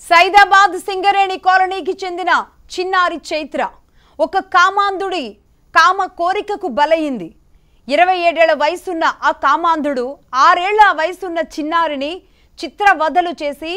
సైదాబాద్ సింగరేణి కాలనీకి చెందిన చిన్నారి చైత్ర ఒక కామాంధుడి కామ కోరికకు బలయింది ఇరవై ఏడేళ్ల వయసున్న ఆ కామాంధుడు ఆరేళ్ల వయసున్న చిన్నారిని చిత్రవధలు చేసి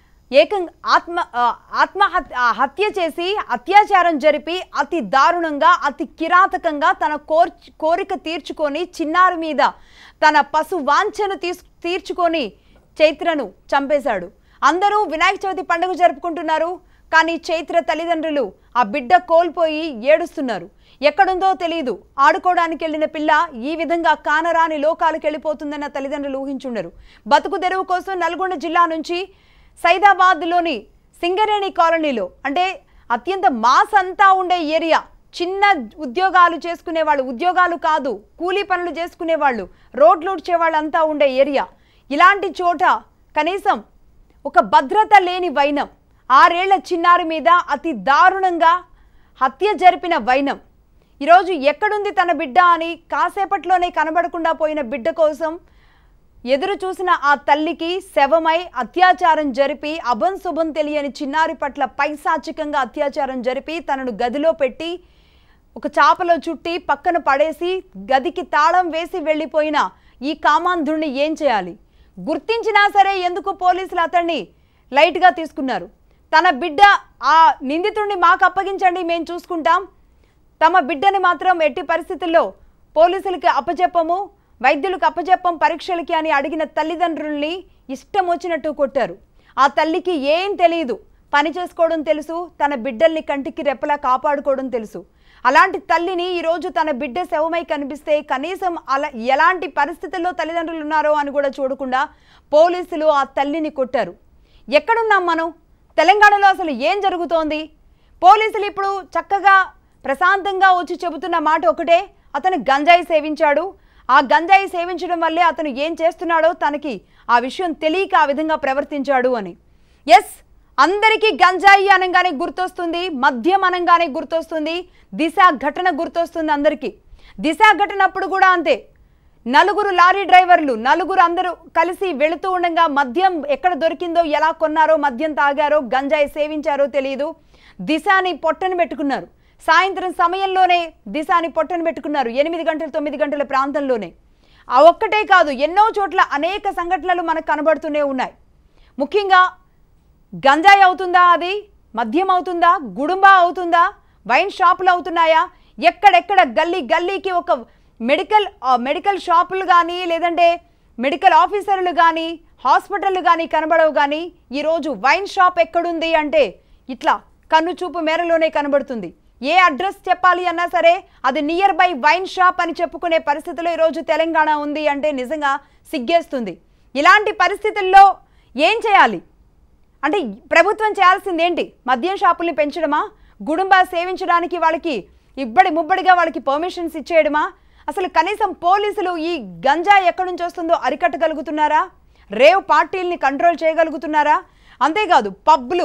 ఏకం ఆత్మ ఆ, ఆత్మహత్య ఆ, హత్య చేసి అత్యాచారం జరిపి అతి దారుణంగా అతి కిరాతకంగా తన కోర్ కోరిక తీర్చుకొని చిన్నారి మీద తన పశు వాంఛను తీస్ తీర్చుకొని చైత్రను చంపేశాడు అందరూ వినాయక చవితి పండుగ జరుపుకుంటున్నారు కానీ చైత్ర తల్లిదండ్రులు ఆ బిడ్డ కోల్పోయి ఏడుస్తున్నారు ఎక్కడుందో తెలియదు ఆడుకోవడానికి వెళ్ళిన పిల్ల ఈ విధంగా కానరాని లోకాలకు వెళ్ళిపోతుందన్న తల్లిదండ్రులు ఊహించుండరు బతుకు తెరువు కోసం నల్గొండ జిల్లా నుంచి సైదాబాద్లోని సింగరేణి కాలనీలో అంటే అత్యంత మాస్ అంతా ఉండే ఏరియా చిన్న ఉద్యోగాలు చేసుకునే వాళ్ళు ఉద్యోగాలు కాదు కూలీ పనులు చేసుకునే వాళ్ళు రోడ్లు ఊడ్చే వాళ్ళంతా ఉండే ఏరియా ఇలాంటి చోట కనీసం ఒక భద్రత లేని వైనం ఆరేళ్ల చిన్నారి మీద అతి దారుణంగా హత్య జరిపిన వైనం ఈరోజు ఎక్కడుంది తన బిడ్డ అని కాసేపట్లోనే కనబడకుండా పోయిన బిడ్డ కోసం ఎదురు చూసిన ఆ తల్లికి శవమై అత్యాచారం జరిపి అభం శుభం తెలియని చిన్నారి పట్ల పైశాచికంగా అత్యాచారం జరిపి తనను గదిలో పెట్టి ఒక చాపలో చుట్టి పక్కన పడేసి గదికి తాళం వేసి వెళ్ళిపోయిన ఈ కామాంధుడిని ఏం చేయాలి గుర్తించినా సరే ఎందుకు పోలీసులు అతన్ని లైట్గా తీసుకున్నారు తన బిడ్డ ఆ నిందితుడిని మాకు అప్పగించండి మేము చూసుకుంటాం తమ బిడ్డని మాత్రం ఎట్టి పరిస్థితుల్లో పోలీసులకి అప్పచెప్పము వైద్యులకు అప్పచెప్పం పరీక్షలకి అని అడిగిన తల్లిదండ్రుల్ని ఇష్టం వచ్చినట్టు కొట్టారు ఆ తల్లికి ఏం తెలియదు పని చేసుకోవడం తెలుసు తన బిడ్డల్ని కంటికి రెప్పలా కాపాడుకోవడం తెలుసు అలాంటి తల్లిని ఈరోజు తన బిడ్డ శవమై కనిపిస్తే కనీసం అలా ఎలాంటి పరిస్థితుల్లో తల్లిదండ్రులు ఉన్నారో అని కూడా చూడకుండా పోలీసులు ఆ తల్లిని కొట్టారు ఎక్కడున్నాం మనం తెలంగాణలో అసలు ఏం జరుగుతోంది పోలీసులు ఇప్పుడు చక్కగా ప్రశాంతంగా వచ్చి చెబుతున్న మాట ఒకటే అతను గంజాయి సేవించాడు ఆ గంజాయి సేవించడం వల్లే అతను ఏం చేస్తున్నాడో తనకి ఆ విషయం తెలియక ఆ విధంగా ప్రవర్తించాడు అని ఎస్ అందరికీ గంజాయి అనగానే గుర్తొస్తుంది మద్యం అనగానే గుర్తొస్తుంది దిశ ఘటన గుర్తొస్తుంది అందరికీ దిశ ఘటన అప్పుడు కూడా అంతే నలుగురు లారీ డ్రైవర్లు నలుగురు అందరూ కలిసి వెళుతూ ఉండగా మద్యం ఎక్కడ దొరికిందో ఎలా కొన్నారో మద్యం తాగారో గంజాయి సేవించారో తెలియదు దిశాని పొట్టను పెట్టుకున్నారు సాయంత్రం సమయంలోనే దిశాని పొట్టను పెట్టుకున్నారు ఎనిమిది గంటల తొమ్మిది గంటల ప్రాంతంలోనే ఆ ఒక్కటే కాదు ఎన్నో చోట్ల అనేక సంఘటనలు మనకు కనబడుతూనే ఉన్నాయి ముఖ్యంగా గంజాయి అవుతుందా అది మద్యం అవుతుందా గుడుంబా అవుతుందా వైన్ షాపులు అవుతున్నాయా ఎక్కడెక్కడ గల్లీ గల్లీకి ఒక మెడికల్ ఆ, మెడికల్ షాపులు కానీ లేదంటే మెడికల్ ఆఫీసర్లు కానీ హాస్పిటళ్ళు కానీ కనబడవు కానీ ఈరోజు వైన్ షాప్ ఎక్కడుంది అంటే ఇట్లా కన్ను చూపు మేరలోనే కనబడుతుంది ఏ అడ్రస్ చెప్పాలి అన్నా సరే అది నియర్ బై వైన్ షాప్ అని చెప్పుకునే పరిస్థితిలో ఈరోజు తెలంగాణ ఉంది అంటే నిజంగా సిగ్గేస్తుంది ఇలాంటి పరిస్థితుల్లో ఏం చేయాలి అంటే ప్రభుత్వం చేయాల్సింది ఏంటి మద్యం షాపుల్ని పెంచడమా గుడుంబా సేవించడానికి వాళ్ళకి ఇబ్బడి ముబ్బడిగా వాళ్ళకి పర్మిషన్స్ ఇచ్చేయడమా అసలు కనీసం పోలీసులు ఈ గంజా ఎక్కడి నుంచి వస్తుందో అరికట్టగలుగుతున్నారా రేవ్ పార్టీల్ని కంట్రోల్ చేయగలుగుతున్నారా అంతేకాదు పబ్లు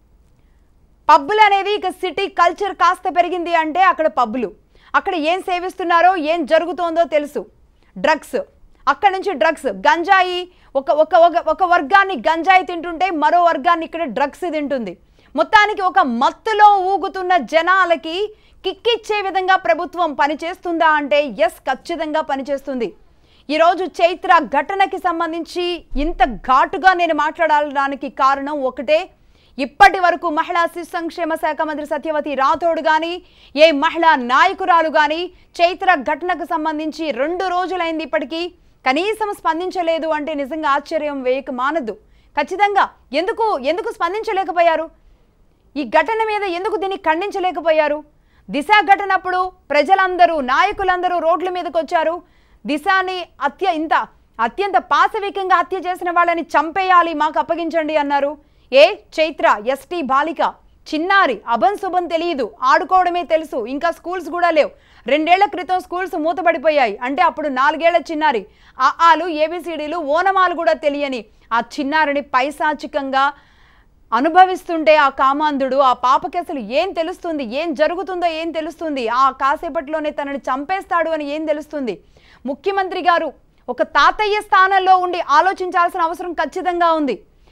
పబ్బులు అనేవి ఇక సిటీ కల్చర్ కాస్త పెరిగింది అంటే అక్కడ పబ్బులు అక్కడ ఏం సేవిస్తున్నారో ఏం జరుగుతోందో తెలుసు డ్రగ్స్ అక్కడ నుంచి డ్రగ్స్ గంజాయి ఒక ఒక ఒక- ఒక వర్గాన్ని గంజాయి తింటుంటే మరో వర్గాన్ని ఇక్కడ డ్రగ్స్ తింటుంది మొత్తానికి ఒక మత్తులో ఊగుతున్న జనాలకి కిక్కిచ్చే విధంగా ప్రభుత్వం పనిచేస్తుందా అంటే ఎస్ ఖచ్చితంగా పనిచేస్తుంది ఈరోజు చైత్ర ఘటనకి సంబంధించి ఇంత ఘాటుగా నేను మాట్లాడడానికి కారణం ఒకటే ఇప్పటి వరకు మహిళా శిశు సంక్షేమ శాఖ మంత్రి సత్యవతి రాథోడ్ కానీ ఏ మహిళా నాయకురాలు కానీ చైత్ర ఘటనకు సంబంధించి రెండు రోజులైంది ఇప్పటికీ కనీసం స్పందించలేదు అంటే నిజంగా ఆశ్చర్యం వేయక మానదు ఖచ్చితంగా ఎందుకు ఎందుకు స్పందించలేకపోయారు ఈ ఘటన మీద ఎందుకు దీన్ని ఖండించలేకపోయారు దిశ ఘటనప్పుడు ప్రజలందరూ నాయకులందరూ రోడ్ల మీదకి వచ్చారు దిశాని అత్య ఇంత అత్యంత పాశవికంగా హత్య చేసిన వాళ్ళని చంపేయాలి మాకు అప్పగించండి అన్నారు ఏ చైత్ర ఎస్టీ బాలిక చిన్నారి అభం శుభం తెలియదు ఆడుకోవడమే తెలుసు ఇంకా స్కూల్స్ కూడా లేవు రెండేళ్ల క్రితం స్కూల్స్ మూతపడిపోయాయి అంటే అప్పుడు నాలుగేళ్ల చిన్నారి ఆ ఆలు ఏబిసిడీలు ఓనమాలు కూడా తెలియని ఆ చిన్నారిని పైశాచికంగా అనుభవిస్తుంటే ఆ కామాంధుడు ఆ పాపకి అసలు ఏం తెలుస్తుంది ఏం జరుగుతుందో ఏం తెలుస్తుంది ఆ కాసేపట్లోనే తనని చంపేస్తాడు అని ఏం తెలుస్తుంది ముఖ్యమంత్రి గారు ఒక తాతయ్య స్థానంలో ఉండి ఆలోచించాల్సిన అవసరం ఖచ్చితంగా ఉంది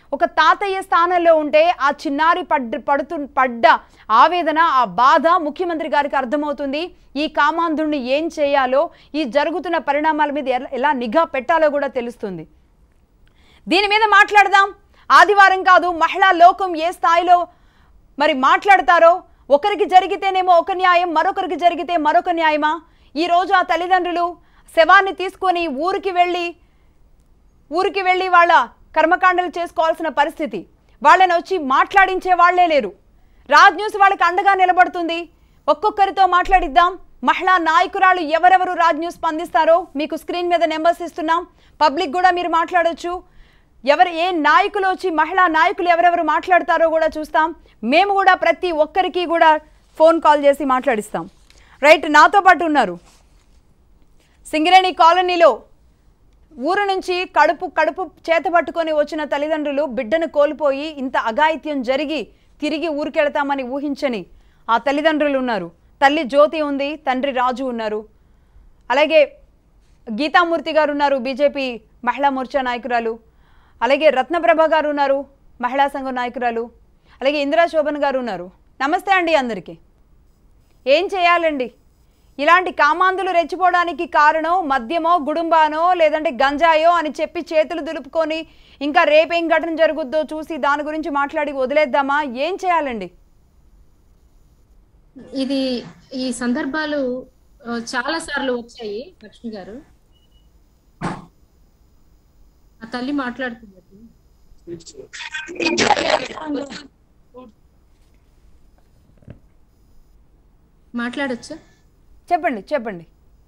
ఒక తాతయ్య స్థానంలో ఉంటే ఆ చిన్నారి పడ్ పడుతు పడ్డ ఆవేదన ఆ బాధ ముఖ్యమంత్రి గారికి అర్థమవుతుంది ఈ కామాంధుడిని ఏం చేయాలో ఈ జరుగుతున్న పరిణామాల మీద ఎలా- ఎలా నిఘా పెట్టాలో కూడా తెలుస్తుంది దీని మీద మాట్లాడదాం ఆదివారం కాదు మహిళా లోకం ఏ స్థాయిలో మరి మాట్లాడతారో ఒకరికి జరిగితేనేమో ఒక న్యాయం మరొకరికి జరిగితే మరొక న్యాయమా ఈరోజు ఆ తల్లిదండ్రులు శవాన్ని తీసుకొని ఊరికి వెళ్ళి ఊరికి వెళ్ళి వాళ్ళ కర్మకాండలు చేసుకోవాల్సిన పరిస్థితి వాళ్ళని వచ్చి మాట్లాడించే వాళ్లే లేరు రాజ్ న్యూస్ వాళ్ళకి అండగా నిలబడుతుంది ఒక్కొక్కరితో మాట్లాడిద్దాం మహిళా నాయకురాలు ఎవరెవరు రాజ్ న్యూస్ స్పందిస్తారో మీకు స్క్రీన్ మీద నెంబర్స్ ఇస్తున్నాం పబ్లిక్ కూడా మీరు మాట్లాడొచ్చు ఎవరు ఏ నాయకులు వచ్చి మహిళా నాయకులు ఎవరెవరు మాట్లాడతారో కూడా చూస్తాం మేము కూడా ప్రతి ఒక్కరికి కూడా ఫోన్ కాల్ చేసి మాట్లాడిస్తాం రైట్ నాతో పాటు ఉన్నారు సింగరేణి కాలనీలో ఊరు నుంచి కడుపు కడుపు చేత పట్టుకొని వచ్చిన తల్లిదండ్రులు బిడ్డను కోల్పోయి ఇంత అఘాయిత్యం జరిగి తిరిగి ఊరికెళ్తామని ఊహించని ఆ తల్లిదండ్రులు ఉన్నారు తల్లి జ్యోతి ఉంది తండ్రి రాజు ఉన్నారు అలాగే గీతామూర్తి గారు ఉన్నారు బీజేపీ మహిళా మోర్చా నాయకురాలు అలాగే రత్నప్రభ గారు ఉన్నారు మహిళా సంఘం నాయకురాలు అలాగే ఇందిరా శోభన్ గారు ఉన్నారు నమస్తే అండి అందరికీ ఏం చేయాలండి ఇలాంటి కామాంధులు రెచ్చిపోవడానికి కారణం మద్యమో గుడుంబానో లేదంటే గంజాయో అని చెప్పి చేతులు దులుపుకొని ఇంకా రేపేం ఘటన జరుగుద్దో చూసి దాని గురించి మాట్లాడి వదిలేద్దామా ఏం చేయాలండి ఇది ఈ సందర్భాలు ఆ, చాలా సార్లు వచ్చాయి లక్ష్మి గారు ఆ తల్లి మాట్లాడుతుంది మాట్లాడొచ్చా చెప్పండి చెప్పండి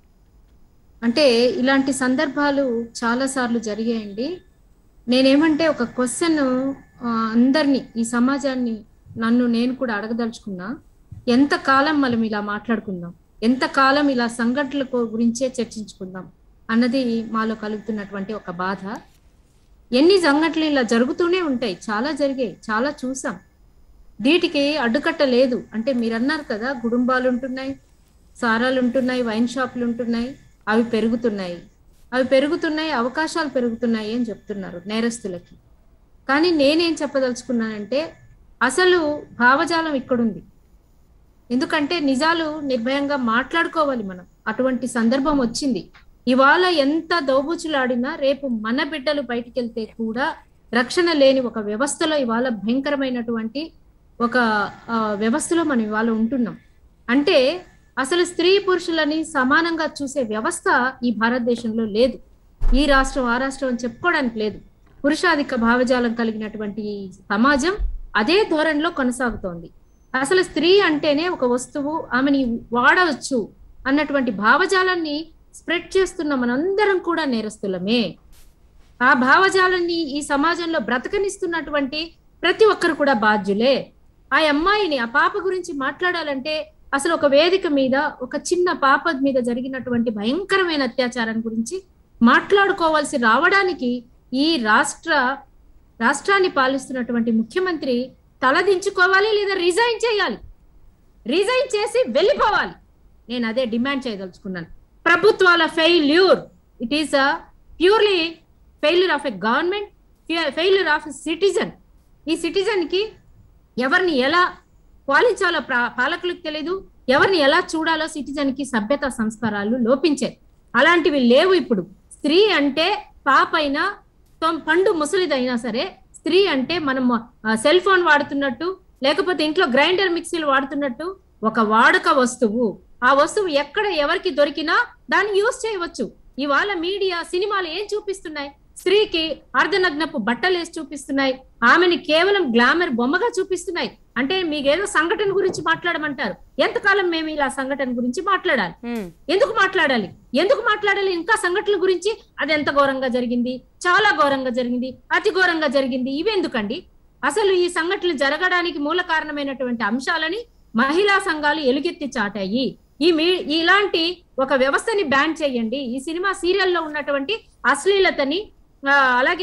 అంటే ఇలాంటి సందర్భాలు చాలా సార్లు జరిగాయండి నేనేమంటే ఒక క్వశ్చన్ అందరినీ ఈ సమాజాన్ని నన్ను నేను కూడా అడగదలుచుకున్నా ఎంత కాలం మనం ఇలా మాట్లాడుకుందాం ఎంత కాలం ఇలా సంఘటనల గు- గురించే చర్చించుకుందాం అన్నది మాలో కలుగుతున్నటువంటి ఒక బాధ ఎన్ని సంఘటనలు ఇలా జరుగుతూనే ఉంటాయి చాలా జరిగాయి చాలా చూసాం వీటికి అడ్డుకట్ట లేదు అంటే మీరు అన్నారు కదా గుడుంబాలు ఉంటున్నాయి సారాలు ఉంటున్నాయి వైన్ షాపులు ఉంటున్నాయి అవి పెరుగుతున్నాయి అవి పెరుగుతున్నాయి అవకాశాలు పెరుగుతున్నాయి అని చెప్తున్నారు నేరస్తులకి కానీ నేనేం చెప్పదలుచుకున్నానంటే అసలు భావజాలం ఇక్కడుంది ఎందుకంటే నిజాలు నిర్భయంగా మాట్లాడుకోవాలి మనం అటువంటి సందర్భం వచ్చింది ఇవాళ ఎంత దోబూచులాడినా రేపు మన బిడ్డలు బయటికి వెళ్తే కూడా రక్షణ లేని ఒక వ్యవస్థలో ఇవాళ భయంకరమైనటువంటి ఒక ఆ, వ్యవస్థలో మనం ఇవాళ ఉంటున్నాం అంటే అసలు స్త్రీ పురుషులని సమానంగా చూసే వ్యవస్థ ఈ భారతదేశంలో లేదు ఈ రాష్ట్రం ఆ రాష్ట్రం అని చెప్పుకోవడానికి లేదు పురుషాధిక భావజాలం కలిగినటువంటి ఈ సమాజం అదే ధోరణిలో కొనసాగుతోంది అసలు స్త్రీ అంటేనే ఒక వస్తువు ఆమెని వాడవచ్చు అన్నటువంటి భావజాలాన్ని స్ప్రెడ్ చేస్తున్న మనందరం కూడా నేరస్తులమే ఆ భావజాలాన్ని ఈ సమాజంలో బ్రతకనిస్తున్నటువంటి ప్రతి ఒక్కరు కూడా బాధ్యులే ఆ అమ్మాయిని ఆ పాప గురించి మాట్లాడాలంటే అసలు ఒక వేదిక మీద ఒక చిన్న పాప మీద జరిగినటువంటి భయంకరమైన అత్యాచారం గురించి మాట్లాడుకోవాల్సి రావడానికి ఈ రాష్ట్ర రాష్ట్రాన్ని పాలిస్తున్నటువంటి ముఖ్యమంత్రి తలదించుకోవాలి లేదా రిజైన్ చేయాలి రిజైన్ చేసి వెళ్ళిపోవాలి నేను అదే డిమాండ్ చేయదలుచుకున్నాను ప్రభుత్వాల failure it is a purely failure of a government failure of a citizen ఈ సిటిజన్ కి ఎవరిని ఎలా పాలించాలో ప్రా- పాలకులకు తెలియదు ఎవరిని ఎలా చూడాలో సిటిజన్ కి సభ్యత సంస్కారాలు లోపించాయి అలాంటివి లేవు ఇప్పుడు స్త్రీ అంటే పాపైనా తొం- పండు ముసలిదైనా సరే స్త్రీ అంటే మనం సెల్ ఫోన్ వాడుతున్నట్టు లేకపోతే ఇంట్లో గ్రైండర్ మిక్సీలు వాడుతున్నట్టు ఒక వాడక వస్తువు ఆ వస్తువు ఎక్కడ ఎవరికి దొరికినా దాన్ని యూజ్ చేయవచ్చు ఇవాళ మీడియా సినిమాలు ఏం చూపిస్తున్నాయి స్త్రీకి అర్ధనగ్నపు బట్టలు వేసి చూపిస్తున్నాయి ఆమెని కేవలం గ్లామర్ బొమ్మగా చూపిస్తున్నాయి అంటే మీకేదో సంఘటన గురించి మాట్లాడమంటారు ఎంతకాలం మేము ఇలా సంఘటన గురించి మాట్లాడాలి ఉమ్, ఎందుకు మాట్లాడాలి ఎందుకు మాట్లాడాలి ఇంకా సంఘటనల గురించి అది ఎంత ఘోరంగా జరిగింది చాలా ఘోరంగా జరిగింది అతి ఘోరంగా జరిగింది ఇవెందుకండి అసలు ఈ సంఘటనలు జరగడానికి మూల కారణమైనటువంటి అంశాలని మహిళా సంఘాలు ఎలుగెత్తి చాటాయి ఈ మీ ఇలాంటి ఒక వ్యవస్థని బ్యాన్ చేయండి ఈ సినిమా సీరియల్లో ఉన్నటువంటి అశ్లీలతని ఆ, అలాగే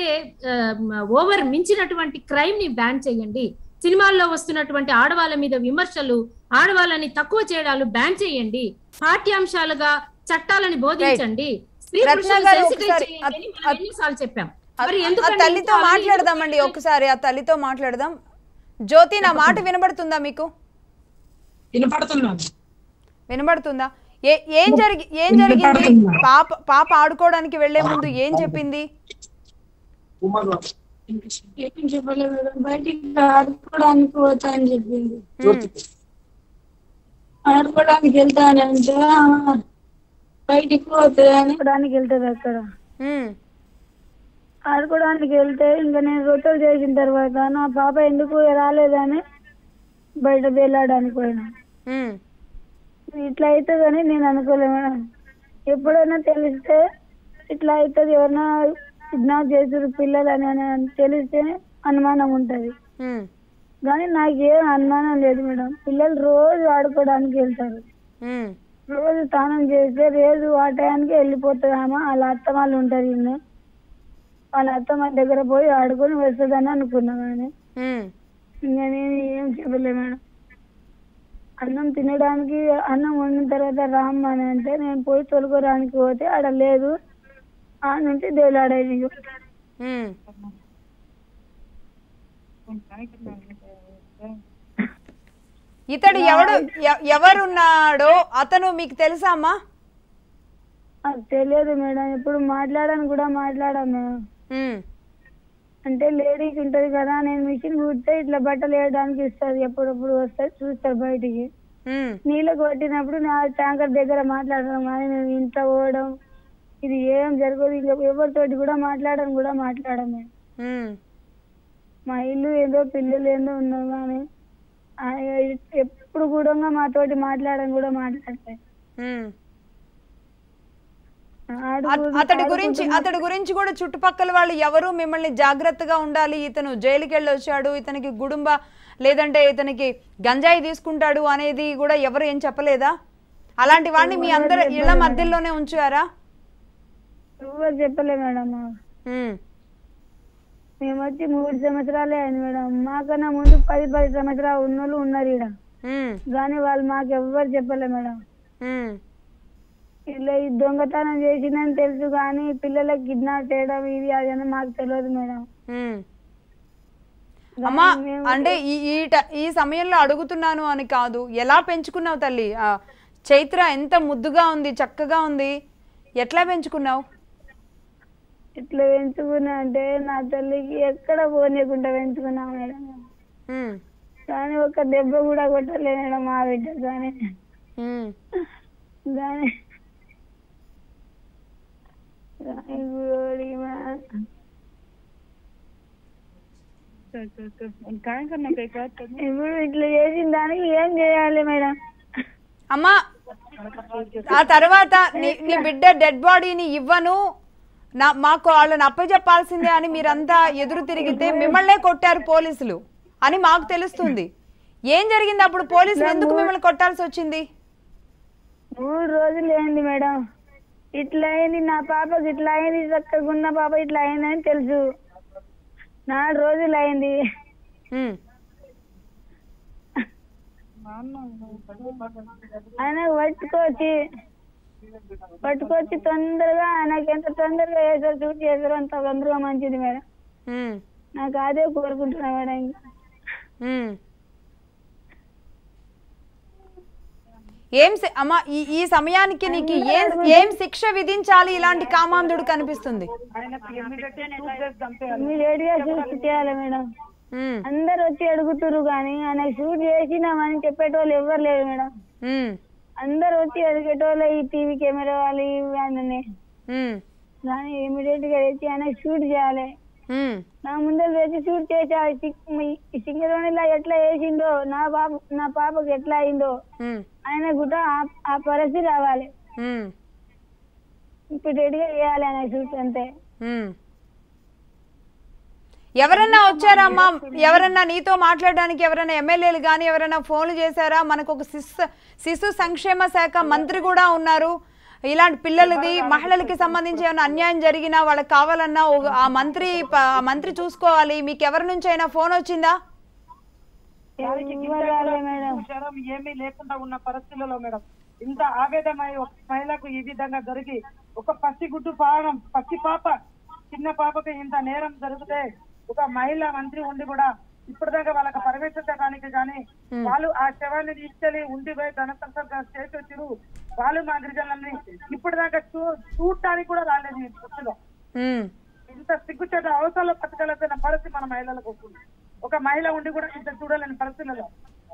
ఓవర్ మించినటువంటి క్రైమ్ ని బ్యాన్ చేయండి సినిమాల్లో వస్తున్నటువంటి ఆడవాళ్ళ మీద విమర్శలు ఆడవాళ్ళని తక్కువ చేయడాలు బ్యాన్ చేయండి పాఠ్యాంశాలుగా చట్టాలని బోధించండి స్త్రీ రత్న పురుషులను గారు sensitize ఒకసారి చేయండి అని మనం అత్- ఎన్నిసార్లు చెప్పాం ఆ- మరి ఆ ఎందుకండి తల్లితో ఇంత మాట్లాడదామండి ఒకసారి ఆ తల్లితో మాట్లాడదాం జ్యోతి నా మాట వినబడుతుందా మీకు వినపడుతున్నాను వినబడుతుందా ఏ ఏం జరిగి ఏం జరిగింది పాప పాప ఆడుకోవడానికి వెళ్లే ముందు ఏం చెప్పింది ఏం చెప్పలేదు మేడం బయటికి ఆడుకోవడానికి పోతా అని చెప్పింది ఆడుకోవడానికి వెళ్తానంటే "ఆ, బయటికి పోతుంది ఆడుకోవడానికి వెళ్తుంది అక్కడ ఉమ్, ఆడుకోవడానికి వెళ్తే ఇంకా నేను రొట్టెలు చేసిన తర్వాత నా పాప ఎందుకు రాలేదని బయట వెళ్ళడానికి పోయినా ఉమ్, ఇట్లా అవుతుందని నేను అనుకోలే మేడం ఎప్పుడైనా తెలిస్తే ఇట్లా అవుతుంది ఎవరైనా కిడ్నాప్ చేసారు పిల్లలు అని అని తెలిస్తే అనుమానం ఉంటది ఉమ్, కానీ నాకేం అనుమానం లేదు మేడం పిల్లలు రోజు ఆడుకోవడానికి వెళ్తారు ఉమ్, రోజు స్నానం చేస్తే రోజు ఆ టయానికి వెళ్ళిపోతుందామా వాళ్ళ అత్తమాలు ఉంటారు ఈయన వాళ్ళ అత్తమ్మ దగ్గర పోయి ఆడుకొని వస్తుందని అనుకున్నా కానీ ఉమ్, ఇంకా నేను ఏం చెప్పలే మేడం అన్నం తినడానికి అన్నం వండిన తర్వాత రామ్మని అంటే నేను పోయి తొలుకోడానికి పోతే ఆడ లేదు ఆ నుంచి దేవులాడేది ఉమ్. ఇతడు ఎవడు ఎ- ఎవరున్నాడో అతను మీకు తెలుసా అమ్మా అది తెలియదు మేడం ఇప్పుడు మాట్లాడని కూడా మాట్లాడాను మేడం ఉమ్, అంటే లేడీకి ఉంటది కదా నేను మిషన్ కుడితే ఇట్లా బట్టలు వేయడానికి ఇస్తుంది ఎప్పుడప్పుడు వస్తుంది చూస్తారు బయటికి ఉమ్, నీళ్ళకు కొట్టినప్పుడు నా ట్యాంకర్ దగ్గర మాట్లాడడం కానీ నేను ఇంట్లో పోవడం ఇది ఏం జరగదు ఇంకా ఎవరితోటి కూడా మాట్లాడడం కూడా మాట్లాడడం మేము ఉమ్, మా ఇల్లు ఏందో పిల్లలు ఏందో ఉన్నాం కానీ ఆయన ఎప్పుడు కూడా మాతోటి మాట్లాడడం కూడా మాట్లాడతాయి ఉమ్. ఆడు అత- అతడి గురించి అతడి గురించి కూడా చుట్టుపక్కల వాళ్ళు ఎవరు మిమ్మల్ని జాగ్రత్తగా ఉండాలి ఇతను జైలుకి వెళ్ళి వచ్చాడు ఇతనికి గుడుంబ లేదంటే ఇతనికి గంజాయి తీసుకుంటాడు అనేది కూడా ఎవరు ఏం చెప్పలేదా అలాంటి వాడిని మీ అందరు ఇళ్ల మధ్యలోనే ఉంచారా ఎవరు చెప్పలే మేడం ఉమ్, మేము వచ్చి మూడు సంవత్సరాలే అయింది మేడం మాకన్నా ముందు పది పది సంవత్సరాలు ఉన్నోళ్ళు ఉన్నారు ఈడ ఉమ్, కానీ వాళ్ళు మాకు ఎవ్వరు చెప్పలే మేడం ఉమ్, ఇలా ఈ దొంగతనం చేసిందని తెలుసు కానీ పిల్లలకి కిడ్నాప్ చేయడం ఇది అది అని మాకు తెలియదు మేడం ఉమ్. అమ్మా అంటే ఈ ఈ ట- ఈ సమయంలో అడుగుతున్నాను అని కాదు ఎలా పెంచుకున్నావు తల్లి ఆ, చైత్ర ఎంత ముద్దుగా ఉంది చక్కగా ఉంది ఎట్లా పెంచుకున్నావు ఇట్లా పెంచుకున్నా అంటే నా తల్లికి ఎక్కడ పోనీయకుండా పెంచుకున్నా మేడం ఉమ్, కానీ ఒక దెబ్బ కూడా కొట్టలే మేడం మా బిడ్డ కానీ ఉమ్. దాని దాని గోడి మా- ఇప్పుడు ఇట్లా చేసిన దానికి ఏం చేయాలి మేడం అమ్మా ఆ తర్వాత నీ నీ బిడ్డ డెడ్ బాడీని ఇవ్వను నా మాకు వాళ్ళని అప్పచెప్పాల్సిందే అని మీరంతా ఎదురు తిరిగితే మిమ్మల్నే కొట్టారు పోలీసులు అని మాకు తెలుస్తుంది ఏం జరిగింది అప్పుడు పోలీసులు ఎందుకు మిమ్మల్ని కొట్టాల్సి వచ్చింది మూడు రోజులు అయింది మేడం ఇట్లా అయింది నా పాపకి ఇట్లా అయింది చక్కగా ఉన్న పాప ఇట్లా అయిందని తెలుసు నాలుగు రోజులు అయింది ఉమ్, ఆయన పట్టుకొచ్చి పట్టుకొచ్చి తొందరగా ఆయనకి ఎంత తొందరగా వేసారు చూసి చేసారు అంత తొందరగా మంచిది మేడం ఉమ్, నాకు అదే కోరుకుంటున్నా మేడం ఇంకా ఉమ్. ఏం శి- అమ్మా ఈ ఈ సమయానికి నీకు ఏం ఏం శిక్ష విధించాలి ఇలాంటి కామాంధుడు కనిపిస్తుంది ఇమీడియట్ గా షూట్ చేయాలి మేడం ఉమ్, అందరు వచ్చి అడుగుతురు కానీ ఆయన షూట్ చేసినామని చెప్పేటోళ్ళు ఎవరు లేరు మేడం ఉమ్, అందరు వచ్చి అడిగేటోళ్ళు ఈ టీవీ కెమెరా వాళ్ళు ఇవి అని ఉమ్, కానీ ఇమీడియట్ గా వచ్చి ఆయన షూట్ చేయాలి ఉమ్, నా ముందర వేసి షూట్ చేసి ఆ సి- ఈ- ఈ సింగరోనిలా ఎట్లా వేసిండో నా పాప నా పాపకి ఎట్లా అయిందో ఉమ్, ఆయన కూడా ఆ- ఆ పరిస్థితి రావాలి ఉమ్, ఇమీడియట్ గా చేయాలి ఆయన షూట్ అంతే ఉమ్. ఎవరన్నా వచ్చారమ్మా ఎవరన్నా నీతో మాట్లాడడానికి ఎవరైనా ఎమ్మెల్యేలు కానీ ఎవరైనా ఫోన్లు చేశారా మనకు ఒక శిశు శిశు సంక్షేమ శాఖ మంత్రి కూడా ఉన్నారు ఇలాంటి పిల్లలది మహిళలకి సంబంధించి ఏమైనా అన్యాయం జరిగినా వాళ్ళకి కావాలన్నా ఒక- ఆ మంత్రి ప- ఆ మంత్రి చూసుకోవాలి మీకు ఎవరి నుంచి అయినా ఫోన్ వచ్చిందా ఎవరు రాలే మేడం విషయం ఏమీ లేకుండా ఉన్న పరిస్థితులలో మేడం ఇంత ఆవేదమై ఒక మహిళకు ఈ విధంగా జరిగి ఒక పసిగుడ్డు పాపం పసి పాప చిన్న పాపకి ఇంత నేరం జరిగితే ఒక మహిళా మంత్రి ఉండి కూడా ఇప్పటిదాకా వాళ్ళకి పర్యవేక్షించడానికి కానీ వాళ్ళు ఆ శవాన్ని తీసుకెళ్లి ఉండి పోయి ధన సంసర్గం చేసి వచ్చిరు వాళ్ళు మా గిరిజనులని ఇప్పటిదాకా చూ చూడటానికి కూడా రాలేదు ఈ దృష్టిలో ఉమ్, ఇంత సిగ్గుచేట అవసరంలో బతకలేకపోయిన పరిస్థితి మన మహిళలకు వస్తుంది ఒక మహిళ ఉండి కూడా ఇంత చూడలేని పరిస్థితులలో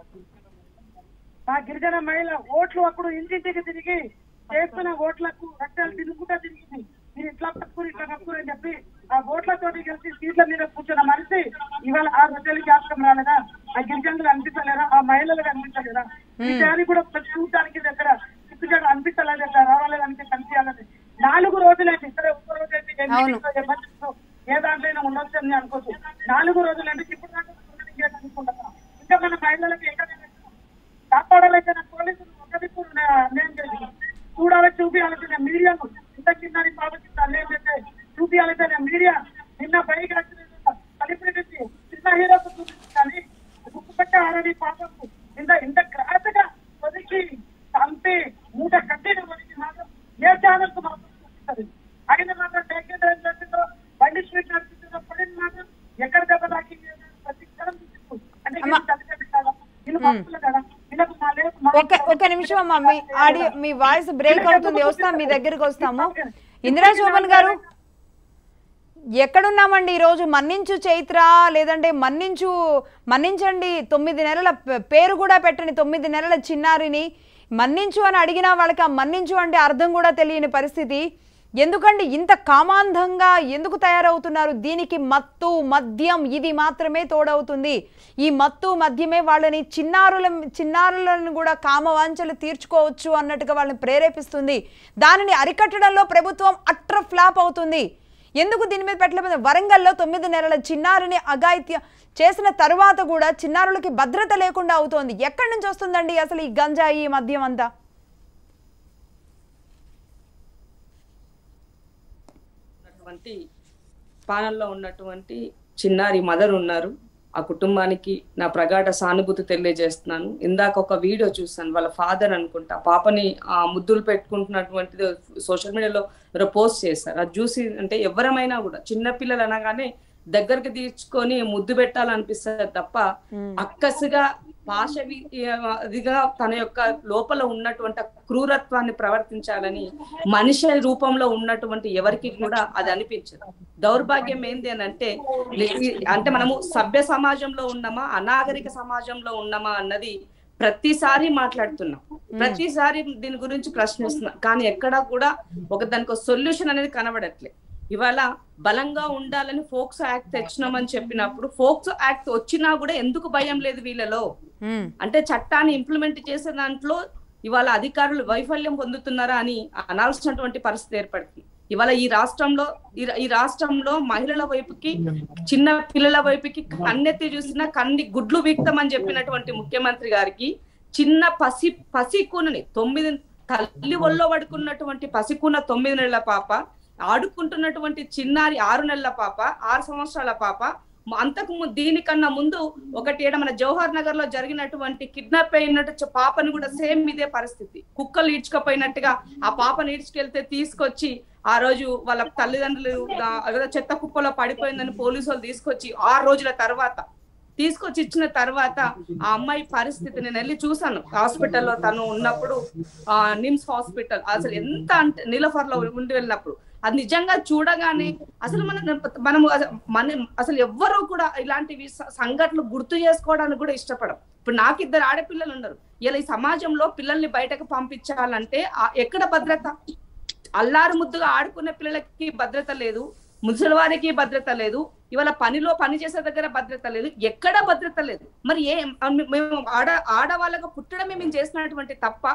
మా గిరిజన మహిళ ఓట్లు అప్పుడు ఇంటింటికి తిరిగి చేస్తున్న ఓట్లకు రక్తాలు తిరుగుకుంటా తిరిగింది మీరు ఇట్లా పట్టుకుని ఇట్లా పట్టుకుని అని చెప్పి ఆ ఓట్లతోటి కలిసి సీట్ల మీద కూర్చున్న మనిషి ఇవాళ ఆ రొట్టెలు జ్ఞాపకం రాలేదా ఆ గిరిజనులు అనిపించలేదా ఆ మహిళలకు అనిపించలేదా ఈ దాన్ని కూడా చూడటానికి దగ్గర సిగ్గుచేట అనిపించలేదు ఎట్లా రావాలేదంటే కనిపించాలని నాలుగు రోజులైతే ఇక్కడ ఒక్క రోజు అయితే ఏం అవును. మీటింగ్లో చెప్పచ్చు ఏ దాంట్లో ఉండొచ్చు అని అనుకోవచ్చు నాలుగు రోజులు అంటే ఇప్పుడు దాకా చూడడానికి అనుకుంటున్నాం ఇంకా మన మహిళలకు ఎక్కడ కాపాడాలైతే పోలీసులు ఒక దిక్కు నేను చేసి చూడాలి చూపించాలంటే మీడియాను ఇంత చిన్న పాప కింద అన్యాయం చేస్తే చూపించాలంటే మీడియా నిన్న పైకి కలిపి పెట్టి చిన్న హీరోకు చూపించాలి గుప్పు పెట్టే ఆరని పాపకు ఇంత ఇంత క్రాసగా ఒదికి చంపి మూట కట్టిన మనకి మాత్రం ఏ ఛానల్ కు మాత్రం చూపిస్తుంది ఆయన మాత్రం టేకెన్ నడుస్తుందో బండి స్వీట్ నడుస్తుందో పడిన మాత్రం ఎక్కడ దెబ్బ తాకింది ప్రతి క్షణం చూపిస్తూ అంటే అమ్మా. వీళ్ళు తల్లిదండ్రులు కదా వీళ్ళు భక్తులు కదా వీళ్ళకు మా లేదు మా ఒక ఒక నిమిషం అమ్మా మీ ఆడియో మీ వాయిస్ బ్రేక్ అవుతుంది వస్తాం మీ దగ్గరికి వస్తాము ఇందిరా శోభన్ గారు ఎక్కడున్నామండి ఈరోజు మన్నించు చైత్ర లేదంటే మన్నించు మన్నించండి తొమ్మిది నెలల ప- పేరు కూడా పెట్టండి తొమ్మిది నెలల చిన్నారిని మన్నించు అని అడిగినా వాళ్ళకి ఆ మన్నించు అంటే అర్థం కూడా తెలియని పరిస్థితి ఎందుకండి ఇంత కామాంధంగా ఎందుకు తయారవుతున్నారు దీనికి మత్తు మద్యం ఇది మాత్రమే తోడవుతుంది ఈ మత్తు మద్యమే వాళ్ళని చిన్నారుల చిన్నారులను కూడా కామవాంఛలు తీర్చుకోవచ్చు అన్నట్టుగా వాళ్ళని ప్రేరేపిస్తుంది దానిని అరికట్టడంలో ప్రభుత్వం అట్ర ఫ్లాప్ అవుతుంది ఎందుకు దీని మీద పెట్టలేదు వరంగల్లో తొమ్మిది నెలల చిన్నారిని అఘాయిత్య చేసిన తరువాత కూడా చిన్నారులకి భద్రత లేకుండా అవుతోంది ఎక్కడి నుంచి వస్తుందండి అసలు ఈ గంజాయి ఈ మద్యం అంతా ఉన్నటువంటి పాలనలో ఉన్నటువంటి చిన్నారి మదర్ ఉన్నారు ఆ కుటుంబానికి నా ప్రగాఢ సానుభూతి తెలియజేస్తున్నాను ఇందాక ఒక వీడియో చూస్తాను వాళ్ళ ఫాదర్ అనుకుంటా పాపని ఆ ముద్దులు పెట్టుకుంటున్నటువంటిది సోషల్ మీడియాలో ఎవరో పోస్ట్ చేశారు అది చూసి అంటే ఎవరమైనా కూడా చిన్న పిల్లలు అనగానే దగ్గరికి తీర్చుకొని ముద్దు పెట్టాలనిపిస్తుంది తప్ప అక్కసుగా పాశవి అదిగా తన యొక్క లోపల ఉన్నటువంటి ఆ క్రూరత్వాన్ని ప్రవర్తించాలని మనిషి రూపంలో ఉన్నటువంటి ఎవరికి కూడా అది అనిపించదు దౌర్భాగ్యం ఏంది అని అంటే ఈ- అంటే మనము సభ్య సమాజంలో ఉన్నామా అనాగరిక సమాజంలో ఉన్నామా అన్నది ప్రతిసారి మాట్లాడుతున్నాం ప్రతిసారి దీని గురించి ప్రశ్నిస్తున్నాం కానీ ఎక్కడా కూడా ఒక దానికి సొల్యూషన్ అనేది కనబడట్లే ఇవాళ బలంగా ఉండాలని ఫోక్సో యాక్ట్ తెచ్చినామని చెప్పినప్పుడు ఫోక్సో యాక్ట్ వచ్చినా కూడా ఎందుకు భయం లేదు వీళ్ళలో ఉమ్, అంటే చట్టాన్ని ఇంప్లిమెంట్ చేసే దాంట్లో ఇవాళ అధికారులు వైఫల్యం పొందుతున్నారా అని అనాల్సినటువంటి పరిస్థితి ఏర్పడుతుంది ఇవాళ ఈ రాష్ట్రంలో ఈ రా- ఈ రాష్ట్రంలో మహిళల వైపుకి చిన్న పిల్లల వైపుకి కన్నెత్తి చూసిన కన్ని గుడ్లు వీక్తమని చెప్పినటువంటి ముఖ్యమంత్రి గారికి చిన్న పసి పసికూనని తొమ్మిది తల్లి ఒళ్ళో పడుకున్నటువంటి పసికూన తొమ్మిది నెలల పాప ఆడుకుంటున్నటువంటి చిన్నారి ఆరు నెలల పాప ఆరు సంవత్సరాల పాప మ- అంతకు ము- దీనికన్నా ముందు ఒకటి ఏడ మన జవహర్ నగర్ లో జరిగినటువంటి కిడ్నాప్ అయినట్టు చ- పాపను కూడా సేమ్ ఇదే పరిస్థితి కుక్కలు ఈడ్చుకపోయినట్టుగా ఆ పాపను ఈడ్చుకెళ్తే తీసుకొచ్చి ఆ రోజు వాళ్ళ తల్లిదండ్రులు దా- ఏదో చెత్త కుప్పలో పడిపోయిందని పోలీసు వాళ్ళు తీసుకొచ్చి ఆరు రోజుల తర్వాత తీసుకొచ్చి ఇచ్చిన తర్వాత ఆ అమ్మాయి పరిస్థితి నేను వెళ్ళి చూసాను హాస్పిటల్లో తను ఉన్నప్పుడు ఆ నిమ్స్ హాస్పిటల్ అసలు ఎంత అంటే నీలఫర్ లో ఉండి వెళ్ళినప్పుడు అది నిజంగా చూడగానే అసలు మన మనము అస- మన అసలు ఎవ్వరూ కూడా ఇలాంటివి స- సంఘటనలు గుర్తు చేసుకోవడానికి కూడా ఇష్టపడం ఇప్పుడు నాకు ఇద్దరు ఆడపిల్లలు ఉన్నారు ఇలా ఈ సమాజంలో పిల్లల్ని బయటకు పంపించాలంటే ఆ- ఎక్కడ భద్రత అల్లారు ముద్దుగా ఆడుకునే పిల్లలకి భద్రత లేదు ముసలి వారికి భద్రత లేదు ఇవాళ పనిలో పని చేసే దగ్గర భద్రత లేదు ఎక్కడ భద్రత లేదు మరి ఏ మేము ఆడ ఆడవాళ్ళగా పుట్టడమే మేము చేసినటువంటి తప్ప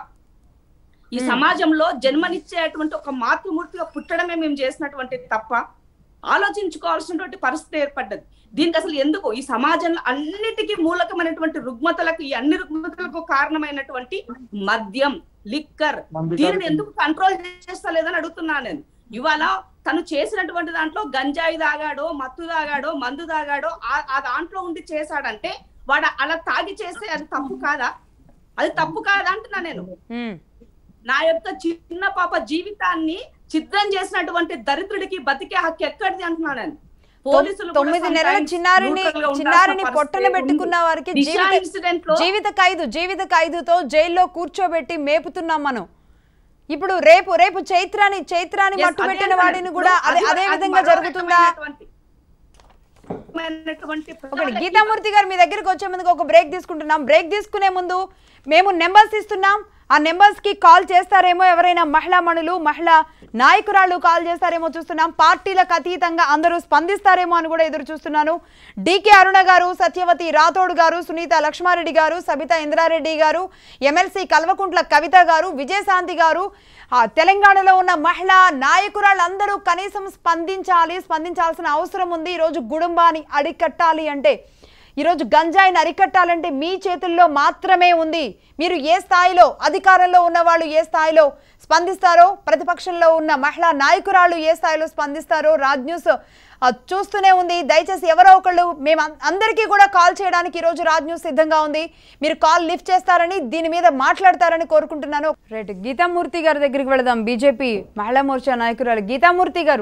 ఈ సమాజంలో జన్మనిచ్చేటువంటి ఒక మాతృమూర్తిగా పుట్టడమే మేము చేసినటువంటి తప్ప ఆలోచించుకోవాల్సినటువంటి పరిస్థితి ఏర్పడ్డది దీనికి అసలు ఎందుకు ఈ సమాజంలో అన్నిటికీ మూలకమైనటువంటి రుగ్మతలకు ఈ అన్ని రుగ్మతలకు కారణమైనటువంటి మద్యం లిక్కర్ దీనిని ఎందుకు కంట్రోల్ చేస్తలేదని అడుగుతున్నా నేను ఇవాళ తను చేసినటువంటి దాంట్లో గంజాయి తాగాడో మత్తు తాగాడో మందు తాగాడో ఆ- ఆ దాంట్లో ఉండి చేశాడంటే వాడు అలా తాగి చేస్తే అది తప్పు కాదా అది తప్పు కాదా అంటున్నా నేను ఉమ్, నా యొక్క చిన్న పాప జీవితాన్ని చిత్రం చేసినటువంటి దరిద్రుడికి బతికే హక్కు ఎక్కడిది అంటున్నాను పోలీసులు కూడా తొమ్మిది నెలల sometimes చిన్నారిని neutral గా ఉండాల్సిన చిన్నారిని పరిస్థితి పొట్టన ఉంది. పెట్టుకున్న వారికి దిశ జీవిత ఇన్సిడెంట్ లో జీవిత ఖైదు జీవిత ఖైదుతో జైల్లో కూర్చోబెట్టి మేపుతున్నాం మనం ఇప్పుడు రేపు రేపు చైత్రాని చైత్రాని Yes, మట్టు అదే పెట్టిన అంటున్నాను. వాడిని కూడా ఇప్పుడు అదే అది- అదే అది విధంగా మరో జరుగుతుందా రకమైనటువంటి- రకమైనటువంటి ఒకటి ప్రజలకి గీతామూర్తి గారు మీ దగ్గరికి వచ్చే ముందుకు ఒక బ్రేక్ తీసుకుంటున్నాం బ్రేక్ తీసుకునే ముందు మేము నెంబర్స్ ఇస్తున్నాం ఆ నెంబర్స్ కి కాల్ చేస్తారేమో ఎవరైనా మహిళా మణులు మహిళా నాయకురాళ్ళు కాల్ చేస్తారేమో చూస్తున్నాం పార్టీలకు అతీతంగా అందరూ స్పందిస్తారేమో అని కూడా ఎదురు చూస్తున్నాను డికే అరుణ గారు సత్యవతి రాథోడ్ గారు సునీత లక్ష్మారెడ్డి గారు సబితా ఇంద్రారెడ్డి గారు ఎమ్మెల్సీ కల్వకుంట్ల కవిత గారు విజయశాంతి గారు ఆ తెలంగాణలో ఉన్న మహిళా నాయకురాళ్ళందరూ కనీసం స్పందించాలి స్పందించాల్సిన అవసరం ఉంది ఈరోజు గుడుంబాన్ని అడికట్టాలి అంటే ఈరోజు గంజాయిని అరికట్టాలంటే మీ చేతుల్లో మాత్రమే ఉంది మీరు ఏ స్థాయిలో అధికారంలో ఉన్న వాళ్ళు ఏ స్థాయిలో స్పందిస్తారో ప్రతిపక్షంలో ఉన్న మహిళా నాయకురాళ్ళు ఏ స్థాయిలో స్పందిస్తారో రాజ్ న్యూస్ ఆ, చూస్తూనే ఉంది దయచేసి ఎవరో ఒకళ్ళు మేము అం- అందరికీ కూడా కాల్ చేయడానికి ఈరోజు రాజ్ న్యూస్ సిద్ధంగా ఉంది మీరు కాల్ లిఫ్ట్ చేస్తారని దీని మీద మాట్లాడతారని కోరుకుంటున్నాను రైట్ గీతామూర్తి గారి దగ్గరికి వెళదాం బీజేపీ మహిళా మోర్చా నాయకురాలు గీతామూర్తి గారు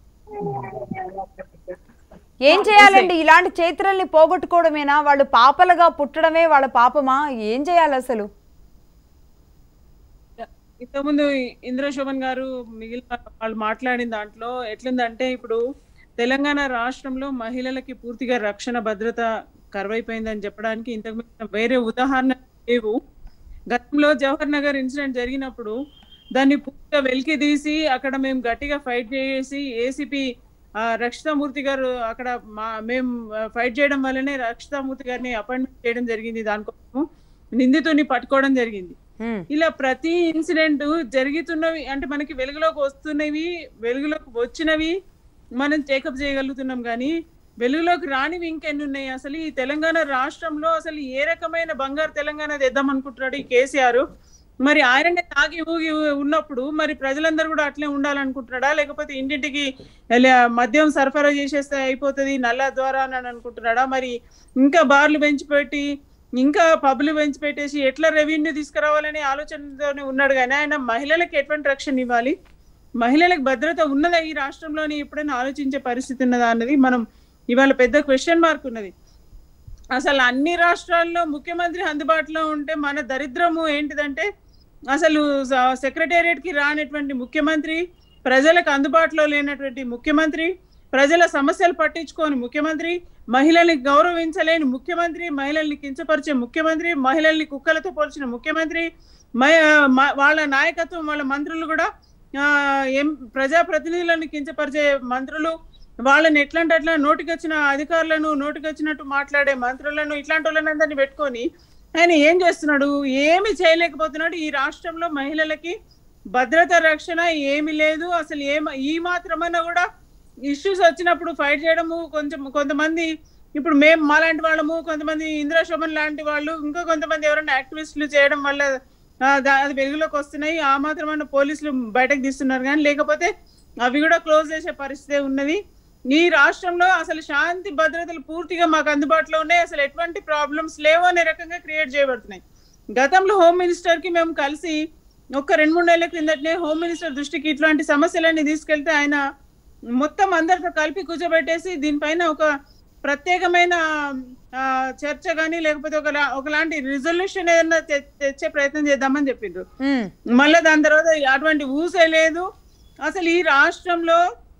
ఏం చేయాలండి ఇలాంటి చైత్రల్ని పోగొట్టుకోవడమేనా వాళ్ళు పాపలుగా పుట్టడమే వాళ్ళ పాపమా ఏం చేయాలి అసలు ఇంతకుముందు ఇంద్ర శోభన్ గారు మిగిలిన వాళ్ళు మాట్లాడిన దాంట్లో ఎట్లుందంటే ఇప్పుడు తెలంగాణ రాష్ట్రంలో మహిళలకి పూర్తిగా రక్షణ భద్రత కరువైపోయిందని చెప్పడానికి ఇంతకు ముందు వేరే ఉదాహరణ లేవు గతంలో జవహర్ నగర్ ఇన్సిడెంట్ జరిగినప్పుడు దాన్ని పూర్తిగా వెలికి తీసి అక్కడ మేము గట్టిగా ఫైట్ చేసి ఏసీపీ రక్షితామూర్తి గారు అక్కడ మా మేము ఫైట్ చేయడం వల్లనే రక్షితామూర్తి గారిని అపాయింట్మెంట్ చేయడం జరిగింది దానికోసం నిందితుని పట్టుకోవడం జరిగింది హ్మ్. ఇలా ప్రతి ఇన్సిడెంట్ జరుగుతున్నవి అంటే మనకి వెలుగులోకి వస్తున్నవి వెలుగులోకి వచ్చినవి మనం టేకప్ చేయగలుగుతున్నాం కానీ వెలుగులోకి రానివి ఇంకెన్ని ఉన్నాయి అసలు ఈ తెలంగాణ రాష్ట్రంలో అసలు ఏ రకమైన బంగారు తెలంగాణ తెద్దాం అనుకుంటున్నాడు ఈ కేసీఆర్ మరి ఆయననే తాగి ఊగి ఉన్నప్పుడు మరి ప్రజలందరూ కూడా అట్లే ఉండాలనుకుంటున్నాడా లేకపోతే ఇంటింటికి లే- మద్యం సరఫరా చేసేస్తే అయిపోతుంది నల్ల ద్వారా అని అనుకుంటున్నాడా మరి ఇంకా బార్లు పెంచి పెట్టి ఇంకా పబ్లు పెంచి పెట్టేసి ఎట్లా రెవెన్యూ తీసుకురావాలనే ఆలోచనతోనే ఉన్నాడు కానీ ఆయన మహిళలకు ఎటువంటి రక్షణ ఇవ్వాలి మహిళలకు భద్రత ఉన్నదా ఈ రాష్ట్రంలోని ఎప్పుడైనా ఆలోచించే పరిస్థితి ఉన్నదా అన్నది మనం ఇవాళ పెద్ద క్వశ్చన్ మార్క్ ఉన్నది అసలు అన్ని రాష్ట్రాల్లో ముఖ్యమంత్రి అందుబాటులో ఉంటే మన దరిద్రము ఏంటిదంటే అసలు సెక్రటేరియట్ కి రానటువంటి ముఖ్యమంత్రి ప్రజలకు అందుబాటులో లేనటువంటి ముఖ్యమంత్రి ప్రజల సమస్యలు పట్టించుకోని ముఖ్యమంత్రి మహిళల్ని గౌరవించలేని ముఖ్యమంత్రి మహిళల్ని కించపరిచే ముఖ్యమంత్రి మహిళల్ని కుక్కలతో పోల్చిన ముఖ్యమంత్రి మహి- మ- వాళ్ళ నాయకత్వం వాళ్ళ మంత్రులు కూడా ఆ, ఎం ప్రజాప్రతినిధులను కించపరిచే మంత్రులు వాళ్ళని ఎట్లాంటి అట్లా నోటికొచ్చిన అధికారులను నోటికొచ్చినట్టు మాట్లాడే మంత్రులను ఇట్లాంటి వాళ్ళని పెట్టుకొని ఆయన ఏం చేస్తున్నాడు ఏమి చేయలేకపోతున్నాడు ఈ రాష్ట్రంలో మహిళలకి భద్రత రక్షణ ఏమి లేదు అసలు ఏమ ఈ మాత్రమైనా కూడా ఇష్యూస్ వచ్చినప్పుడు ఫైట్ చేయడము కొంచెం కొంతమంది ఇప్పుడు మేము మాలాంటి వాళ్ళము కొంతమంది ఇందిరా శోభన్ లాంటి వాళ్ళు ఇంకా కొంతమంది ఎవరైనా యాక్టివిస్టులు చేయడం వల్ల ఆ, దా- అది వెలుగులోకి వస్తున్నాయి ఆ మాత్రమైన పోలీసులు బయటకు తీస్తున్నారు కానీ లేకపోతే అవి కూడా క్లోజ్ చేసే పరిస్థితి ఉన్నది ఈ రాష్ట్రంలో అసలు శాంతి భద్రతలు పూర్తిగా మాకు అందుబాటులో ఉన్నాయి అసలు ఎటువంటి ప్రాబ్లమ్స్ లేవు అనే రకంగా క్రియేట్ చేయబడుతున్నాయి గతంలో హోమ్ మినిస్టర్ కి మేము కలిసి ఒక రెండు మూడు నెలల క్రిందటనే హోమ్ మినిస్టర్ దృష్టికి ఇట్లాంటి సమస్యలన్నీ తీసుకెళ్తే ఆయన మొత్తం అందరితో కలిపి కూర్చోబెట్టేసి దీనిపైన ఒక ప్రత్యేకమైన ఆ, చర్చ కానీ లేకపోతే ఒక ఒకలాంటి రిజల్యూషన్ ఏదైనా తె- తెచ్చే ప్రయత్నం చేద్దామని చెప్పిండ్రు హ్మ్. మళ్ళీ దాని తర్వాత అటువంటి ఊసే లేదు అసలు ఈ రాష్ట్రంలో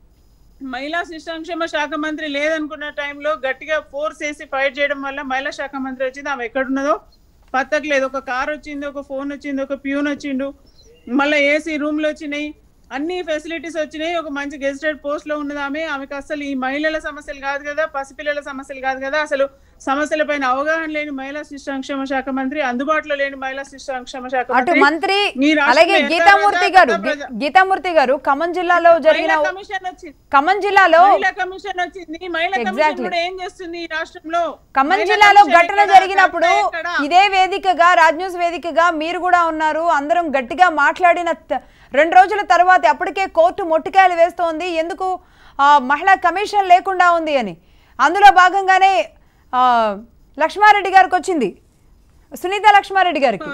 మహిళా శిశు సంక్షేమ శాఖ మంత్రి లేదనుకున్న టైంలో గట్టిగా ఫోర్స్ వేసి ఫైట్ చేయడం వల్ల మహిళా శాఖ మంత్రి వచ్చింది ఆమె ఎక్కడున్నదో పత్తకు లేదు ఒక కార్ వచ్చింది ఒక ఫోన్ వచ్చింది ఒక ప్యూన్ వచ్చిండు మళ్ళీ ఏసీ రూమ్లు వచ్చినాయి అన్ని ఫెసిలిటీస్ వచ్చినాయి ఒక మంచి గెజిటెడ్ పోస్ట్ లో ఉన్నది ఆమె ఆమెకు అసలు ఈ మహిళల సమస్యలు కాదు కదా పసిపిల్లల సమస్యలు కాదు కదా అసలు సమస్యల పైన అవగాహన లేని మహిళా శిశు సంక్షేమ శాఖ మంత్రి అందుబాటులో లేని మహిళా శిశు సంక్షేమ శాఖ అటు మంత్రి మంత్రి ఈ రాష్ట్రంలో అలాగే ఎంత గీతామూర్తి ప్రజా- గారు ప్రజా- గీ- గీతామూర్తి గారు ఖమ్మం జిల్లాలో జరిగిన మహిళా కమిషన్ వచ్చింది ఖమ్మం జిల్లాలో మహిళా కమిషన్ వచ్చింది మహిళా కమిషన్ Exactly. కూడా ఏం చేస్తుంది ఈ రాష్ట్రంలో ఖమ్మం మహిళా జిల్లాలో కమిషన్ ఘటన ఎక్కడ? జరిగినప్పుడు ఎక్కడ? ఇదే వేదికగా రాజ్ న్యూస్ వేదికగా మీరు కూడా ఉన్నారు అందరం గట్టిగా మాట్లాడిన త- రెండు రోజుల తర్వాత అప్పటికే కోర్టు మొట్టికాయలు వేస్తోంది ఎందుకు ఆ, మహిళా కమిషన్ లేకుండా ఉంది అని అందులో భాగంగానే ఆ, లక్ష్మారెడ్డి గారికి వచ్చింది సునీత లక్ష్మారెడ్డి గారికి అవును.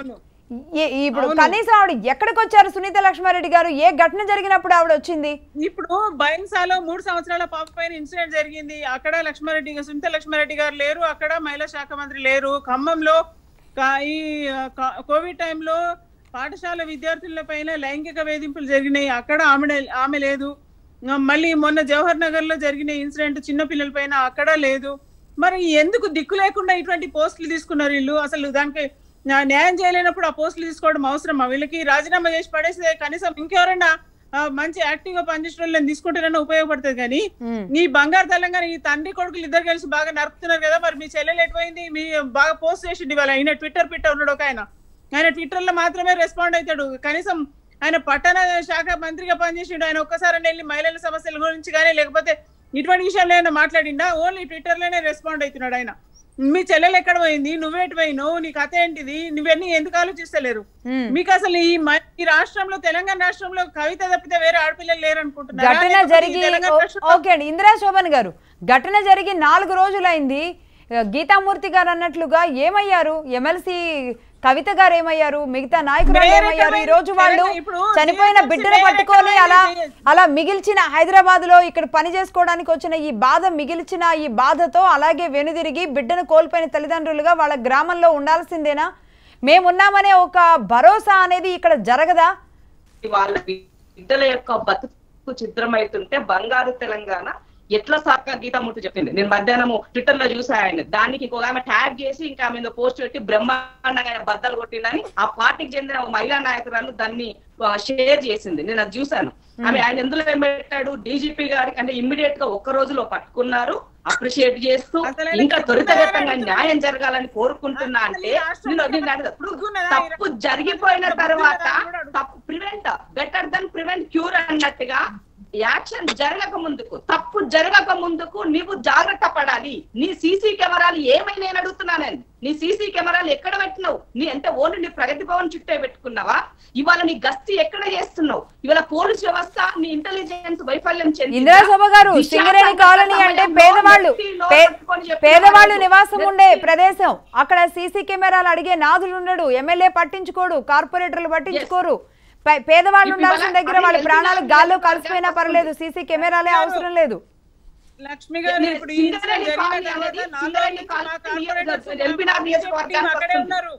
ఏ- ఇప్పుడు అవును. కనీసం ఆవిడ ఎక్కడికి వచ్చారు సునీత లక్ష్మారెడ్డి గారు ఏ ఘటన జరిగినప్పుడు ఆవిడ వచ్చింది ఇప్పుడు బైన్సాలో మూడు సంవత్సరాల పాప పైన ఇన్సిడెంట్ జరిగింది అక్కడ లక్ష్మారెడ్డి గారు సునీత లక్ష్మారెడ్డి గారు లేరు అక్కడ మహిళా శాఖ మంత్రి లేరు ఖమ్మంలో కా- ఈ ఆ, కా- కోవిడ్ టైంలో పాఠశాల విద్యార్థుల పైన లైంగిక వేధింపులు జరిగినాయి అక్కడ ఆమె ఆమె లేదు ఆ, మళ్ళీ మొన్న జవహర్ నగర్ లో జరిగిన ఇన్సిడెంట్ చిన్న పిల్లల పైన అక్కడ లేదు మరి ఎందుకు దిక్కు లేకుండా ఇటువంటి పోస్టులు తీసుకున్నారు వీళ్ళు అసలు దానికి ఆ, న్యాయం చేయలేనప్పుడు ఆ పోస్టులు తీసుకోవడం అవసరమా వీళ్ళకి రాజీనామా చేసి పడేస్తే కనీసం ఇంకెవరైనా ఆ, మంచి యాక్టివ్ గా పనిచేసిన వాళ్ళని తీసుకుంటేనే ఉపయోగపడుతుంది కానీ ఉమ్. నీ బంగారు తెలంగాణ ఈ తండ్రి కొడుకులు ఇద్దరు కలిసి బాగా నడుపుతున్నారు కదా మరి మీ చెల్లెలు ఎటువైంది మీ బాగా పోస్ట్ చేసిండు ఇవాళ ఆయన ట్విట్టర్ పిట్టర్ ఉన్నాడు ఒక ఆయన ఆయన ట్విట్టర్ లో మాత్రమే రెస్పాండ్ అవుతాడు కనీసం ఆయన పట్టణ శాఖ మంత్రిగా పనిచేసిండు ఆయన ఒక్కసారి వెళ్ళి మహిళల సమస్యల గురించి కానీ లేకపోతే ఇటువంటి విషయాలు ఏమైనా మాట్లాడిండా ఓన్లీ ట్విట్టర్ లోనే రెస్పాండ్ అవుతున్నాడు ఆయన మీ చెల్లెలు ఎక్కడ పోయింది నువ్వేటి పోయినావు నీ కథ ఏంటిది నువ్వన్నీ ఎందుకు ఆలోచిస్తలేరు ఉమ్. మీకు అసలు ఈ మ- ఈ రాష్ట్రంలో తెలంగాణ రాష్ట్రంలో కవిత తప్పితే వేరే ఆడపిల్లలు లేరు అనుకుంటున్నారా ఘటన లేకపోతే ఈ జరిగి తెలంగాణ ఓ- రాష్ట్రంలో ఓకే అండి ఇందిరా శోభన్ గారు ఘటన జరిగి నాలుగు రోజులైంది ఆ, గీతామూర్తి గారు అన్నట్లుగా ఏమయ్యారు ఎమ్మెల్సీ కవిత గారు ఏమయ్యారు మిగతా నాయకురాలు వేరే ఏమయ్యారు ఈ రకమైన- రోజు వాళ్ళు ఇప్పుడు చనిపోయిన జీఎస్ఎంసీ బిడ్డను వేరే పట్టుకొని రకమైన అలా జీఎస్ అలా మిగిల్చిన హైదరాబాద్ లో ఇక్కడ పని చేసుకోవడానికి వచ్చిన ఈ బాధ మిగిల్చిన ఈ బాధతో అలాగే వెనుదిరిగి బిడ్డను కోల్పోయిన తల్లిదండ్రులుగా వాళ్ళ గ్రామంలో ఉండాల్సిందేనా మేమున్నామనే ఒక భరోసా అనేది ఇక్కడ జరగదా వాళ్ళ బిడ్డల యొక్క బతుకు చిత్రమైతుంటే బంగారు తెలంగాణ ఎట్లా సాక గీతామూర్తి చెప్పింది నేను మధ్యాహ్నం ట్విట్టర్ లో చూసా ఆయన దానికి ఇంకొక ఆమె ట్యాగ్ చేసి ఇంకా ఆమె పోస్ట్ పెట్టి బ్రహ్మాండంగా ఆయన బద్దలు కొట్టిందని ఆ పార్టీకి చెందిన ఒక మహిళా నాయకురాలు దాన్ని షేర్ చేసింది నేను అది చూశాను ఆమె ఆయన ఎందులో ఏం పెట్టాడు డీజీపీ గారికి అంటే ఇమ్మీడియట్ గా ఒక్క రోజులో పట్టుకున్నారు అప్రిషియేట్ చేస్తూ అసలు ఆయన ఇంకా చెప్తున్నారా త్వరితగతంగా అంటున్నా? న్యాయం జరగాలని కోరుకుంటున్నా అసలు అంటే ఈ రాష్ట్రంలో నేను నేను అడగదు. ఇప్పుడు సిగ్గున్నదా? తప్పు జరిగిపోయిన తర్వాత కూడా తప్పు prevent better than prevent cure అన్నట్టుగా యాక్షన్ జరగక ముందుకు తప్పు జరగక ముందుకు నీవు జాగ్రత్త పడాలి నీ సీసీ కెమెరాలు ఏమై నేను అడుగుతున్నాను నేను. నీ సీసీ కెమెరాలు ఎక్కడ పెట్టినావు నీ అంటే ఓన్లీ నీ ప్రగతి భవన్ చుట్టే పెట్టుకున్నావా ఇవాళ నీ గస్తీ ఎక్కడ చేస్తున్నావు ఇవాళ పోలీస్ వ్యవస్థ నీ ఇంటెలిజెన్స్ వైఫల్యం చెందిందా? ఇందిరా శోభ గారు దిశ సింగరేణి కాలనీ అంటే సమయంలో పేదవాళ్ళు వ్యక్తిలో పే- పట్టుకొని చెప్పిన పేదవాళ్ళు వాళ్ళు. నివాసం ఉండే వ్యక్తి- ప్రదేశం అక్కడ సీసీ కెమెరాలు అడిగే నాదులు ఉండడు ఎమ్మెల్యే పట్టించుకోడు కార్పొరేటర్లు పట్టించుకోరు పే- పేదవాళ్ళు ఇప్పుడు ఉండాల్సిన వాళ్ళ- దగ్గర అది వాళ్ళ ఎల్బీ ప్రాణాలు నగర్ గాల్లో నియోజకవర్గం కలిసిపోయినా పర్లేదు సీసీ కెమెరాలే అవసరం లేదు లక్ష్మి గారు నేను ఇప్పుడు ఈ సింగరేణి ఇన్సిడెంట్ జరిగిన కాలనీ తర్వాత అనేది నాలుగు సింగరేణి రోజులు కాలనీ మా కార్పొరేటర్స్ నియోజకవర్గం, ఎల్బీనగర్ నియోజకవర్గానికి అక్కడే వస్తుంది. ఉన్నారు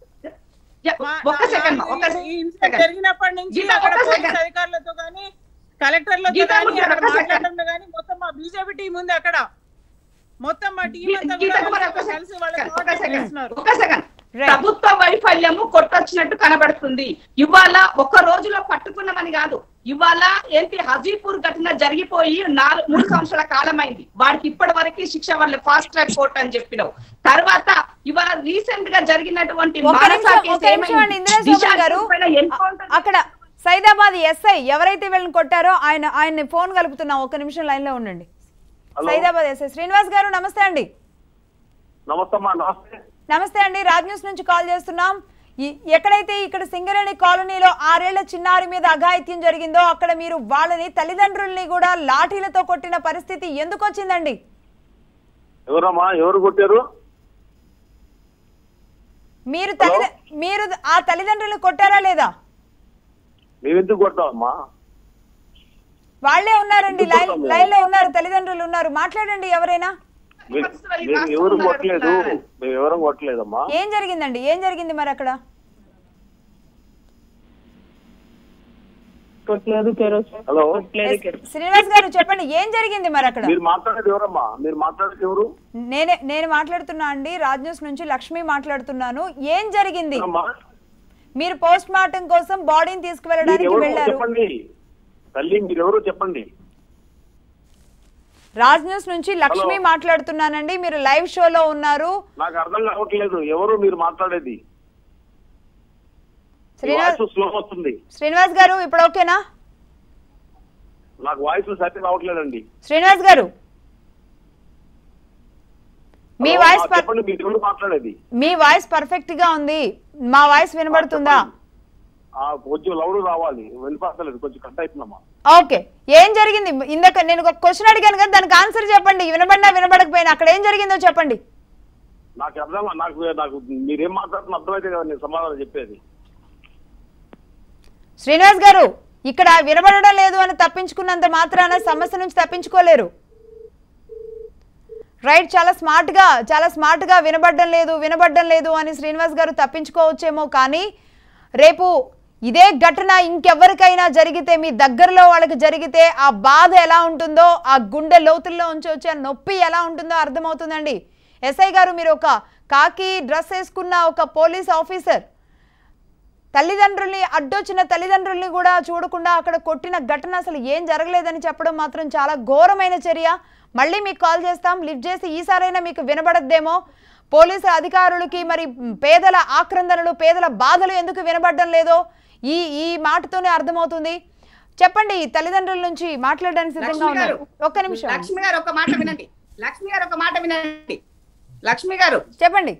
యా, మా- ఒక్క నా- సెకండ్ నాకు ఒక్క ఈ ఇన్సిడెంట్ సెకండ్ జరిగినప్పటి నుంచి గీత, అక్కడ ఒక్క పోలీస్ సెకండ్. అధికారులతో కానీ కలెక్టర్లతో గీత, కానీ ఒక్క అక్కడ సెకండ్. మాట్లాడడంలో కానీ మొత్తం మా బీజేపీ టీం ఉంది అక్కడ మొత్తం మా టీం అంతా గీత కూడా కుమార్ కలిసి- ఒక్క కలిసి వాళ్ళ సెకండ్, ఒక్క కోఆర్డినేట్ సెకండ్, చేస్తున్నారు ఒక్క సెకండ్. Right. ప్రభుత్వ వైఫల్యము కొట్టొచ్చినట్టు కనబడుతుంది ఇవాళ ఒక్క రోజులో పట్టుకున్నామని కాదు ఇవాళ ఏంటి హజీపూర్ ఘటన జరిగిపోయి నాలుగు మూడు సంవత్సరాల కాలం అయింది వాడికి ఇప్పటి వరకు శిక్ష వాళ్ళు ఫాస్ట్ ట్రాక్ కోర్ట్ అని చెప్పినావు తర్వాత ఇవాళ రీసెంట్ గా జరిగినటువంటి ఒక్క మానసా నిమిషం కేసు ఒక్క నిమిషం అండి ఏమైంది? ఇందిరా దిశ శోభన్ గారు పైన encounter అక్కడ సైదాబాద్ ఎస్ఐ ఎవరైతే వీళ్ళని కొట్టారో ఆయన ఆయన ఫోన్ కలుపుతున్నాం ఒక్క నిమిషం లైన్ లో ఉండండి సైదాబాద్ ఎస్ఐ శ్రీనివాస్ గారు నమస్తే అండి నమస్తే అమ్మా నమస్తే నమస్తే అండి రాజ్ న్యూస్ నుంచి కాల్ చేస్తున్నాం ఈ- ఎక్కడైతే ఇక్కడ సింగరేణి కాలనీలో ఆరేళ్ల చిన్నారి మీద అఘాయిత్యం జరిగిందో అక్కడ మీరు వాళ్ళని తల్లిదండ్రుల్ని కూడా లాఠీలతో కొట్టిన పరిస్థితి ఎందుకు వచ్చిందండి ఎవరమ్మా ఎవరు కొట్టారు మీరు తల్లి మీరు ఆ తల్లిదండ్రులు కొట్టారా లేదా మేమెందుకు కొడతామమ్మా వాళ్ళే ఉన్నారండి లైన్ లైన్ లో ఉన్నారు తల్లిదండ్రులు ఉన్నారు మాట్లాడండి ఎవరైనా మీ- మేము ఎవరు కొట్టలేదు మేము ఎవరు కొట్టలేదమ్మా ఏం జరిగిందండి ఏం జరిగింది మరి అక్కడ హలో శ్రీనివాస్ గారు చెప్పండి ఏం జరిగింది మరి అక్కడ మీరు మాట్లాడేది ఎవరమ్మా మీరు మాట్లాడేది ఎవరు నేనే నేను మాట్లాడుతున్నా అండి రాజ్ న్యూస్ నుంచి లక్ష్మి మాట్లాడుతున్నాను ఏం జరిగింది అమ్మా మీరు పోస్ట్ మార్టం కోసం బాడీని మీరు తీసుకువెళ్ళడానికి ఎవరు వెళ్ళారు చెప్పండి తల్లి మీరు ఎవరు చెప్పండి రాజ్ న్యూస్ నుంచి లక్ష్మి హలో. మాట్లాడుతున్నానండి మీరు లైవ్ షోలో ఉన్నారు నాకు అర్థం కావట్లేదు ఎవరు మీరు మాట్లాడేది శ్రీనివాస్ వాయిస్ స్లో వస్తుంది శ్రీనివాస్ గారు ఇప్పుడు ఓకేనా నాకు వాయిస్ సరిగ్గా రావట్లేదండి శ్రీనివాస్ గారు మీ హలో, వాయిస్ ఆ, చెప్పండి మీరు ఎవరు మాట్లాడేది మీ వాయిస్ పర్ఫెక్ట్ గా ఉంది మా వాయిస్ వినబడుతుందా ఆ, కొంచెం లౌడ్ రావాలి వెళ్ళిపోతలేదు కొంచెం కట్ అవుతుందమ్మా ఓకే ఏం జరిగింది ఇందాక నేను ఒక క్వశ్చన్ అడిగాను కదా దానికి ఆన్సర్ చెప్పండి వినబడినా వినబడకపోయినా అక్కడ ఏం జరిగిందో చెప్పండి నాకు అర్థం నాకు నాకు మీరేం మాట్లాడుతున్న అర్థమైతే కదా నేను సమాధానం చెప్పేది శ్రీనివాస్ గారు ఇక్కడ వినబడడం లేదు అని తప్పించుకున్నంత మాత్రాన సమస్య నుంచి తప్పించుకోలేరు రైట్ చాలా స్మార్ట్ గా చాలా స్మార్ట్ గా వినబడడం లేదు వినబడడం లేదు అని శ్రీనివాస్ గారు తప్పించుకోవచ్చేమో కానీ రేపు ఇదే ఘటన ఇంకెవరికైనా జరిగితే మీ దగ్గరలో వాళ్ళకి జరిగితే ఆ బాధ ఎలా ఉంటుందో ఆ గుండె లోతుల్లో ఉంచి వచ్చే ఆ నొప్పి ఎలా ఉంటుందో అర్థమవుతుందండి ఎస్ఐ గారు మీరు ఒక కాకి డ్రెస్ వేసుకున్న ఒక పోలీస్ ఆఫీసర్ తల్లిదండ్రుల్ని అడ్డొచ్చిన తల్లిదండ్రుల్ని కూడా చూడకుండా అక్కడ కొట్టిన ఘటన అసలు ఏం జరగలేదని చెప్పడం మాత్రం చాలా ఘోరమైన చర్య మళ్ళీ మీకు కాల్ చేస్తాం లిఫ్ట్ చేసి ఈసారైనా మీకు వినబడద్దేమో పోలీసు అధికారులకి మరి పేదల ఆక్రందనలు పేదల బాధలు ఎందుకు వినబడడం లేదో ఈ ఈ మాటతోనే అర్థమవుతుంది చెప్పండి తల్లిదండ్రుల నుంచి మాట్లాడడానికి సిద్ధంగా లక్ష్మి ఉన్నారు గారు ఒక్క నిమిషం లక్ష్మి గారు ఒక మాట వినండి లక్ష్మి గారు ఒక మాట వినండి లక్ష్మి గారు చెప్పండి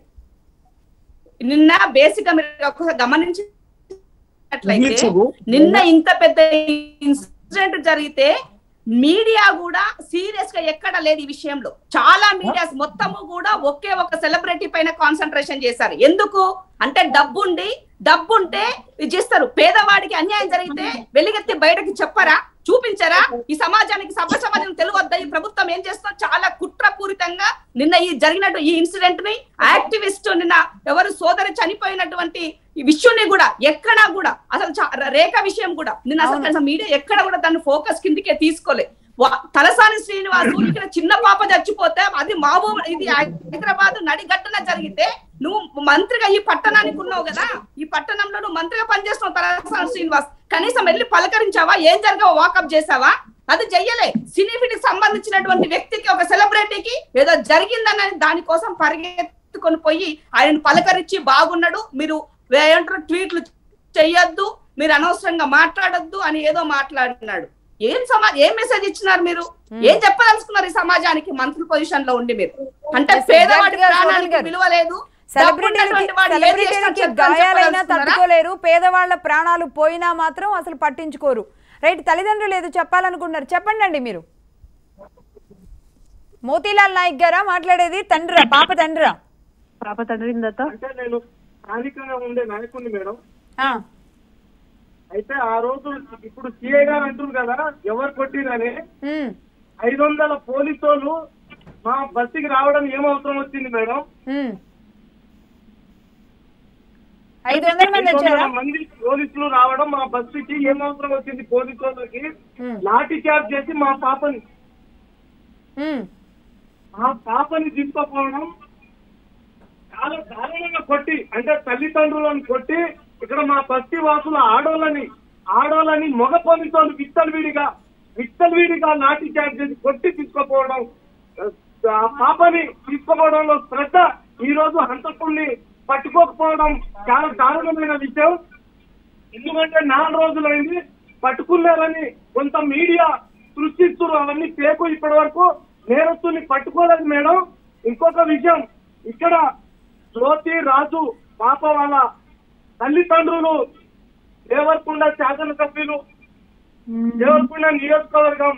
నిన్న బేసిక్ గా మీరు ఒకసారి గమనించినట్లయితే నిన్న ఇంత పెద్ద ఇన్సిడెంట్ జరిగితే మీడియా కూడా సీరియస్ గా ఎక్కడ లేదు ఈ విషయంలో చాలా మీడియాస్ మొత్తము కూడా ఒకే ఒక సెలబ్రిటీ పైన కాన్సన్ట్రేషన్ చేశారు ఎందుకు అంటే డబ్బుండి డబ్బుంటే ఇది చేస్తారు పేదవాడికి అన్యాయం జరిగితే వెలిగెత్తి బయటకి చెప్పరా చూపించరా ఈ సమాజానికి సభ్య సమాజం తెలియవద్దా ఈ ప్రభుత్వం ఏం చేస్తుందో చాలా కుట్రపూరితంగా నిన్న ఈ జరిగినట్టు ఈ ఇన్సిడెంట్ ని యాక్టివిస్ట్ నిన్న ఎవరు సోదరి చనిపోయినటువంటి ఈ విషయాన్ని కూడా ఎక్కడా కూడా అసలు చా- రేఖ విషయం కూడా నిన్న అసలు కనీసం మీడియా ఎక్కడ కూడా దాన్ని ఫోకస్ కిందికే తీసుకోలే వా- తలసాని శ్రీనివాసు ఇక్కడ చిన్న పాప చచ్చిపోతే అది మాబూ ఇది హైదరాబాద్ నడిగట్టున జరిగితే నువ్వు మంత్రిగా ఈ పట్టణానికి ఉన్నావు కదా ఈ పట్టణంలో నువ్వు మంత్రిగా పనిచేస్తున్నావు తలసాని శ్రీనివాస్ కనీసం వెళ్ళి పలకరించావా ఏం జరగవో వాకప్ చేసావా అది చెయ్యలే సినీఫీల్డ్ సంబంధించినటువంటి వ్యక్తికి ఒక సెలబ్రిటీకి ఏదో జరిగిందని దానికోసం పరిగెత్తుకొని పోయి ఆయన పలకరించి బాగున్నాడు మీరు ఏమంటారు ట్వీట్లు చెయ్యొద్దు మీరు అనవసరంగా మాట్లాడొద్దు అని ఏదో మాట్లాడినాడు ఏం సమా ఏం మెసేజ్ ఇచ్చినారు మీరు ఏం చెప్పదలుచుకున్నారు ఈ సమాజానికి మంత్రి పొజిషన్ లో ఉండి మీరు అంటే Yes, పేదవాడి exactly గా ప్రాణానికి సోదరి విలువ లేదు సెలబ్రిటీలకి డబ్బున్నటువంటి వాడు ఏం చేసినా సెలబ్రిటీలకి చెప్తాను గాయాలైనా చెప్పదలుచుకున్నారా? తట్టుకోలేరు పేదవాళ్ళ ప్రాణాలు పోయినా మాత్రం అసలు పట్టించుకోరు రైట్ తల్లిదండ్రులు ఏదో చెప్పాలనుకుంటున్నారు చెప్పండి అండి మీరు మోతీలాల్ నాయక్ గారా మాట్లాడేది తండ్రా పాప తండ్రా పాప తండ్రి దత్త అంటే నేను స్థానికంగా ఉండే నాయకుడిని మేడం ఆ, అయితే ఆ రోజు ఇప్పుడు సిఏ గారు అంటున్నారు కదా ఎవరు కొట్టిరని ఉమ్, ఐదు వందల పోలీసు వాళ్ళు మా బస్సుకి రావడం ఏం అవసరం వచ్చింది మేడం ఉమ్. ఐదు వందల మంది ఐదు వందల వచ్చారా మంది పోలీసులు రావడం మా బస్సుకి ఏం అవసరం వచ్చింది పోలీసు వాళ్ళకి ఉమ్, లాఠీ చార్జ్ చేసి మా పాపని ఉమ్, మా పాపని తీసుకోపోవడం చాలా దారుణంగా కొట్టి అంటే తల్లిదండ్రులను కొట్టి ఇక్కడ మా బస్తీ వాసుల ఆడోళ్ళని ఆడోళ్ళని మగ పోలీసులు విచ్చలవిడిగా విచ్చలవిడిగా లాఠీ చార్జ్ చేసి కొట్టి తీసుకుపోవడం ఆ పాపని తీసుకుపోవడంలో శ్రద్ధ ఈ రోజు హంతకుల్ని పట్టుకోకపోవడం చాలా దారుణమైన విషయం ఎందుకంటే నాలుగు రోజులైంది పట్టుకున్నారని కొంత మీడియా సృష్టిస్తున్నారు అవన్నీ పేకు ఇప్పటి వరకు నేరస్తుని పట్టుకోలేదు మేడం ఇంకొక విషయం ఇక్కడ జ్యోతి రాజు పాప వాళ్ళ తల్లిదండ్రులు దేవరకొండ శాసనసభ్యులు దేవరకొండ నియోజకవర్గం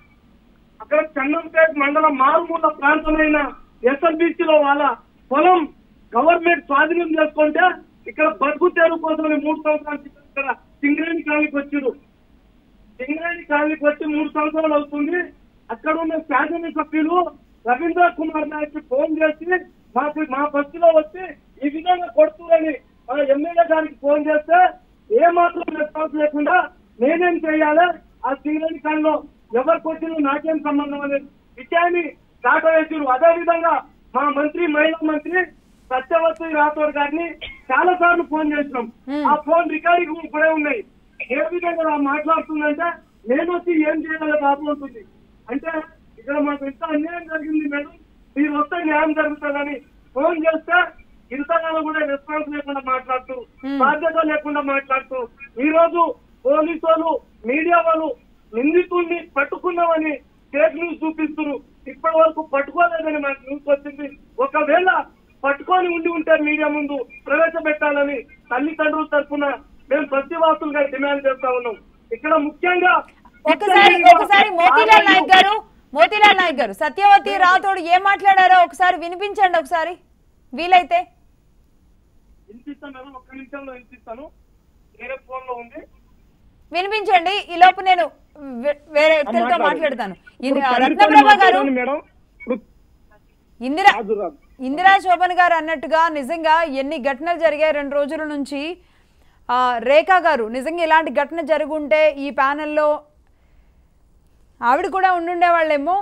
అక్కడ చందంపేట మండలం మారుమూల ప్రాంతమైన ఎస్ఎల్బిసిలో వాళ్ళ పొలం గవర్నమెంట్ స్వాధీనం చేసుకుంటే ఇక్కడ బతుకు తెరువు కోసం మూడు సంవత్సరాల క్రితం ఇక్కడ సింగరేణి కాలనీకి వచ్చారు సింగరేణి కాలనీకి వచ్చి మూడు సంవత్సరాలు అవుతుంది అక్కడ ఉన్న శాసన సభ్యులు రవీంద్ర కుమార్ నాయక్ ఫోన్ చేసి మాకు మా బస్సులో వచ్చి ఈ విధంగా కొడుతుందని మన ఎమ్మెల్యే గారికి ఫోన్ చేస్తే ఏ మాత్రం రెస్పాన్స్ లేకుండా నేనేం చేయాలి ఆ సింగరేణి కాలంలో ఎవరికి వచ్చిన నాకేం సంబంధం అనే విషయాన్ని దాటవేసారు అదే విధంగా మా మంత్రి మహిళా మంత్రి సత్యవతి రాథోడ్ గారిని చాలా సార్లు ఫోన్ చేసినాం ఆ ఫోన్ రికార్డింగ్ కూడా ఉన్నాయి ఏ విధంగా ఆమె మాట్లాడుతుందంటే నేను వచ్చి ఏం చేయాలి బాబు ఉంటుంది అంటే ఇక్కడ మాకు ఇంత అన్యాయం జరిగింది మేడం మీరు వస్తే న్యాయం జరుగుతుందని ఫోన్ చేస్తే ఇంతకాలం కూడా రెస్పాన్స్ లేకుండా మాట్లాడుతూ బాధ్యత లేకుండా మాట్లాడుతూ ఈ రోజు పోలీసు వాళ్ళు మీడియా వాళ్ళు నిందితుల్ని పట్టుకున్నామని ఫేక్ న్యూస్ చూపిస్తున్నారు ఇప్పటి వరకు పట్టుకోలేదని మాకు న్యూస్ వచ్చింది ఒకవేళ పట్టుకొని ఉండి ఉంటే మీడియా ముందు ప్రవేశపెట్టాలని తల్లిదండ్రుల తరఫున మేము ప్రతివాసులుగా డిమాండ్ చేస్తా ఉన్నాం ఇక్కడ ముఖ్యంగా ఒకసారి ఒకసారి మోతీలాల్ నాయక్ గారు మోతీలాల్ నాయక్ గారు సత్యవతి రాథోడ్ ఏం మాట్లాడారో ఒకసారి వినిపించండి ఒకసారి వీలైతే వినిపిస్తాను మేడం ఒక్క నిమిషంలో వినిపిస్తాను వేరే ఫోన్ లో ఉంది వినిపించండి ఈ లోపు నేను వే- వేరే వ్యక్తులతో మాట్లాడు. మాట్లాడతాను ఇప్పుడు ఇన్- తల్లితో రత్నప్రభ గారు మాట్లాడాను మేడం ఇప్పుడు ఇందిరా రాజు రాజు ఇందిరా శోభన్ గారు అన్నట్టుగా నిజంగా ఎన్ని ఘటనలు జరిగాయి రెండు రోజుల నుంచి ఆ, రేఖా గారు నిజంగా ఇలాంటి ఘటన జరుగుంటే ఈ ప్యానెల్లో ఆవిడ కూడా ఉండుండే వాళ్ళేమో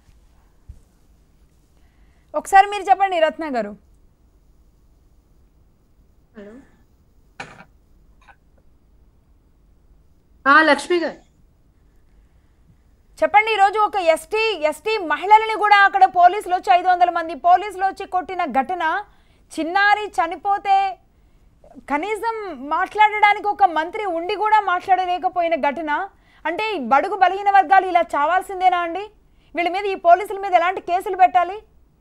ఒకసారి మీరు చెప్పండి రత్న గారు హలో ఆ, లక్ష్మి గారు చెప్పండి ఈరోజు ఒక ఎస్టీ ఎస్టీ మహిళలని కూడా అక్కడ పోలీసులు వచ్చి ఐదు వందల మంది పోలీసులు వచ్చి కొట్టిన ఘటన చిన్నారి చనిపోతే కనీసం మాట్లాడడానికి ఒక మంత్రి ఉండి కూడా మాట్లాడలేకపోయిన ఘటన అంటే ఈ బడుగు బలహీన వర్గాలు ఇలా చావాల్సిందేనా అండి వీళ్ళ మీద ఈ పోలీసుల మీద ఎలాంటి కేసులు పెట్టాలి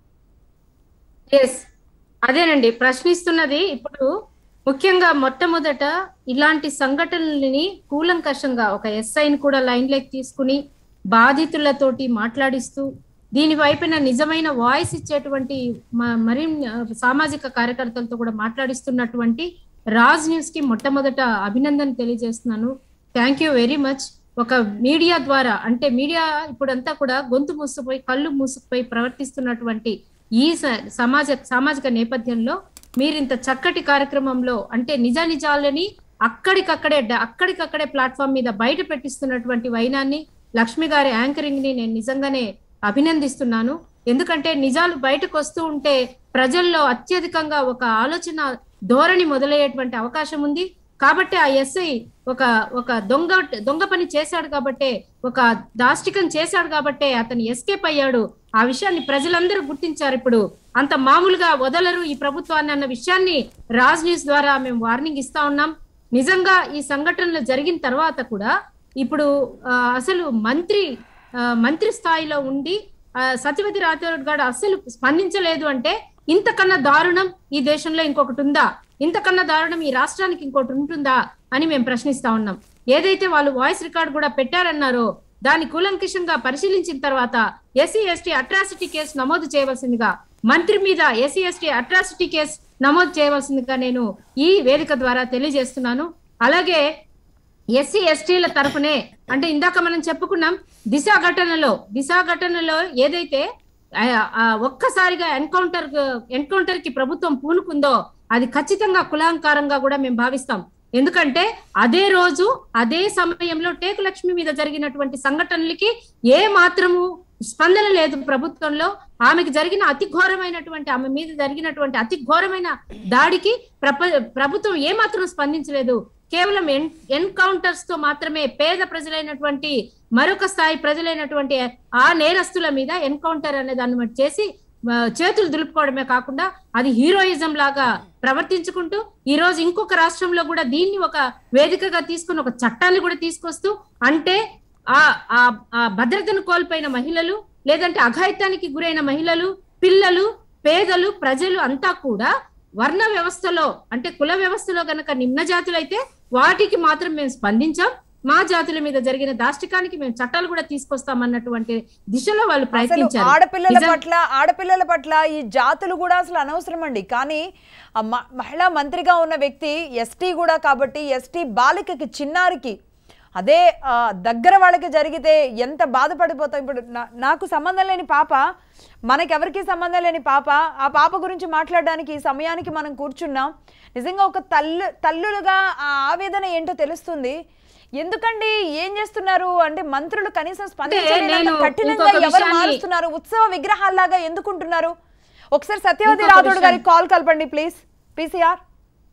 ఎస్ అదేనండి ప్రశ్నిస్తున్నది ఇప్పుడు ముఖ్యంగా మొట్టమొదట ఇలాంటి సంఘటనలని కూలంకషంగా ఒక ఎస్ఐని కూడా లైన్లోకి తీసుకుని బాధితులతోటి మాట్లాడిస్తూ దీని వైపున నిజమైన వాయిస్ ఇచ్చేటువంటి మ- మరి సామాజిక కార్యకర్తలతో కూడా మాట్లాడిస్తున్నటువంటి రాజ్ న్యూస్ కి మొట్టమొదట అభినందన తెలియజేస్తున్నాను థ్యాంక్ యూ వెరీ మచ్ ఒక మీడియా ద్వారా అంటే మీడియా ఇప్పుడంతా కూడా గొంతు మూసుకుపోయి కళ్ళు మూసుకుపోయి ప్రవర్తిస్తున్నటువంటి ఈ స- సమాజ సామాజిక నేపథ్యంలో మీరు ఇంత చక్కటి కార్యక్రమంలో అంటే నిజ నిజాలని అక్కడికక్కడే డ- అక్కడికక్కడే ప్లాట్ఫామ్ మీద బయట పెట్టిస్తున్నటువంటి వైనాన్ని లక్ష్మి గారి యాంకరింగ్ ని నేను నిజంగానే అభినందిస్తున్నాను ఎందుకంటే నిజాలు బయటకు వస్తూ ఉంటే ప్రజల్లో అత్యధికంగా ఒక ఆలోచన ధోరణి మొదలయ్యేటువంటి అవకాశం ఉంది కాబట్టి ఆ ఎస్ఐ ఒక ఒక దొంగ దొంగ పని చేశాడు కాబట్టే ఒక దాష్టికం చేశాడు కాబట్టే అతను ఎస్కేప్ అయ్యాడు ఆ విషయాన్ని ప్రజలందరూ గుర్తించారు ఇప్పుడు అంత మామూలుగా వదలరు ఈ ప్రభుత్వాన్ని అన్న విషయాన్ని రాజ్ న్యూస్ ద్వారా మేము వార్నింగ్ ఇస్తా ఉన్నాం నిజంగా ఈ సంఘటనలు జరిగిన తర్వాత కూడా ఇప్పుడు ఆ, అసలు మంత్రి ఆ, మంత్రి స్థాయిలో ఉండి ఆ, సత్యవతి రాథోడ్ గారు అసలు స్పందించలేదు అంటే ఇంతకన్నా దారుణం ఈ దేశంలో ఇంకొకటి ఉందా ఇంతకన్నా దారుణం ఈ రాష్ట్రానికి ఇంకోటి ఉంటుందా అని మేము ప్రశ్నిస్తా ఉన్నాం ఏదైతే వాళ్ళు వాయిస్ రికార్డ్ కూడా పెట్టారన్నారో దాన్ని కూలంకిషంగా పరిశీలించిన తర్వాత ఎస్సీ ఎస్టీ అట్రాసిటీ కేసు నమోదు చేయవలసిందిగా మంత్రి మీద ఎస్సీ ఎస్టీ అట్రాసిటీ కేసు నమోదు చేయవలసిందిగా నేను ఈ వేదిక ద్వారా తెలియజేస్తున్నాను అలాగే ఎస్సీ ఎస్టీల తరపునే అంటే ఇందాక మనం చెప్పుకున్నాం దిశ ఘటనలో దిశ ఘటనలో ఏదైతే ఆ, ఆ, ఒక్కసారిగా ఎన్కౌంటర్ ఎన్కౌంటర్ కి ప్రభుత్వం పూనుకుందో అది ఖచ్చితంగా కులాంకారంగా కూడా మేము భావిస్తాం ఎందుకంటే అదే రోజు అదే సమయంలో టేకు లక్ష్మి మీద జరిగినటువంటి సంఘటనలకి ఏ మాత్రము స్పందన లేదు ప్రభుత్వంలో ఆమెకు జరిగిన అతి ఘోరమైనటువంటి ఆమె మీద జరిగినటువంటి అతి ఘోరమైన దాడికి ప్రప ప్రభుత్వం ఏ మాత్రం స్పందించలేదు కేవలం ఎన్ ఎన్కౌంటర్స్ తో మాత్రమే పేద ప్రజలైనటువంటి మరొక స్థాయి ప్రజలైనటువంటి ఆ నేరస్తుల మీద ఎన్కౌంటర్ అనే దాన్ని బట్టి చేసి ఆ, చేతులు దులుపుకోవడమే కాకుండా అది హీరోయిజం లాగా ప్రవర్తించుకుంటూ ఈ రోజు ఇంకొక రాష్ట్రంలో కూడా దీన్ని ఒక వేదికగా తీసుకుని ఒక చట్టాన్ని కూడా తీసుకొస్తూ అంటే ఆ ఆ ఆ భద్రతను కోల్పోయిన మహిళలు లేదంటే అఘాయిత్యానికి గురైన మహిళలు పిల్లలు పేదలు ప్రజలు అంతా కూడా వర్ణ వ్యవస్థలో అంటే కుల వ్యవస్థలో గనక నిమ్న జాతులైతే వాటికి మాత్రం మేము స్పందించాం మా జాతుల మీద జరిగిన దాష్టికానికి మేము చట్టాలు కూడా తీసుకొస్తామన్నటువంటి దిశలో వాళ్ళు అసలు ప్రయత్నించారు ఆడపిల్లల నిజం- పట్ల ఆడపిల్లల పట్ల ఈ జాతులు కూడా అసలు అనవసరం అండి కానీ ఆ మ- మహిళా మంత్రిగా ఉన్న వ్యక్తి ఎస్టీ కూడా కాబట్టి ఎస్టీ బాలికకి చిన్నారికి అదే ఆ, దగ్గర వాళ్ళకి జరిగితే ఎంత బాధపడిపోతాం ఇప్పుడు నా- నాకు సంబంధం లేని పాప మనకెవరికి సంబంధం లేని పాప ఆ పాప గురించి మాట్లాడడానికి ఈ సమయానికి మనం కూర్చున్నాం నిజంగా ఒక తల్లు తల్లులుగా ఆ ఆవేదన ఏంటో తెలుస్తుంది ఎందుకండి ఏం చేస్తున్నారు అంటే మంత్రులు కనీసం స్పందించలేనంత నేను కఠినంగా ఇంకొక ఎవరు విషయాన్ని- మారుస్తున్నారు ఉత్సవ విగ్రహాల్లాగా ఎందుకుంటున్నారు ఒకసారి సత్యవతి ఇంకొక రాథోడ్ విషయం- గారికి కాల్ కలపండి ప్లీజ్ పీసీఆర్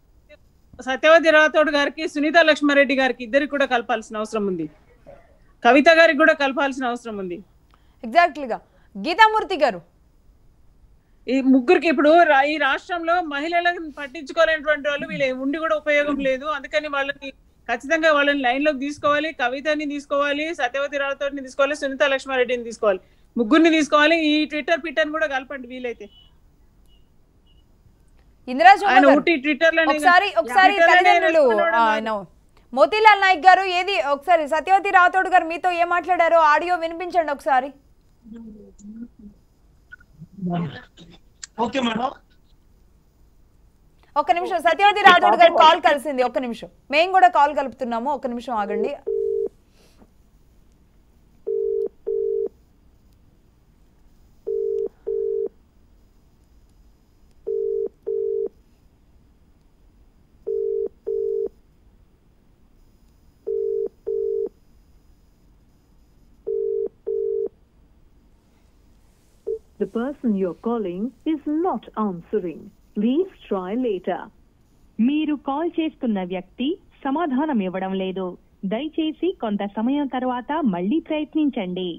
సత్యవతి రాథోడ్ గారికి సునీత లక్ష్మారెడ్డి గారికి ఇద్దరికి కూడా కలపాల్సిన అవసరం ఉంది కవిత గారికి కూడా కలపాల్సిన అవసరం ఉంది ఎగ్జాక్ట్లీగా గీతామూర్తి గారు ఈ ముగ్గురికి ఇప్పుడు రా- ఈ రాష్ట్రంలో మహిళలను పట్టించుకోలేనటువంటి వాళ్ళు వీళ్ళు ఉండి కూడా ఉపయోగం లేదు అందుకని వాళ్ళని ఖచ్చితంగా వాళ్ళని లైన్ లోకి తీసుకోవాలి కవితని తీసుకోవాలి సత్యవతి రాథోడ్ని తీసుకోవాలి సునీత లక్ష్మారెడ్డిని తీసుకోవాలి ముగ్గురిని తీసుకోవాలి ఈ ట్విట్టర్ పిట్టర్ కూడా కలపండి వీలైతే ఇందిరా శోభ ఆయన గారు. ఉట్టి ట్విట్టర్ లోనే ఒకసారి ఒకసారి ట్విట్టర్ లోనే తల్లిదండ్రులు వేసుకున్నాడు ఆ, ఆయన మోతీలాల్ నాయక్ గారు ఏది ఒకసారి సత్యవతి రాథోడ్ గారు మీతో ఏం మాట్లాడారో ఆడియో వినిపించండి ఒకసారి ఓకే మేడం ఒక్క నిమిషం సత్యవతి రాథోడ్ గారి కాల్ కలిసింది ఒక్క నిమిషం మేము కూడా కాల్ కలుపుతున్నాము ఒక్క నిమిషం ఆగండి The person you're calling is not answering. Please try later. మీరు కాల్ చేస్తున్న వ్యక్తి సమాధానం ఇవ్వడం లేదు దయచేసి కొంత సమయం తర్వాత మళ్ళీ ప్రయత్నించండి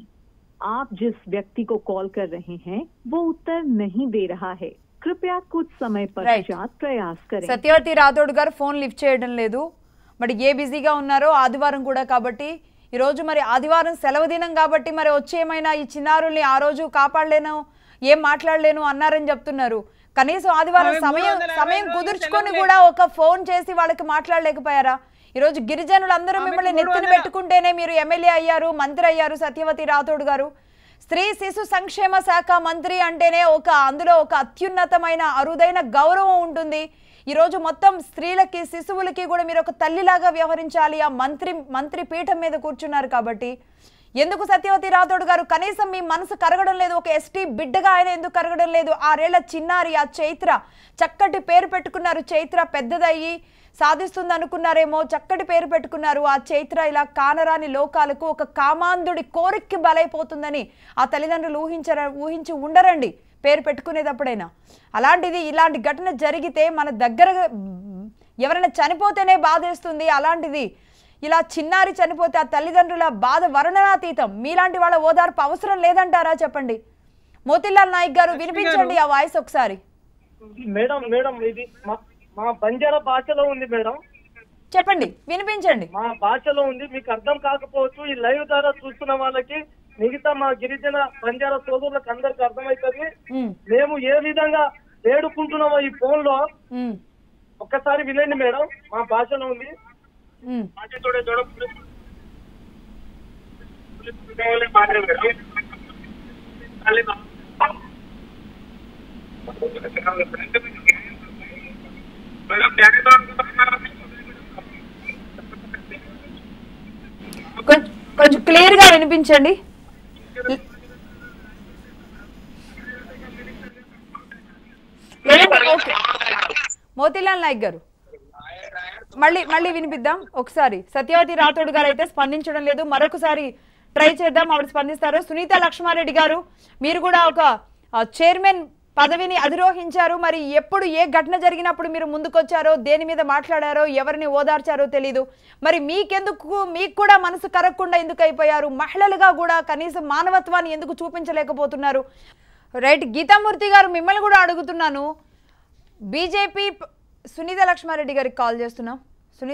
आप जिस व्यक्ति को कॉल कर रहे हैं वो उत्तर नहीं दे रहा है कृपया कुछ समय पश्चात प्रयास करें సత్యవతి రాథోడ్ గారు ఫోన్ లిఫ్ట్ చేయడం లేదు మరి ఏ బిజీగా ఉన్నారో ఆదివారం కూడా కాబట్టి ఈరోజు మరి ఆదివారం సెలవు దినం కాబట్టి మరి వచ్చి ఏమైనా ఈ చిన్నారుల్ని ఆ రోజు కాపాడలేను ఏం మాట్లాడలేను అన్నారని చెప్తున్నారు కనీసం ఆదివారం ఆమె సమయం 360 సమయం రోజులు కుదుర్చుకొని సెలవులే. కూడా ఒక ఫోన్ చేసి వాళ్ళకి మాట్లాడలేకపోయారా ఈరోజు గిరిజనులు అందరూ ఆమెకు మిమ్మల్ని మూడు నెత్తిన వందల- పెట్టుకుంటేనే మీరు ఎమ్మెల్యే అయ్యారు మంత్రి అయ్యారు సత్యవతి రాథోడ్ గారు స్త్రీ శిశు సంక్షేమ శాఖ మంత్రి అంటేనే ఒక అందులో ఒక అత్యున్నతమైన అరుదైన గౌరవం ఉంటుంది ఈరోజు మొత్తం స్త్రీలకి శిశువులకి కూడా మీరు ఒక తల్లిలాగా వ్యవహరించాలి ఆ మంత్రి మంత్రి పీఠం మీద కూర్చున్నారు కాబట్టి ఎందుకు సత్యవతి రాథోడ్ గారు కనీసం మీ మనసు కరగడం లేదు ఒక ఎస్టీ బిడ్డగా ఆయన ఎందుకు కరగడం లేదు ఆరేళ్ల చిన్నారి ఆ చైత్ర చక్కటి పేరు పెట్టుకున్నారు చైత్ర పెద్దదయ్యి సాధిస్తుంది అనుకున్నారేమో చక్కటి పేరు పెట్టుకున్నారు ఆ చైత్ర ఇలా కానరాని లోకాలకు ఒక కామాంధుడి కోరిక్కి బలైపోతుందని ఆ తల్లిదండ్రులు ఊహించర ఊహించి ఉండరండి పేరు పెట్టుకునేటప్పుడైనా అలాంటిది ఇలాంటి ఘటన జరిగితే మన దగ్గర ఎవరైనా చనిపోతేనే బాధేస్తుంది అలాంటిది ఇలా చిన్నారి చనిపోతే ఆ తల్లిదండ్రుల బాధ వర్ణనాతీతం మీలాంటి వాళ్ళ ఓదార్పు అవసరం లేదంటారా చెప్పండి మోతిలాల్ నాయక్ గారు వినిపించండి ఆ వాయిస్ ఒకసారి మేడం మేడం ఇది మా- మా బంజారా భాషలో ఉంది మేడం చెప్పండి వినిపించండి మా భాషలో ఉంది మీకు అర్థం కాకపోవచ్చు ఈ లైవ్ ద్వారా చూస్తున్న వాళ్ళకి మిగతా మా గిరిజన బంజారా సోదరులకు అందరికి అర్థమవుతుంది ఉమ్, మేము ఏ విధంగా వేడుకుంటున్నామో ఈ ఫోన్ లో ఉమ్, ఒక్కసారి వినండి మేడం మా భాషలో ఉంది ఉమ్. కొంచెం కొంచెం క్లియర్ గా వినిపించండి ఓకే. మోతీలాల్ నాయక్ గారు మళ్ళీ మళ్ళీ వినిపిద్దాం ఒకసారి సత్యవతి రాథోడ్ గారు అయితే స్పందించడం లేదు మరొకసారి ట్రై చేద్దాం ఆవిడ స్పందిస్తారు సునీత లక్ష్మారెడ్డి గారు మీరు కూడా ఒక ఆ, చైర్మన్ పదవిని అధిరోహించారు మరి ఎప్పుడు ఏ ఘటన జరిగినప్పుడు మీరు ముందుకొచ్చారో దేని మీద మాట్లాడారో ఎవరిని ఓదార్చారో తెలీదు మరి మీకెందుకు మీకు కూడా మనసు కరగకుండా ఎందుకు అయిపోయారు మహిళలుగా కూడా కనీసం మానవత్వాన్ని ఎందుకు చూపించలేకపోతున్నారు రైట్ గీతామూర్తి గారు మిమ్మల్ని కూడా అడుగుతున్నాను బీజేపీ ప- సునీత లక్ష్మారెడ్డి గారికి కాల్ చేస్తున్నాం Suni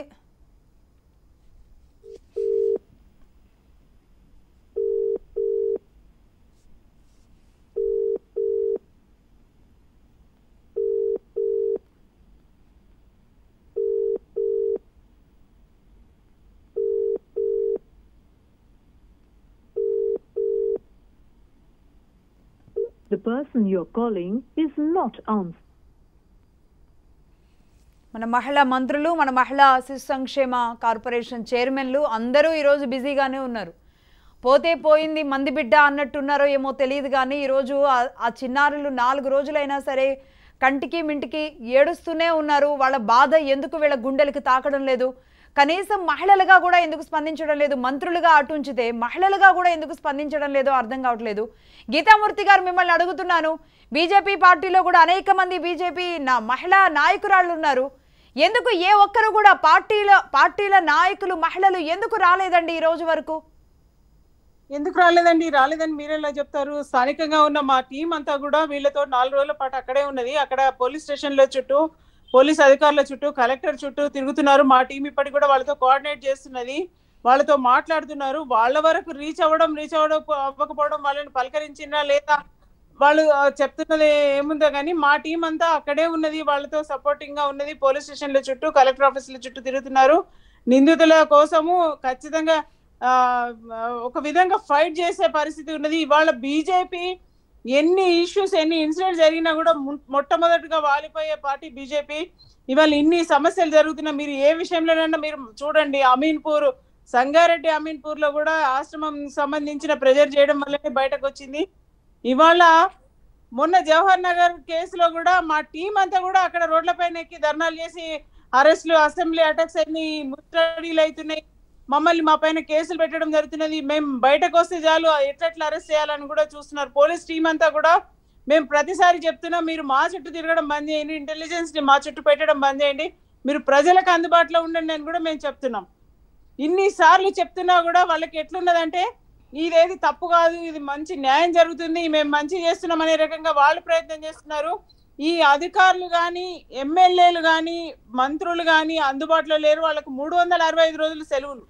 The person you're calling is not answering. మన మహిళా మంత్రులు మన మహిళా శిశు సంక్షేమ కార్పొరేషన్ చైర్మన్లు అందరూ ఈరోజు బిజీగానే ఉన్నారు పోతే పోయింది మంది బిడ్డ అన్నట్టున్నారో ఏమో తెలియదు కానీ ఈరోజు ఆ- ఆ చిన్నారులు నాలుగు రోజులైనా సరే కంటికి మింటికి ఏడుస్తూనే ఉన్నారు వాళ్ళ బాధ ఎందుకు వీళ్ళ గుండెలకి తాకడం లేదు కనీసం మహిళలుగా కూడా ఎందుకు స్పందించడం లేదు మంత్రులుగా అటుంచితే మహిళలుగా కూడా ఎందుకు స్పందించడం లేదో అర్థం కావట్లేదు గీతామూర్తి గారు మిమ్మల్ని అడుగుతున్నాను బీజేపీ పార్టీలో కూడా అనేక మంది బీజేపీ నా మహిళా నాయకురాళ్ళు ఉన్నారు ఎందుకు ఏ ఒక్కరు కూడా పార్టీల పార్టీల నాయకులు మహిళలు ఎందుకు రాలేదండి ఈ రోజు వరకు ఎందుకు రాలేదండి రాలేదని మీరు ఎలా చెప్తారు స్థానికంగా ఉన్న మా టీం అంతా కూడా వీళ్ళతో నాలుగు రోజుల పాటు అక్కడే ఉన్నది అక్కడ పోలీస్ స్టేషన్ల చుట్టూ పోలీస్ అధికారుల చుట్టూ కలెక్టర్ చుట్టూ తిరుగుతున్నారు మా టీం ఇప్పటికి కూడా వాళ్ళతో కోఆర్డినేట్ చేస్తున్నది వాళ్ళతో మాట్లాడుతున్నారు వాళ్ళ వరకు రీచ్ అవ్వడం రీచ్ అవ్వడం అవ్వకపోవడం వాళ్ళని పలకరించినా లేదా వాళ్ళు ఆ, చెప్తున్నది ఏముందో కానీ మా టీం అంతా అక్కడే ఉన్నది వాళ్ళతో సపోర్టింగ్ గా ఉన్నది పోలీస్ స్టేషన్ల చుట్టూ కలెక్టర్ ఆఫీసుల చుట్టూ తిరుగుతున్నారు నిందితుల కోసము ఖచ్చితంగా ఆ, ఒక విధంగా ఫైట్ చేసే పరిస్థితి ఉన్నది ఇవాళ బీజేపీ ఎన్ని ఇష్యూస్ ఎన్ని ఇన్సిడెంట్స్ జరిగినా కూడా ము- మొట్టమొదటిగా వాలిపోయే పార్టీ బీజేపీ ఇవాళ ఇన్ని సమస్యలు జరుగుతున్నా మీరు ఏ విషయంలోనైనా మీరు చూడండి అమీన్పూర్ సంగారెడ్డి అమీన్పూర్ లో కూడా ఆశ్రమం సంబంధించిన ప్రెజర్ చేయడం వల్లనే బయటకు వచ్చింది ఇవాళ మొన్న జవహర్ నగర్ కేసులో కూడా మా టీం అంతా కూడా అక్కడ రోడ్లపైన ఎక్కి ధర్నాలు చేసి అరెస్టులు అసెంబ్లీ అటాక్స్ అన్ని ముట్టడీలు అవుతున్నాయి మమ్మల్ని మా పైన కేసులు పెట్టడం జరుగుతున్నది మేము బయటకు వస్తే చాలు ఎట్లెట్లా అరెస్ట్ చేయాలని కూడా చూస్తున్నారు పోలీస్ టీం అంతా కూడా మేము ప్రతిసారి చెప్తున్నాం మీరు మా చుట్టూ తిరగడం బంద్ చేయండి ఇంటెలిజెన్స్ ని మా చుట్టూ పెట్టడం బంద్ చేయండి మీరు ప్రజలకు అందుబాటులో ఉండండి అని కూడా మేము చెప్తున్నాం ఇన్ని సార్లు చెప్తున్నా కూడా వాళ్ళకి ఎట్లున్నదంటే ఇదేది తప్పు కాదు ఇది మంచి న్యాయం జరుగుతుంది మేము మంచి చేస్తున్నాం అనే రకంగా వాళ్ళు ప్రయత్నం చేస్తున్నారు ఈ అధికారులు కానీ ఎమ్మెల్యేలు కానీ మంత్రులు కానీ అందుబాటులో లేరు వాళ్ళకు మూడు వందల అరవై ఐదు రోజులు సెలవులు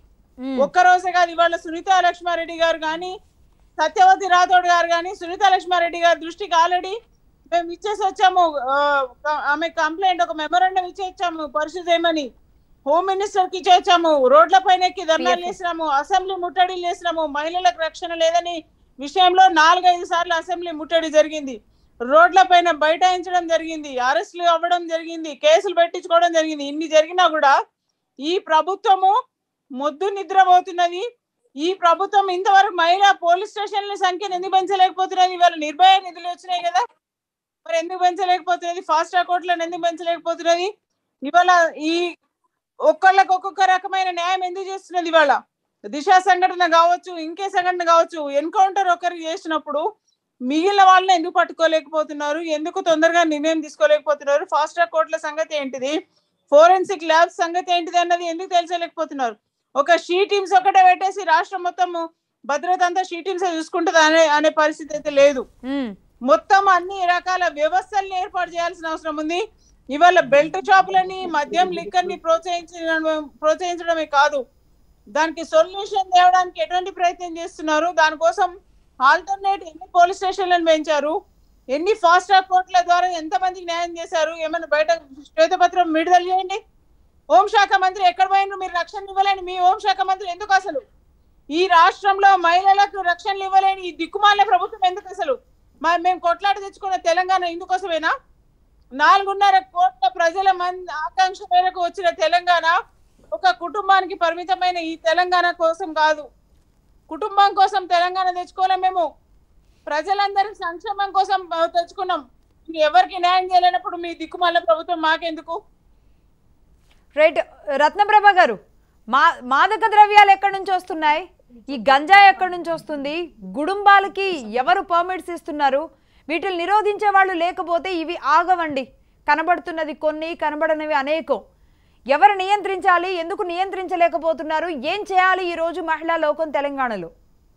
ఒక్క రోజే కాదు ఇవాళ సునీత లక్ష్మారెడ్డి గారు కానీ సత్యవతి రాథోడ్ గారు కానీ సునీత లక్ష్మారెడ్డి గారి దృష్టికి ఆల్రెడీ మేము ఇచ్చేసి వచ్చాము ఆ, ఆమె కంప్లైంట్ ఒక మెమోరాండం ఇచ్చి వచ్చాము పరిశుద్ధ ఏమని హోమ్ మినిస్టర్ కి ఇచ్చి వచ్చాము రోడ్ల పైన ఎక్కి ధర్నాలు చేసినాము అసెంబ్లీ ముట్టడిలు చేసినాము మహిళలకు రక్షణ లేదని విషయంలో నాలుగైదు సార్లు అసెంబ్లీ ముట్టడి జరిగింది రోడ్ల పైన బైఠాయించడం జరిగింది అరెస్టులు అవ్వడం జరిగింది కేసులు పెట్టించుకోవడం జరిగింది ఇన్ని జరిగినా కూడా ఈ ప్రభుత్వము మొద్దు నిద్రపోతున్నది ఈ ప్రభుత్వం ఇంతవరకు మహిళా పోలీస్ స్టేషన్ల సంఖ్యను ఎందుకు పెంచలేకపోతున్నది ఇవాళ నిర్భయ నిధులు వచ్చినాయి కదా మరి ఎందుకు పెంచలేకపోతున్నది ఫాస్ట్ ట్రాక్ కోర్టులను ఎందుకు పెంచలేకపోతున్నది ఇవాళ ఈ ఒక్కళ్ళకి ఒక్కొక్క రకమైన న్యాయం ఎందుకు చేస్తున్నది ఇవాళ దిశ సంఘటన కావచ్చు ఇంకే సంఘటన కావచ్చు ఎన్కౌంటర్ ఒకరికి చేసినప్పుడు మిగిలిన వాళ్ళని ఎందుకు పట్టుకోలేకపోతున్నారు ఎందుకు తొందరగా నిర్ణయం తీసుకోలేకపోతున్నారు ఫాస్ట్ ట్రాక్ కోర్టుల సంగతి ఏంటిది ఫోరెన్సిక్ ల్యాబ్స్ సంగతి ఏంటిది అన్నది ఎందుకు తెలిసలేకపోతున్నారు ఒక షీ టీమ్స్ ఒకటే పెట్టేసి రాష్ట్రం మొత్తం భద్రత అంతా షీ టీమ్స్ చూసుకుంటుంది అనే అనే పరిస్థితి అయితే లేదు మొత్తం అన్ని రకాల వ్యవస్థల్ని ఏర్పాటు చేయాల్సిన అవసరం ఉంది ఇవాళ బెల్ట్ షాపులని మద్యం లిక్కర్ ని ప్రోత్సహించడం ప్రోత్సహించడమే కాదు దానికి సొల్యూషన్ తేవడానికి ఎటువంటి ప్రయత్నం చేస్తున్నారు దానికోసం ఆల్టర్నేట్ ఎన్ని పోలీస్ స్టేషన్లను పెంచారు ఎన్ని ఫాస్ట్ ట్రాక్ కోర్టుల ద్వారా ఎంత మందికి న్యాయం చేశారు ఏమైనా బయట శ్వేతపత్రం విడుదల చేయండి హోంశాఖ మంత్రి ఎక్కడ పోయినారు మీరు రక్షణ ఇవ్వలేని మీ హోంశాఖ మంత్రి ఎందుకు అసలు ఈ రాష్ట్రంలో మహిళలకు రక్షణలు ఇవ్వలేని ఈ దిక్కుమాల ప్రభుత్వం ఎందుకు అసలు మరి మేము కొట్లాట తెచ్చుకున్న తెలంగాణ ఇందుకోసమేనా నాలుగున్నర కోట్ల ప్రజల మంది ఆకాంక్ష మేరకు వచ్చిన తెలంగాణ ఒక కుటుంబానికి పరిమితమైన ఈ తెలంగాణ కోసం కాదు కుటుంబం కోసం తెలంగాణ తెచ్చుకోలే మేము ప్రజలందరి సంక్షేమం కోసం ఆ, తెచ్చుకున్నాం మీరు ఎవరికి న్యాయం చేయలేనప్పుడు మీ దిక్కుమాల ప్రభుత్వం మాకెందుకు రైట్ రత్నప్రభ గారు మా మాదక ద్రవ్యాలు ఎక్కడి నుంచి వస్తున్నాయి ఈ గంజా ఎక్కడి నుంచి వస్తుంది గుడుంబాలకి ఎవరు పర్మిట్స్ ఇస్తున్నారు వీటిని నిరోధించే వాళ్ళు లేకపోతే ఇవి ఆగవండి కనబడుతున్నది కొన్ని కనబడనివి అనేకం ఎవరు నియంత్రించాలి ఎందుకు నియంత్రించలేకపోతున్నారు ఏం చేయాలి ఈ రోజు మహిళా లోకం తెలంగాణలో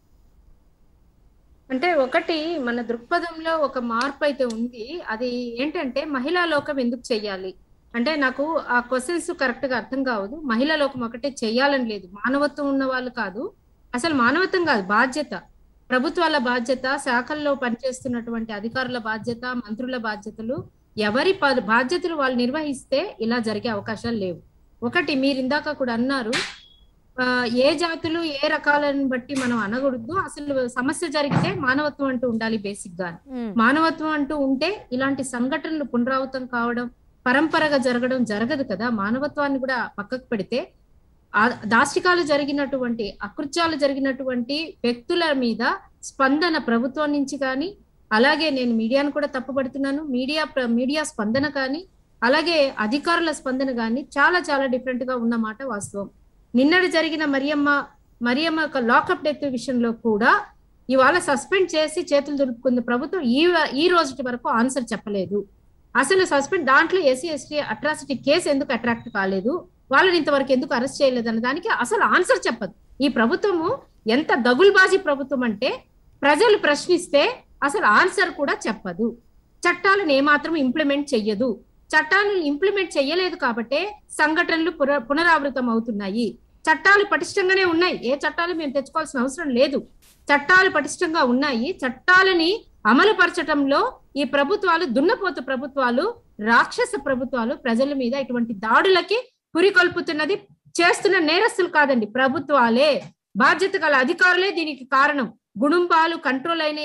అంటే ఒకటి మన దృక్పథంలో ఒక మార్పు అయితే ఉంది అది ఏంటంటే మహిళా లోకం ఎందుకు చెయ్యాలి అంటే నాకు ఆ క్వశ్చన్స్ కరెక్ట్ గా అర్థం కావదు మహిళా లోకం ఒకటే చెయ్యాలని లేదు మానవత్వం ఉన్న వాళ్ళు కాదు అసలు మానవత్వం కాదు బాధ్యత ప్రభుత్వాల బాధ్యత శాఖల్లో పనిచేస్తున్నటువంటి అధికారుల బాధ్యత మంత్రుల బాధ్యతలు ఎవరి ప- బాధ్యతలు వాళ్ళు నిర్వహిస్తే ఇలా జరిగే అవకాశాలు లేవు ఒకటి మీరు ఇందాక కూడా అన్నారు ఆ, ఏ జాతులు ఏ రకాలను బట్టి మనం అనకూడదు అసలు సమస్య జరిగితే మానవత్వం అంటూ ఉండాలి బేసిక్ గా మానవత్వం అంటూ ఉంటే ఇలాంటి సంఘటనలు పునరావృతం కావడం పరంపరగా జరగడం జరగదు కదా మానవత్వాన్ని కూడా పక్కకు పెడితే ఆ దాష్టికాలు జరిగినటువంటి అకృత్యాలు జరిగినటువంటి వ్యక్తుల మీద స్పందన ప్రభుత్వం నుంచి కానీ అలాగే నేను మీడియాను కూడా తప్పుపడుతున్నాను మీడియా ప్ర- మీడియా స్పందన కానీ అలాగే అధికారుల స్పందన కానీ చాలా చాలా డిఫరెంట్ గా ఉన్నమాట వాస్తవం నిన్నటి జరిగిన మరియమ్మ మరియమ్మ యొక్క లాకప్ డెత్ విషయంలో కూడా ఇవాళ సస్పెండ్ చేసి చేతులు దులుపుకుంది ప్రభుత్వం ఈ ఈ రోజుటి వరకు ఆన్సర్ చెప్పలేదు అసలు సస్పెండ్ దాంట్లో ఎస్సీ ఎస్టీ అట్రాసిటీ కేసు ఎందుకు అట్రాక్ట్ కాలేదు వాళ్ళని ఇంతవరకు ఎందుకు అరెస్ట్ చేయలేదు అన్న దానికి అసలు ఆన్సర్ చెప్పదు ఈ ప్రభుత్వము ఎంత దగుల్బాజీ ప్రభుత్వం అంటే ప్రజలు ప్రశ్నిస్తే అసలు ఆన్సర్ కూడా చెప్పదు చట్టాలను ఏమాత్రం ఇంప్లిమెంట్ చెయ్యదు చట్టాలను ఇంప్లిమెంట్ చెయ్యలేదు కాబట్టే సంఘటనలు పుర పునరావృతం అవుతున్నాయి చట్టాలు పటిష్టంగానే ఉన్నాయి ఏ చట్టాలు మేము తెచ్చుకోవాల్సిన అవసరం లేదు చట్టాలు పటిష్టంగా ఉన్నాయి చట్టాలని అమలు పరచటంలో ఈ ప్రభుత్వాలు దున్నపోతు ప్రభుత్వాలు రాక్షస ప్రభుత్వాలు ప్రజల మీద ఇటువంటి దాడులకి పురికొల్పుతున్నది చేస్తున్న నేరస్తులు కాదండి ప్రభుత్వాలే బాధ్యత గల అధికారులే దీనికి కారణం గుణంబాలు కంట్రోల్ అయినాయా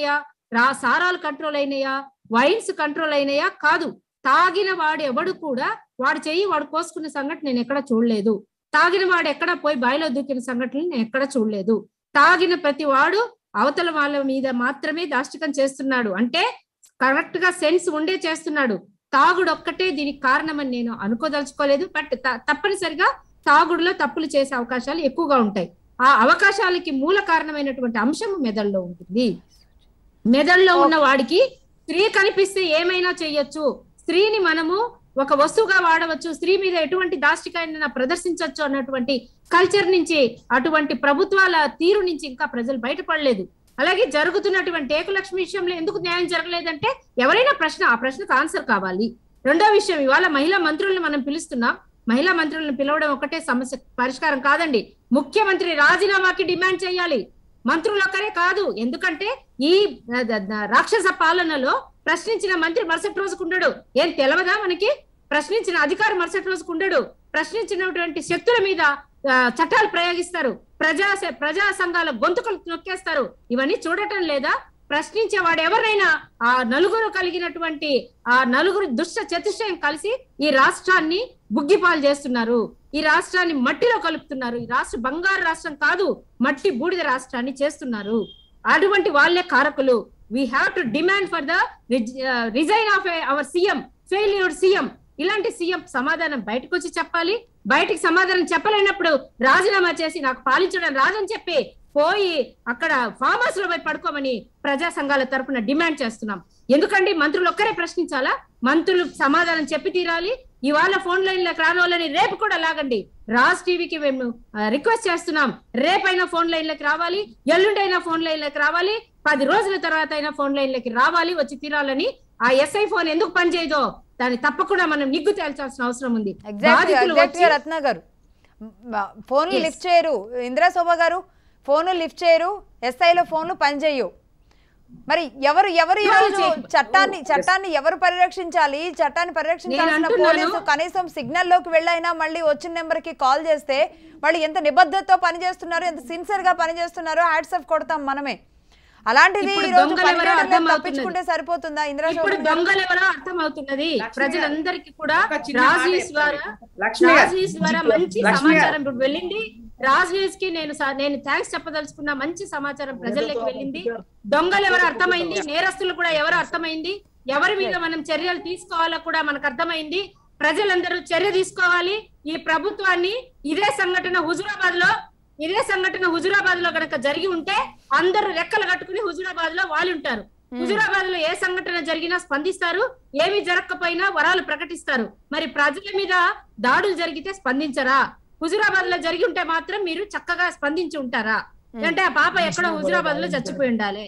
రా సారాలు కంట్రోల్ అయినాయా వైన్స్ కంట్రోల్ అయినాయా కాదు తాగిన వాడు ఎవడు కూడా వాడు చెయ్యి వాడు కోసుకునే సంఘటన నేను ఎక్కడ చూడలేదు తాగిన వాడు ఎక్కడ పోయి బాయిలో దూకిన సంఘటనలు నేను ఎక్కడ చూడలేదు తాగిన ప్రతి వాడు అవతల వాళ్ళ మీద మాత్రమే దాష్టికం చేస్తున్నాడు అంటే కరెక్ట్ గా సెన్స్ ఉండే చేస్తున్నాడు తాగుడు ఒక్కటే దీనికి కారణమని నేను అనుకోదలుచుకోలేదు బట్ త- తప్పనిసరిగా తాగుడులో తప్పులు చేసే అవకాశాలు ఎక్కువగా ఉంటాయి ఆ అవకాశాలకి మూల కారణమైనటువంటి అంశం మెదడులో ఉంటుంది మెదడులో ఉన్న వాడికి స్త్రీ కనిపిస్తే ఏమైనా చెయ్యొచ్చు స్త్రీని మనము ఒక వస్తువుగా వాడవచ్చు స్త్రీ మీద ఎటువంటి దాష్టికాయన ప్రదర్శించవచ్చు అన్నటువంటి కల్చర్ నుంచి అటువంటి ప్రభుత్వాల తీరు నుంచి ఇంకా ప్రజలు బయటపడలేదు అలాగే జరుగుతున్నటువంటి ఏకలక్ష్మి విషయంలో ఎందుకు న్యాయం జరగలేదంటే ఎవరైనా ప్రశ్న ఆ ప్రశ్నకు ఆన్సర్ కావాలి రెండో విషయం ఇవాళ మహిళా మంత్రులను మనం పిలుస్తున్నాం మహిళా మంత్రులను పిలవడం ఒకటే సమస్య పరిష్కారం కాదండి ముఖ్యమంత్రి రాజీనామాకి డిమాండ్ చేయాలి మంత్రులు ఒక్కరే కాదు ఎందుకంటే ఈ ఆ, ద- ద- రాక్షస పాలనలో ప్రశ్నించిన మంత్రి మరుసటి రోజుకు ఉండడు ఏం తెలవదా మనకి ప్రశ్నించిన అధికారి మరుసటి రోజుకు ఉండడు ప్రశ్నించినటువంటి శక్తుల మీద ఆ, చట్టాలు ప్రయోగిస్తారు ప్రజా ప్రజా సంఘాల గొంతుకలు నొక్కేస్తారు ఇవన్నీ చూడటం లేదా ప్రశ్నించే వాడు ఎవరైనా ఆ నలుగురు కలిగినటువంటి ఆ నలుగురు దుష్ట చతుష్టయం కలిసి ఈ రాష్ట్రాన్ని బుగ్గిపాలు చేస్తున్నారు ఈ రాష్ట్రాన్ని మట్టిలో కలుపుతున్నారు ఈ రాష్ట్ర బంగారు రాష్ట్రం కాదు మట్టి బూడిద రాష్ట్రాన్ని చేస్తున్నారు అటువంటి వాళ్ళే కారకులు we have to demand for the resign of our CM failure CM ఇలాంటి సీఎం సమాధానం బయటకు వచ్చి చెప్పాలి బయటికి సమాధానం చెప్పలేనప్పుడు రాజీనామా చేసి నాకు పాలించడం రాదని చెప్పి పోయి అక్కడ ఫామ్ హౌస్ లో పోయి పడుకోమని ప్రజా సంఘాల తరపున డిమాండ్ చేస్తున్నాం ఎందుకండి మంత్రులు ఒక్కరే ప్రశ్నించాలా మంత్రులు సమాధానం చెప్పి తీరాలి ఇవాళ ఫోన్ లైన్ లకు రాని వాళ్ళని రేపు కూడా లాగండి రాజ్ టీవీకి మేము రిక్వెస్ట్ చేస్తున్నాం రేపైనా ఫోన్ లైన్ లకి రావాలి ఎల్లుండైనా ఫోన్ లైన్ లకి రావాలి పది రోజుల తర్వాత అయినా ఫోన్ లైన్ లకి రావాలి వచ్చి తీరాలని ఆ ఎస్ఐ ఫోన్ ఎందుకు పనిచేయదో దాన్ని తప్పకుండా మనం నిగ్గు తేల్చాల్సిన అవసరం ఉంది ఎగ్జాక్ట్లీ బాధితులు ఎగ్జాక్ట్లీ వచ్చి- రత్న గారు మ- ఫోన్లు Yes. లిఫ్ట్ చేయరు ఇందిరా శోభ గారు ఫోన్లు లిఫ్ట్ చేయరు ఎస్ఐలో ఫోన్లు పనిచేయవు మరి ఎవరు ఎవరు ఈ ఇవాళ రోజు చేయకపోతే- చట్టాన్ని చట్టాన్ని ఎవరు పరిరక్షించాలి ఈ చట్టాన్ని పరిరక్షించాల్సిన అంటున్నాను- పోలీసు కనీసం సిగ్నల్ లోకి వెళ్ళైనా మళ్ళీ వచ్చిన నెంబర్ కి కాల్ చేస్తే వాళ్ళు ఎంత నిబద్ధతతో పనిచేస్తున్నారు ఎంత సిన్సియర్ గా పనిచేస్తున్నారో హ్యాట్స్ ఆఫ్ కొడతాం మనమే అలాంటిది ఇప్పుడు ఈ రోజు దొంగలు ఎవరో పనిచేయడం అర్థం లేదు, అవుతున్నది. తప్పించుకుంటే సరిపోతుందా ఇందిరా ఇప్పుడు శోభ గారు? దొంగలు ఎవరో అర్థం అవుతున్నది లక్ష్మి ప్రజలందరికీ కూడా ఒక చిన్న మాట రాజీస్ ద్వారా చెప్తాను. లక్ష్మి గారు. రాజీస్ ద్వారా మంచి లక్ష్మి గారు. సమాచారం ఇప్పుడు వెళ్ళింది రాజీస్ కి నేను స- నేను థ్యాంక్స్ చెప్పదలుచుకున్న మంచి సమాచారం ప్రజల్లోకి వెళ్ళింది దొంగలు ఎవరు అర్థమైంది నేరస్తులు కూడా ఎవరు అర్థమైంది ఎవరి మీద మనం చర్యలు తీసుకోవాలో కూడా మనకు అర్థమైంది ప్రజలందరూ చర్య తీసుకోవాలి ఈ ప్రభుత్వాన్ని ఇదే సంఘటన హుజురాబాద్ లో ఇదే సంఘటన హుజురాబాద్ లో గనక జరిగి ఉంటే అందరూ రెక్కలు కట్టుకుని హుజురాబాద్ లో వాళ్ళు ఉంటారు హుజురాబాద్ లో ఏ సంఘటన జరిగినా స్పందిస్తారు ఏమి జరగకపోయినా వరాలు ప్రకటిస్తారు మరి ప్రజల మీద దాడులు జరిగితే స్పందించరా హుజురాబాద్ లో జరిగి ఉంటే మాత్రం మీరు చక్కగా స్పందించి ఉంటారా అంటే ఆ పాప ఎక్కడో హుజురాబాద్ లో చచ్చిపోయి ఉండాలి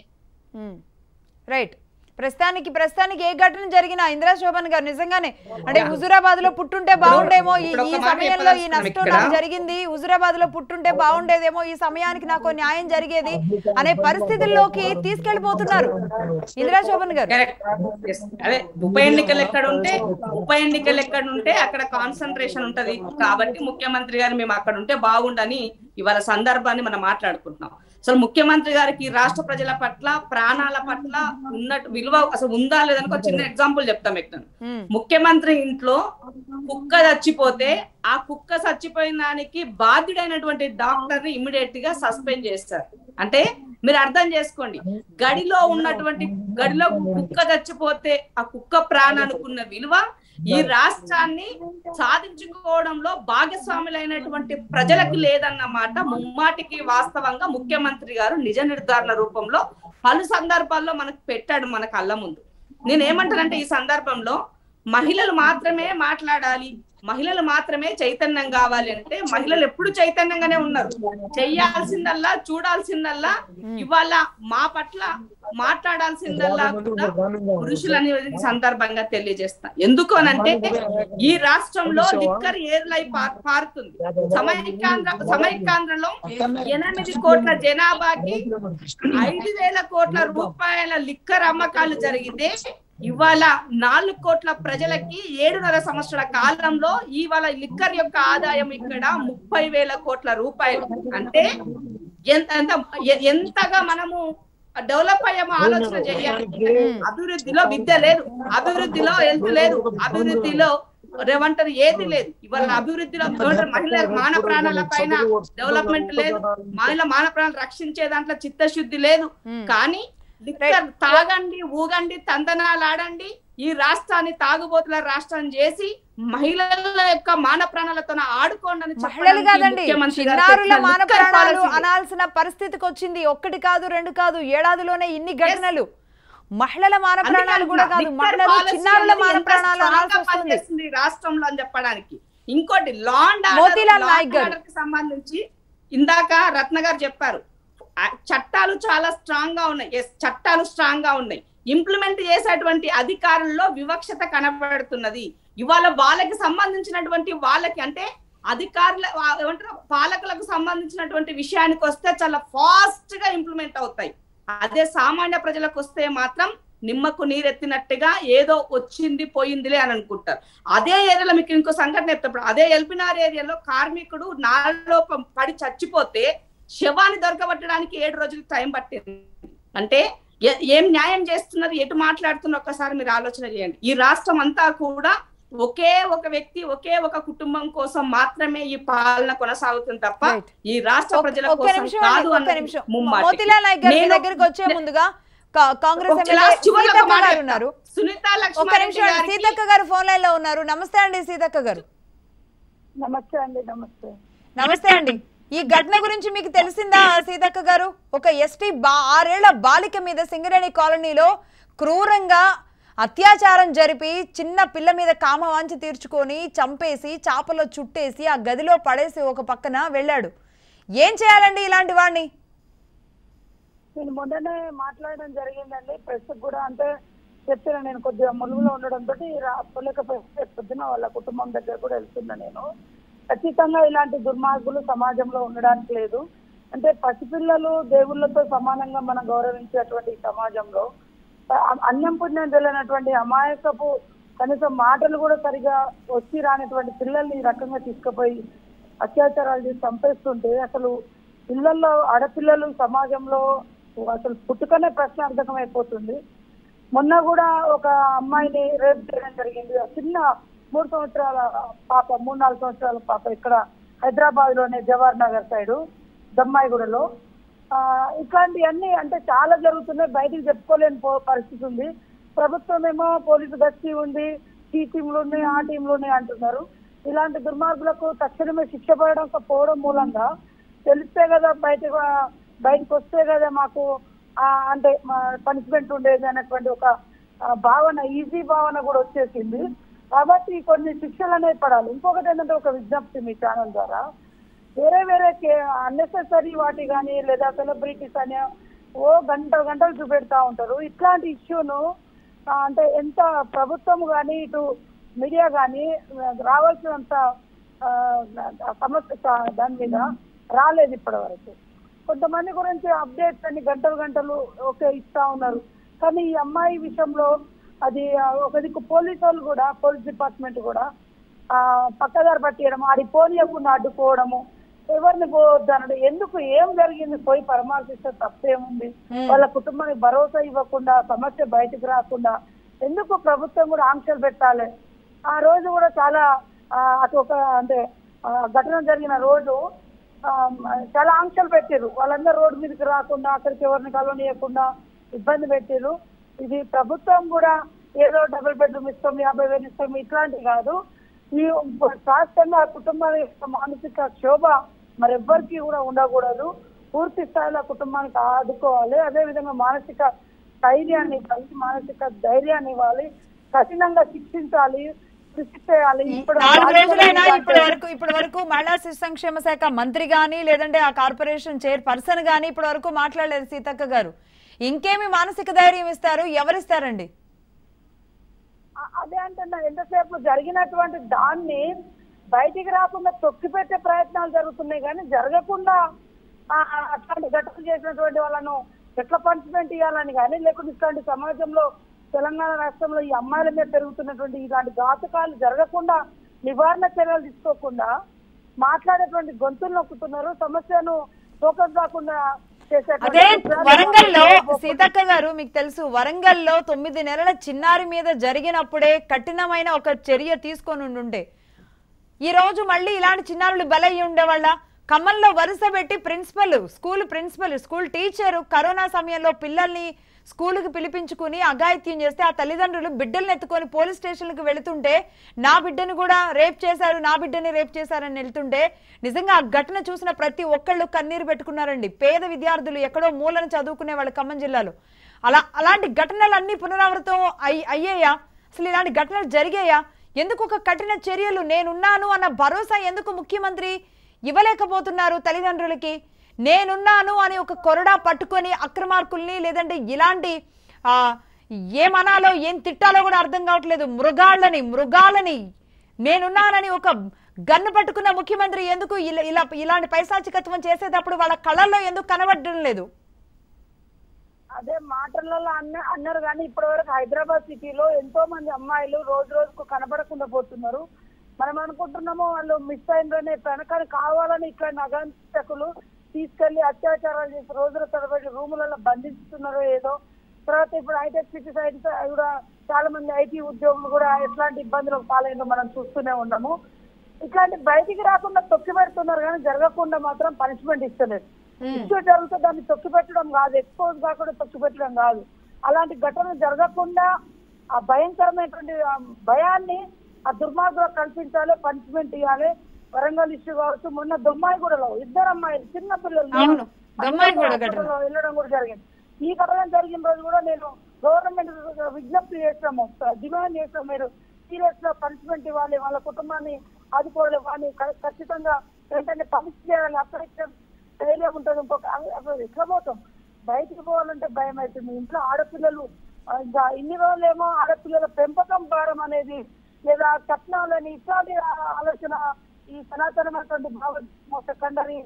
రైట్ ప్రస్తుతానికి ప్రస్తుతానికి ఏ ఘటన జరిగినా ఇందిరా శోభన్ గారు నిజంగానే అంటే హుజురాబాద్ లో పుట్టుంటే బాగుండేమో ఈ ఇప్పుడు ఈ ఒక మాట సమయంలో ఈ చెప్పదలుచుకున్నాం నష్టం ఇక్కడ. నాకు జరిగింది హుజురాబాద్ లో పుట్టుంటే బాగుండేదేమో ఈ సమయానికి నాకు న్యాయం జరిగేది అనే పరిస్థితుల్లోకి తీసుకెళ్లిపోతున్నారు ఇందిరా శోభన్ గారు కరెక్ట్ Yes. అదే ఉప ఎన్నికలు ఎక్కడ ఉంటే ఉప ఎన్నికలు ఎక్కడ ఉంటే అక్కడ కాన్సన్ట్రేషన్ ఉంటది కాబట్టి ముఖ్యమంత్రి గారు మేము అక్కడ ఉంటే బాగుండని ఇవాళ సందర్భాన్ని మనం మాట్లాడుకుంటున్నాం అసలు ముఖ్యమంత్రి గారికి ఈ రాష్ట్ర ప్రజల పట్ల ప్రాణాల పట్ల ఉన్నట్టు విలువ అసలు ఉందా లేదని ఒక చిన్న ఎగ్జాంపుల్ చెప్తాం ఇక్కడ మ్మ్. ముఖ్యమంత్రి ఇంట్లో కుక్క చచ్చిపోతే ఆ కుక్క చచ్చిపోయిన దానికి బాధ్యుడైనటువంటి డాక్టర్ ని ఇమ్మీడియట్ గా సస్పెండ్ చేస్తారు అంటే మీరు అర్థం చేసుకోండి గడిలో ఉన్నటువంటి గడిలో కుక్క చచ్చిపోతే ఆ కుక్క ప్రాణానికి ఉన్న విలువ ఈ రాష్ట్రాన్ని సాధించుకోవడంలో భాగస్వాములైనటువంటి ప్రజలకు లేదన్నమాట ముమ్మాటికి వాస్తవంగా ముఖ్యమంత్రి గారు నిజ నిర్ధారణ రూపంలో పలు సందర్భాల్లో మనకు పెట్టాడు మన కళ్ళ ముందు నేను ఏమంటానంటే ఈ సందర్భంలో మహిళలు మాత్రమే మాట్లాడాలి మహిళలు మాత్రమే చైతన్యం కావాలి అంటే మహిళలు ఎప్పుడు చైతన్యంగానే ఉన్నారు చెయ్యాల్సిందల్లా చూడాల్సిందల్లా ఇవాళ మా పట్ల మాట్లాడాల్సిందల్లా కూడా పురుషులని ఈ సందర్భంగా తెలియజేస్తా ఎందుకు అనంటే ఈ రాష్ట్రంలో లిక్కర్ ఏర్లై పార్- పారుతుంది సమైక్యాంధ్ర సమైక్యాంధ్రలో ఎనిమిది కోట్ల జనాభాకి ఐదు వేల కోట్ల రూపాయల లిక్కర్ అమ్మకాలు జరిగితే ఇవాళ నాలుగు కోట్ల ప్రజలకి ఏడున్నర సంవత్సరాల కాలంలో ఇవాళ లిక్కర్ యొక్క ఆదాయం ఇక్కడ ముప్పై వేల కోట్ల రూపాయలు అంటే ఎంత ఎంత- ఎ- ఎంతగా మనము డెవలప్ అయ్యామో ఆలోచన చేయాలి అభివృద్ధిలో విద్య లేదు అభివృద్ధిలో హెల్త్ లేదు అభివృద్ధిలో ఏమంటారు ఏది లేదు ఇవాళ అభివృద్ధిలో ఏమంటారు మహిళల మాన ప్రాణాల పైన డెవలప్మెంట్ లేదు మహిళ మాన ప్రాణాలు రక్షించే దాంట్లో చిత్తశుద్ధి లేదు కానీ లిక్కర్ తాగండి ఊగండి తందనాలు ఆడండి ఈ రాష్ట్రాన్ని తాగుబోతుల రాష్ట్రం చేసి మహిళల యొక్క మాన ప్రాణాలతో ఆడుకోండి అని మహిళలు చెప్పడానికి కాదండి ముఖ్యమంత్రి గారు చిన్నారుల పెట్టిన మాన లిక్కర్ ప్రాణాలు పాలసీ. అనాల్సిన పరిస్థితికి వచ్చింది ఒక్కటి కాదు రెండు కాదు ఏడాదిలోనే ఇన్ని ఘటనలు మహిళల మాన అందుకే ప్రాణాలు కూడా అంటున్నా, కాదు లిక్కర్ మహిళలు పాలసీ చిన్నారుల అనేది మాన ఎంత ప్రాణాలు strong అనాల్సి గా వస్తుంది పనిచేస్తుంది ఈ రాష్ట్రంలో అని చెప్పడానికి ఇంకోటి లా అండ్ మోతీలాల్ నాయక్ గారు. ఆర్డర్ కి సంబంధించి ఇందాక రత్న గారు చెప్పారు ఆ, చట్టాలు చాలా స్ట్రాంగ్ గా ఉన్నాయి ఎస్ చట్టాలు స్ట్రాంగ్ గా ఉన్నాయి ఇంప్లిమెంట్ చేసేటువంటి అధికారుల్లో వివక్షత కనబడుతున్నది ఇవాళ వాళ్ళకి సంబంధించినటువంటి వాళ్ళకి అంటే అధికారుల వా- ఏమంటారు పాలకులకు సంబంధించినటువంటి విషయానికి వస్తే చాలా ఫాస్ట్ గా ఇంప్లిమెంట్ అవుతాయి అదే సామాన్య ప్రజలకు వస్తే మాత్రం నిమ్మకు నీరెత్తినట్టుగా ఏదో వచ్చింది పోయిందిలే అని అనుకుంటారు అదే ఏరియాలో మీకు ఇంకో సంఘటన ఎత్తప్పుడు అదే ఎల్పినార్ ఏరియాలో కార్మికుడు నాలో పడి చచ్చిపోతే శవాన్ని దొరకబట్టడానికి ఏడు రోజులు టైం పట్టింది అంటే ఏ- ఏం న్యాయం చేస్తున్నారు ఎటు మాట్లాడుతున్నారు ఒక్కసారి మీరు ఆలోచన చేయండి ఈ రాష్ట్రం అంతా కూడా ఒకే ఒక వ్యక్తి ఒకే ఒక కుటుంబం కోసం మాత్రమే ఈ పాలన కొనసాగుతుంది తప్ప Right. ఈ రాష్ట్ర ఒక్క- ప్రజల ఒక్క కోసం నిమిషం కాదు అండి, ఒక్క అన్నది నిమిషం ముమ్మాటికి. మోతిలాల్ నాయక్ గారి మీ నేను- దగ్గరికి వచ్చే ముందుగా కా- కాంగ్రెస్ ఒక ఎమ్మెల్యే last చివరిలో ఒక సీతక్క మాట గారు చెప్తా. ఉన్నారు సునీత ఒక్క లక్ష్మారెడ్డి నిమిషం అండి, గారికి సీతక్క గారు ఫోన్ లైన్ లో ఉన్నారు నమస్తే అండి సీతక్క గారు నమస్తే అండి నమస్తే నమస్తే అండి ఈ ఘటన గురించి మీకు తెలిసిందా సీతక్క గారు ఒక ఎస్టీ బా ఆరేళ్ల బాలిక మీద సింగరేణి కాలనీలో క్రూరంగా అత్యాచారం జరిపి చిన్న పిల్ల మీద కామవాంచి తీర్చుకొని చంపేసి చాపలో చుట్టేసి ఆ గదిలో పడేసి ఒక పక్కన వెళ్ళాడు ఏం చేయాలండి ఇలాంటి వాడిని నేను మొన్ననే మాట్లాడడం జరిగిందండి ప్రెస్ కూడా అంటే చెప్పిన నేను కొద్దిగా ములుగులో ఉండడంతో రాలేకపోతే పొద్దున వాళ్ళ కుటుంబం దగ్గర కూడా వెళ్తున్నా నేను ఖచ్చితంగా ఇలాంటి దుర్మార్గులు సమాజంలో ఉండడానికి లేదు అంటే పసిపిల్లలు దేవుళ్ళతో సమానంగా మనం గౌరవించేటువంటి ఈ సమాజంలో అ- అన్నం పుణ్యం తెలియనటువంటి అమాయకపు కనీసం మాటలు కూడా సరిగా వచ్చి రానటువంటి పిల్లల్ని ఈ రకంగా తీసుకుపోయి అత్యాచారాలు చేసి చంపేస్తుంటే అసలు పిల్లల్లో ఆడపిల్లలు సమాజంలో అసలు పుట్టుకనే ప్రశ్నార్థకం అయిపోతుంది మొన్న కూడా ఒక అమ్మాయిని రేప్ చేయడం జరిగింది ఆ చిన్న మూడు సంవత్సరాల పాప మూడు నాలుగు సంవత్సరాల పాప ఇక్కడ హైదరాబాద్ లోనే జవహర్ నగర్ సైడు దమ్మాయిగూడలో ఆ, ఇట్లాంటివన్నీ అంటే చాలా జరుగుతున్నాయి బయటికి చెప్పుకోలేని పో- పరిస్థితి ఉంది ప్రభుత్వం ఏమో పోలీసు గస్తీ ఉంది ఈ టీంలు ఉన్నాయి ఆ టీంలు ఉన్నాయి అంటున్నారు ఇలాంటి దుర్మార్గులకు తక్షణమే శిక్ష పడడం పోవడం మూలంగా తెలిస్తే కదా బయట బయటకు వస్తే కదా మాకు ఆ, అంటే పనిష్మెంట్ ఉండేది అనేటువంటి ఒక ఆ, భావన ఈజీ భావన కూడా వచ్చేసింది కాబట్టి కొన్ని శిక్షలు అనేవి పడాలి ఇంకొకటి ఏంటంటే ఒక విజ్ఞప్తి మీ ఛానల్ ద్వారా వేరే వేరే అన్నెసెసరీ వాటి కానీ లేదా సెలబ్రిటీస్ అని ఓ గంట గంటలు చూపెడతా ఉంటారు ఇట్లాంటి ఇష్యూను ఆ, అంటే ఎంత ప్రభుత్వం కానీ ఇటు మీడియా కానీ రావాల్సినంత ఆ, సమస్య కా- దాని మీద రాలేదు ఇప్పటి వరకు కొంతమంది గురించి అప్డేట్స్ అన్ని గంటలు గంటలు ఓకే ఇస్తా ఉన్నారు కానీ ఈ అమ్మాయి విషయంలో అది ఆ, ఒక దిక్కు పోలీసు వాళ్ళు కూడా పోలీస్ డిపార్ట్మెంట్ కూడా ఆ పక్కదారి పట్టియడం ఆడి పోనీయకుండా అడ్డుకోవడము ఎవరిని పోవద్దు అనడం ఎందుకు ఏం జరిగింది పోయి పరామర్శిస్తే తప్పేముంది వాళ్ళ కుటుంబానికి భరోసా ఇవ్వకుండా సమస్య బయటకు రాకుండా ఎందుకు ప్రభుత్వం కూడా ఆంక్షలు పెట్టాలి ఆ రోజు కూడా చాలా ఆ, అటు ఒక అంటే ఆ, ఘటన జరిగిన రోజు ఆ, చాలా ఆంక్షలు పెట్టారు వాళ్ళందరూ రోడ్డు మీదకి రాకుండా అక్కడికి ఎవరిని కలవనీయకుండా ఇబ్బంది పెట్టారు ఇది ప్రభుత్వం కూడా ఏదో డబుల్ బెడ్రూమ్ ఇస్తాం యాభై వేలు ఇస్తాం ఇట్లాంటివి కాదు ఈ రాష్ట్రంలో ఆ కుటుంబాల యొక్క మానసిక శోభ మరెవ్వరికి కూడా ఉండకూడదు పూర్తి స్థాయిలో ఆ కుటుంబానికి ఆదుకోవాలి అదే విధంగా మానసిక ధైర్యాన్ని ఇవ్వాలి మానసిక ధైర్యాన్ని ఇవ్వాలి కఠినంగా శిక్షించాలి కృషి చేయాలి ఇప్పుడు నాలుగు రోజులైనా ఇప్పటి వరకు ఇప్పటి వరకు మహిళా శిశు సంక్షేమ శాఖ మంత్రి గాని లేదంటే ఆ కార్పొరేషన్ చైర్ పర్సన్ గాని ఇప్పటి వరకు మాట్లాడలేదు సీతక్క గారు ఇంకేమి మానసిక ధైర్యం ఇస్తారు ఎవరిస్తారండి అ- అదే అంటున్నా ఎంతసేపు జరిగినటువంటి దాన్ని బయటికి రాకుండా తొక్కిపెట్టే ప్రయత్నాలు జరుగుతున్నాయి కానీ జరగకుండా ఆ- ఆ అట్లాంటి ఘటనలు చేసినటువంటి వాళ్ళను ఎట్లా పనిష్మెంట్ ఇవ్వాలని కానీ లేకుంటే ఇట్లాంటి సమాజంలో తెలంగాణ రాష్ట్రంలో ఈ అమ్మాయిల మీద పెరుగుతున్నటువంటి ఇలాంటి ఘాతకాలు జరగకుండా నివారణ చర్యలు తీసుకోకుండా మాట్లాడేటువంటి గొంతులు నొక్కుతున్నారు సమస్యను ఫోకస్ కాకుండా అదే వరంగల్లో సీతక్క గారు మీకు తెలుసు వరంగల్లో తొమ్మిది నెలల చిన్నారి మీద జరిగినప్పుడే కఠినమైన ఒక చర్య తీసుకొని ఉండుంటే ఈ రోజు మళ్ళీ ఇలాంటి చిన్నారులు బలయ్యి ఉండేవాళ్ళ ఖమ్మంలో వరుస పెట్టి principal school principal school teacher corona సమయంలో పిల్లల్ని స్కూల్కి పిలిపించుకుని అఘాయిత్యం చేస్తే ఆ తల్లిదండ్రులు బిడ్డల్ని ఎత్తుకొని పోలీస్ స్టేషన్లకు వెళుతుంటే నా బిడ్డను కూడా రేప్ చేశారు నా బిడ్డని రేప్ చేశారని వెళ్తుంటే నిజంగా ఆ ఘటన చూసిన ప్రతి ఒక్కళ్ళు కన్నీరు పెట్టుకున్నారండి పేద విద్యార్థులు ఎక్కడో మూలన చదువుకునే వాళ్ళు ఖమ్మం జిల్లాలో అలా అలాంటి ఘటనలు అన్ని పునరావృతం అయ్ అయ్యాయా అసలు ఇలాంటి ఘటనలు జరిగాయా ఎందుకు ఒక కఠిన చర్యలు నేనున్నాను అన్న భరోసా ఎందుకు ముఖ్యమంత్రి ఇవ్వలేకపోతున్నారు తల్లిదండ్రులకి నేనున్నాను అని ఒక కొరడా పట్టుకొని అక్రమార్కుల్ని లేదంటే ఇలాంటి ఆ, ఏమనాలో ఏం తిట్టాలో కూడా అర్థం కావట్లేదు మృగాళ్ళని మృగాలని నేనున్నానని ఒక గన్ను పట్టుకున్న ముఖ్యమంత్రి ఎందుకు ఇలా ఇలా ఇలాంటి పైశాచికత్వం చేసేటప్పుడు వాళ్ళ కళల్లో ఎందుకు కనబడడం లేదు అదే మాటలలో అన్న అన్నారు కానీ ఇప్పటి వరకు హైదరాబాద్ సిటీలో ఎంతో మంది అమ్మాయిలు రోజు రోజుకు కనబడకుండా పోతున్నారు మనం అనుకుంటున్నాము వాళ్ళు మిస్ అయినరనే పైన కానీ కావాలని ఇక్కడ నగంతకులు తీసుకెళ్లి అత్యాచారాలు చేసి రోజుల తరబడి రూములలో బంధిస్తున్నారు ఏదో తర్వాత ఇప్పుడు హైటెక్ సిటీ సైడ్ కూడా చాలా మంది ఐటీ ఉద్యోగులు కూడా ఎట్లాంటి ఇబ్బందులకు పాలైందో మనం చూస్తూనే ఉన్నాము ఇట్లాంటి బయటికి రాకుండా తొక్కి పెడుతున్నారు కానీ జరగకుండా మాత్రం పనిష్మెంట్ ఇస్తలేదు ఇష్యూ జరిగితే దాన్ని తొక్కి పెట్టడం కాదు ఎక్స్పోజ్ కాకుండా తొక్కి పెట్టడం కాదు అలాంటి ఘటనలు జరగకుండా ఆ భయంకరమైనటువంటి ఆ భయాన్ని ఆ దుర్మార్గులకు కల్పించాలి పనిష్మెంట్ ఇవ్వాలి వరంగల్ ఇష్యూ కావచ్చు మొన్న దొమ్మాయిగూడలో ఇద్దరు అమ్మాయిలు చిన్న పిల్లలు అవును, దొమ్మాయిగూడ ఘటన. హాస్పిటల్లో వెళ్ళడం కూడా జరిగింది ఈ ఘటన జరిగిన రోజు కూడా నేను గవర్నమెంట్ విజ్ఞప్తి చేస్తాము డిమాండ్ చేస్తాం మీరు సీరియస్ గా పనిష్మెంట్ ఇవ్వాలి వాళ్ళ కుటుంబాన్ని ఆదుకోవాలి వాళ్ళని ఖ- ఖచ్చితంగా వెంటనే పనిష్ చేయాలి అక్కడ ధైర్యం ఉంటుంది ఇంకొక అవి- అసలు ఎట్లా పోతాం బయటికి పోవాలంటే భయం అవుతుంది ఇంట్లో ఆడపిల్లలు ఆ, ఇంకా ఇన్ని రోజులేమో ఆడపిల్లల పెంపకం భారం అనేది లేదా కట్నాలని ఇట్లాంటి ఆ- ఆలోచన ఈ సనాతనమైనటువంటి భావ కండని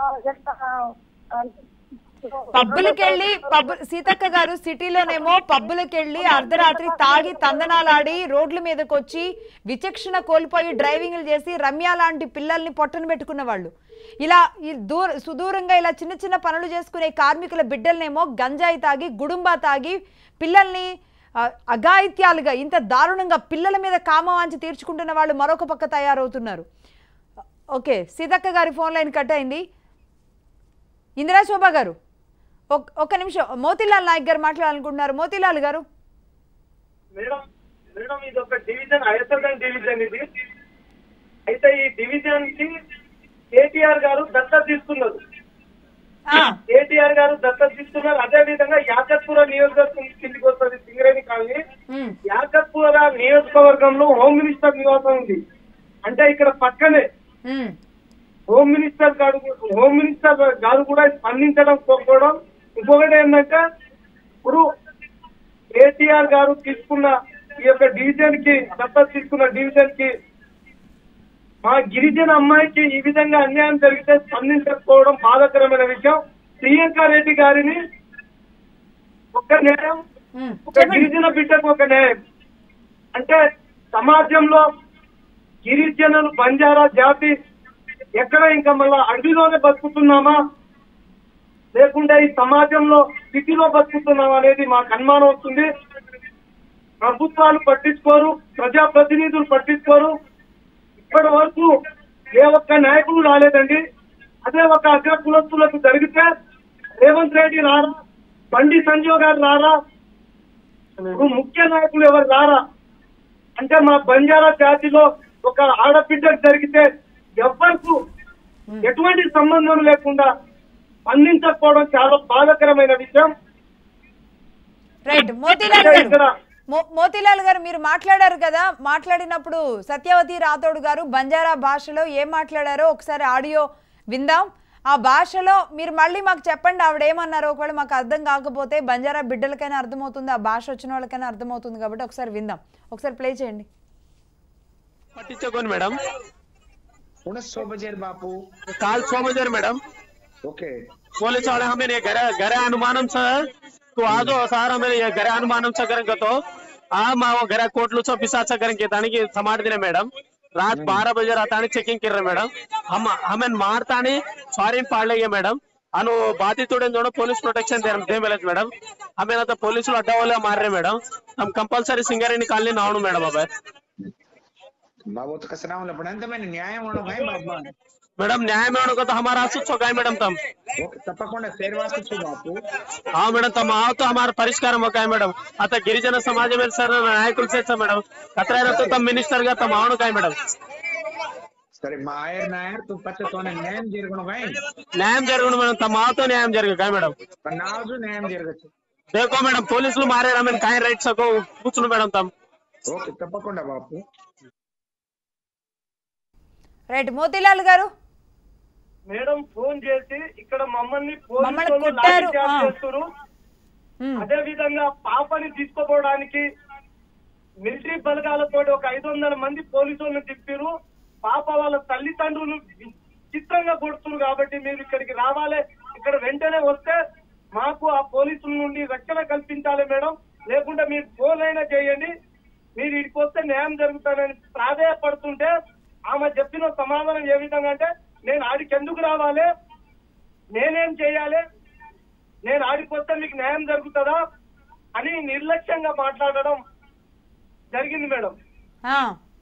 పబ్బులకి వెళ్ళి పబ్బు సీతక్క గారు సిటీలోనేమో పబ్బులకి వెళ్ళి అర్ధరాత్రి తాగి తందనాలాడి రోడ్ల మీదకి వచ్చి విచక్షణ కోల్పోయి డ్రైవింగ్లు చేసి రమ్య లాంటి పిల్లల్ని పొట్టన పెట్టుకున్న వాళ్ళు ఇలా ఈ దూర సుదూరంగా ఇలా చిన్న చిన్న పనులు చేసుకునే కార్మికుల బిడ్డలనేమో గంజాయి తాగి గుడుంబా తాగి పిల్లల్ని ఆ, అఘాయిత్యాలుగా ఇంత దారుణంగా పిల్లల మీద కామవాంచి తీర్చుకుంటున్న వాళ్ళు మరొక పక్క తయారవుతున్నారు ఓకే సీతక్క గారి ఫోన్ లైన్ కట్ అయింది ఇందిరా శోభా గారు ఒక్- ఒక్క నిమిషం మోతీలాల్ నాయక్ గారు మాట్లాడాలనుకుంటున్నారు మోతీలాల్ గారు మేడం మేడం ఇది ఒక డివిజన్ ఐఎస్ఎల్ డివిజన్ ఇది అయితే ఈ డివిజన్ కి కేటీఆర్ గారు దత్తత తీసుకున్నారు కేటీఆర్ గారు దత్తత తీసుకున్నారు అదే విధంగా యాకత్పుర నియోజకవర్గం కిందికి వస్తుంది సింగరేణి కాలనీ యాకత్పుర నియోజకవర్గంలో హోమ్ మినిస్టర్ నివాసం ఉంది అంటే ఇక్కడ పక్కనే హోమ్ మినిస్టర్ గారు హోమ్ మినిస్టర్ గారు కూడా స్పందించడం కోరుకోవడం ఇంకొకటి ఏంటంటే ఇప్పుడు కేటీఆర్ గారు తీసుకున్న ఈ యొక్క డివిజన్ కి దత్తత తీసుకున్న డివిజన్ కి మా గిరిజన అమ్మాయికి ఈ విధంగా అన్యాయం జరిగితే స్పందించకపోవడం బాధాకరమైన విషయం ప్రియాంక రెడ్డి గారిని ఒక న్యాయం ఒక గిరిజన బిడ్డకు ఒక న్యాయం అంటే సమాజంలో గిరిజనులు బంజారా జాతి ఎక్కడ ఇంకా మళ్ళా అడవిలోనే బతుకుతున్నామా లేకుంటే ఈ సమాజంలో సిటీలో బతుకుతున్నామా అనేది మాకు అనుమానం వస్తుంది ప్రభుత్వాలు పట్టించుకోరు ప్రజాప్రతినిధులు పట్టించుకోరు ఇప్పటి వరకు ఏ ఒక్క నాయకుడు రాలేదండి అదే ఒక అగ్ర కులస్తులకు జరిగితే రేవంత్ రెడ్డి రారా బండి సంజీవ్ గారు రారా ఇప్పుడు ముఖ్య నాయకులు ఎవరు రారా అంటే మా బంజారా జాతిలో ఒక ఆడబిడ్డకు జరిగితే ఎవ్వరికి ఎటువంటి సంబంధం లేకుండా స్పందించకపోవడం చాలా బాధాకరమైన విషయం రైట్ మోతీలాల్ అంటే గారు ఇక్కడ మో- మోతీలాల్ గారు మీరు మాట్లాడారు కదా మాట్లాడినప్పుడు సత్యవతి రాథోడ్ గారు బంజారా భాషలో ఏం మాట్లాడారో ఒకసారి ఆడియో విందాం ఆ భాషలో మీరు మళ్ళీ మాకు చెప్పండి ఆవిడ ఏమన్నారో ఒకవేళ మాకు అర్థం కాకపోతే బంజారా బిడ్డలకైనా అర్థమవుతుంది ఆ భాష వచ్చిన వాళ్ళకైనా అర్థమవుతుంది కాబట్టి ఒకసారి విందాం ఒకసారి ప్లే చేయండి పట్టించుకోండి మేడం उन्हें सौ बजे बापू काल सौ बजे मैडम ओके पुलिस वाले हमें ये घर घर अनुमानम सर तो आज సార్ हमें ये घर अनुमानम सा करेंगे तो ఆ మా घर कोटलू सा पिसाचा करेंगे దానికి समाट दिने मैडम रात बारह बजे रहता चेकिंग कर रहे मैडम हम हमें मारता नहीं सॉरी पाड़ लेंगे मैडम ಅನು ಬಾಧಿತುಡೆ ನೋಡು ಪೊಲೀಸ್ ಪ್ರೊಟೆಕ್ಷನ್ ದೇಮೇಲೆ ಮೇಡಮ್ ಆಮೇಲೆ ಅಂತ ಪೊಲೀಸರು ಅಡ್ಡವಲ್ಲ ಮಾರ್ರೆ ಮೇಡಮ್ ನಮ್ ಕಂಪಲ್ಸರಿ ಸಿಂಗರೇಣಿ ಕಾಲನಿ ನಾವನು ಮೇಡಮ್ ಅಬ್ಬ बाबू तो कसं नाव पण అంతమైన న్యాయం ఉండడం భయం బాబా ಮೇಡಮ್ ನ್ಯಾಯ ಮಾಡೋಕೆ तो हमारा आंसू चौकाई मैडम तम ఓకే తప్పకుండా సేర్వాసు బాపు हाँ मैडम तम आओ तो हमारा परिष्कार मौका है मैडम आता गिरिजन समाज में सर नायकुल से मैडम कतरा रहते तम मिनिस्टर गा तम आओ काय मैडम సరే మా ఆయర్ నాయర్ తు పచ్చ తోనే న్యాయం జరగను భయం న్యాయం జరగను మేడం తమ మాతో న్యాయం జరగదు काय मैडम నాజు న్యాయం జరగచ్చు देखो मैडम పోలీసులు మారే రమేన్ काय రైట్ సకో కూర్చును మేడం తమ్ ఓకే తప్పకుండా బాపు రైట్ మోతీలాల్ గారు మేడం ఫోన్ చేసి ఇక్కడ మమ్మల్ని మమ్మల్ని పోలీసులు కొట్టారు, లాఠీ చార్జ్ ఆ. చేస్తున్నారు అదే విధంగా పాపని తీసుకుపోవడానికి మిలిటరీ బలగాలతో ఒక ఐదు వందల మంది పోలీసులను తిప్పారు పాప వాళ్ళ తల్లిదండ్రులు చిత్రంగా కొడుతున్నారు కాబట్టి మీరు ఇక్కడికి రావాలి ఇక్కడ వెంటనే వస్తే మాకు ఆ పోలీసుల నుండి రక్షణ కల్పించాలి మేడం లేకుంటే మీరు ఫోన్ అయినా చేయండి మీరు ఇక్కడికి వస్తే న్యాయం జరుగుతానని ప్రాధాయపడుతుంటే ఆమె చెప్పిన సమాధానం ఏ విధంగా అంటే నేను ఆడికి ఎందుకు రావాలి నేనేం చేయాలి నేను ఆడికి వస్తే మీకు న్యాయం జరుగుతుందా అని నిర్లక్ష్యంగా మాట్లాడడం జరిగింది మేడం ఆ.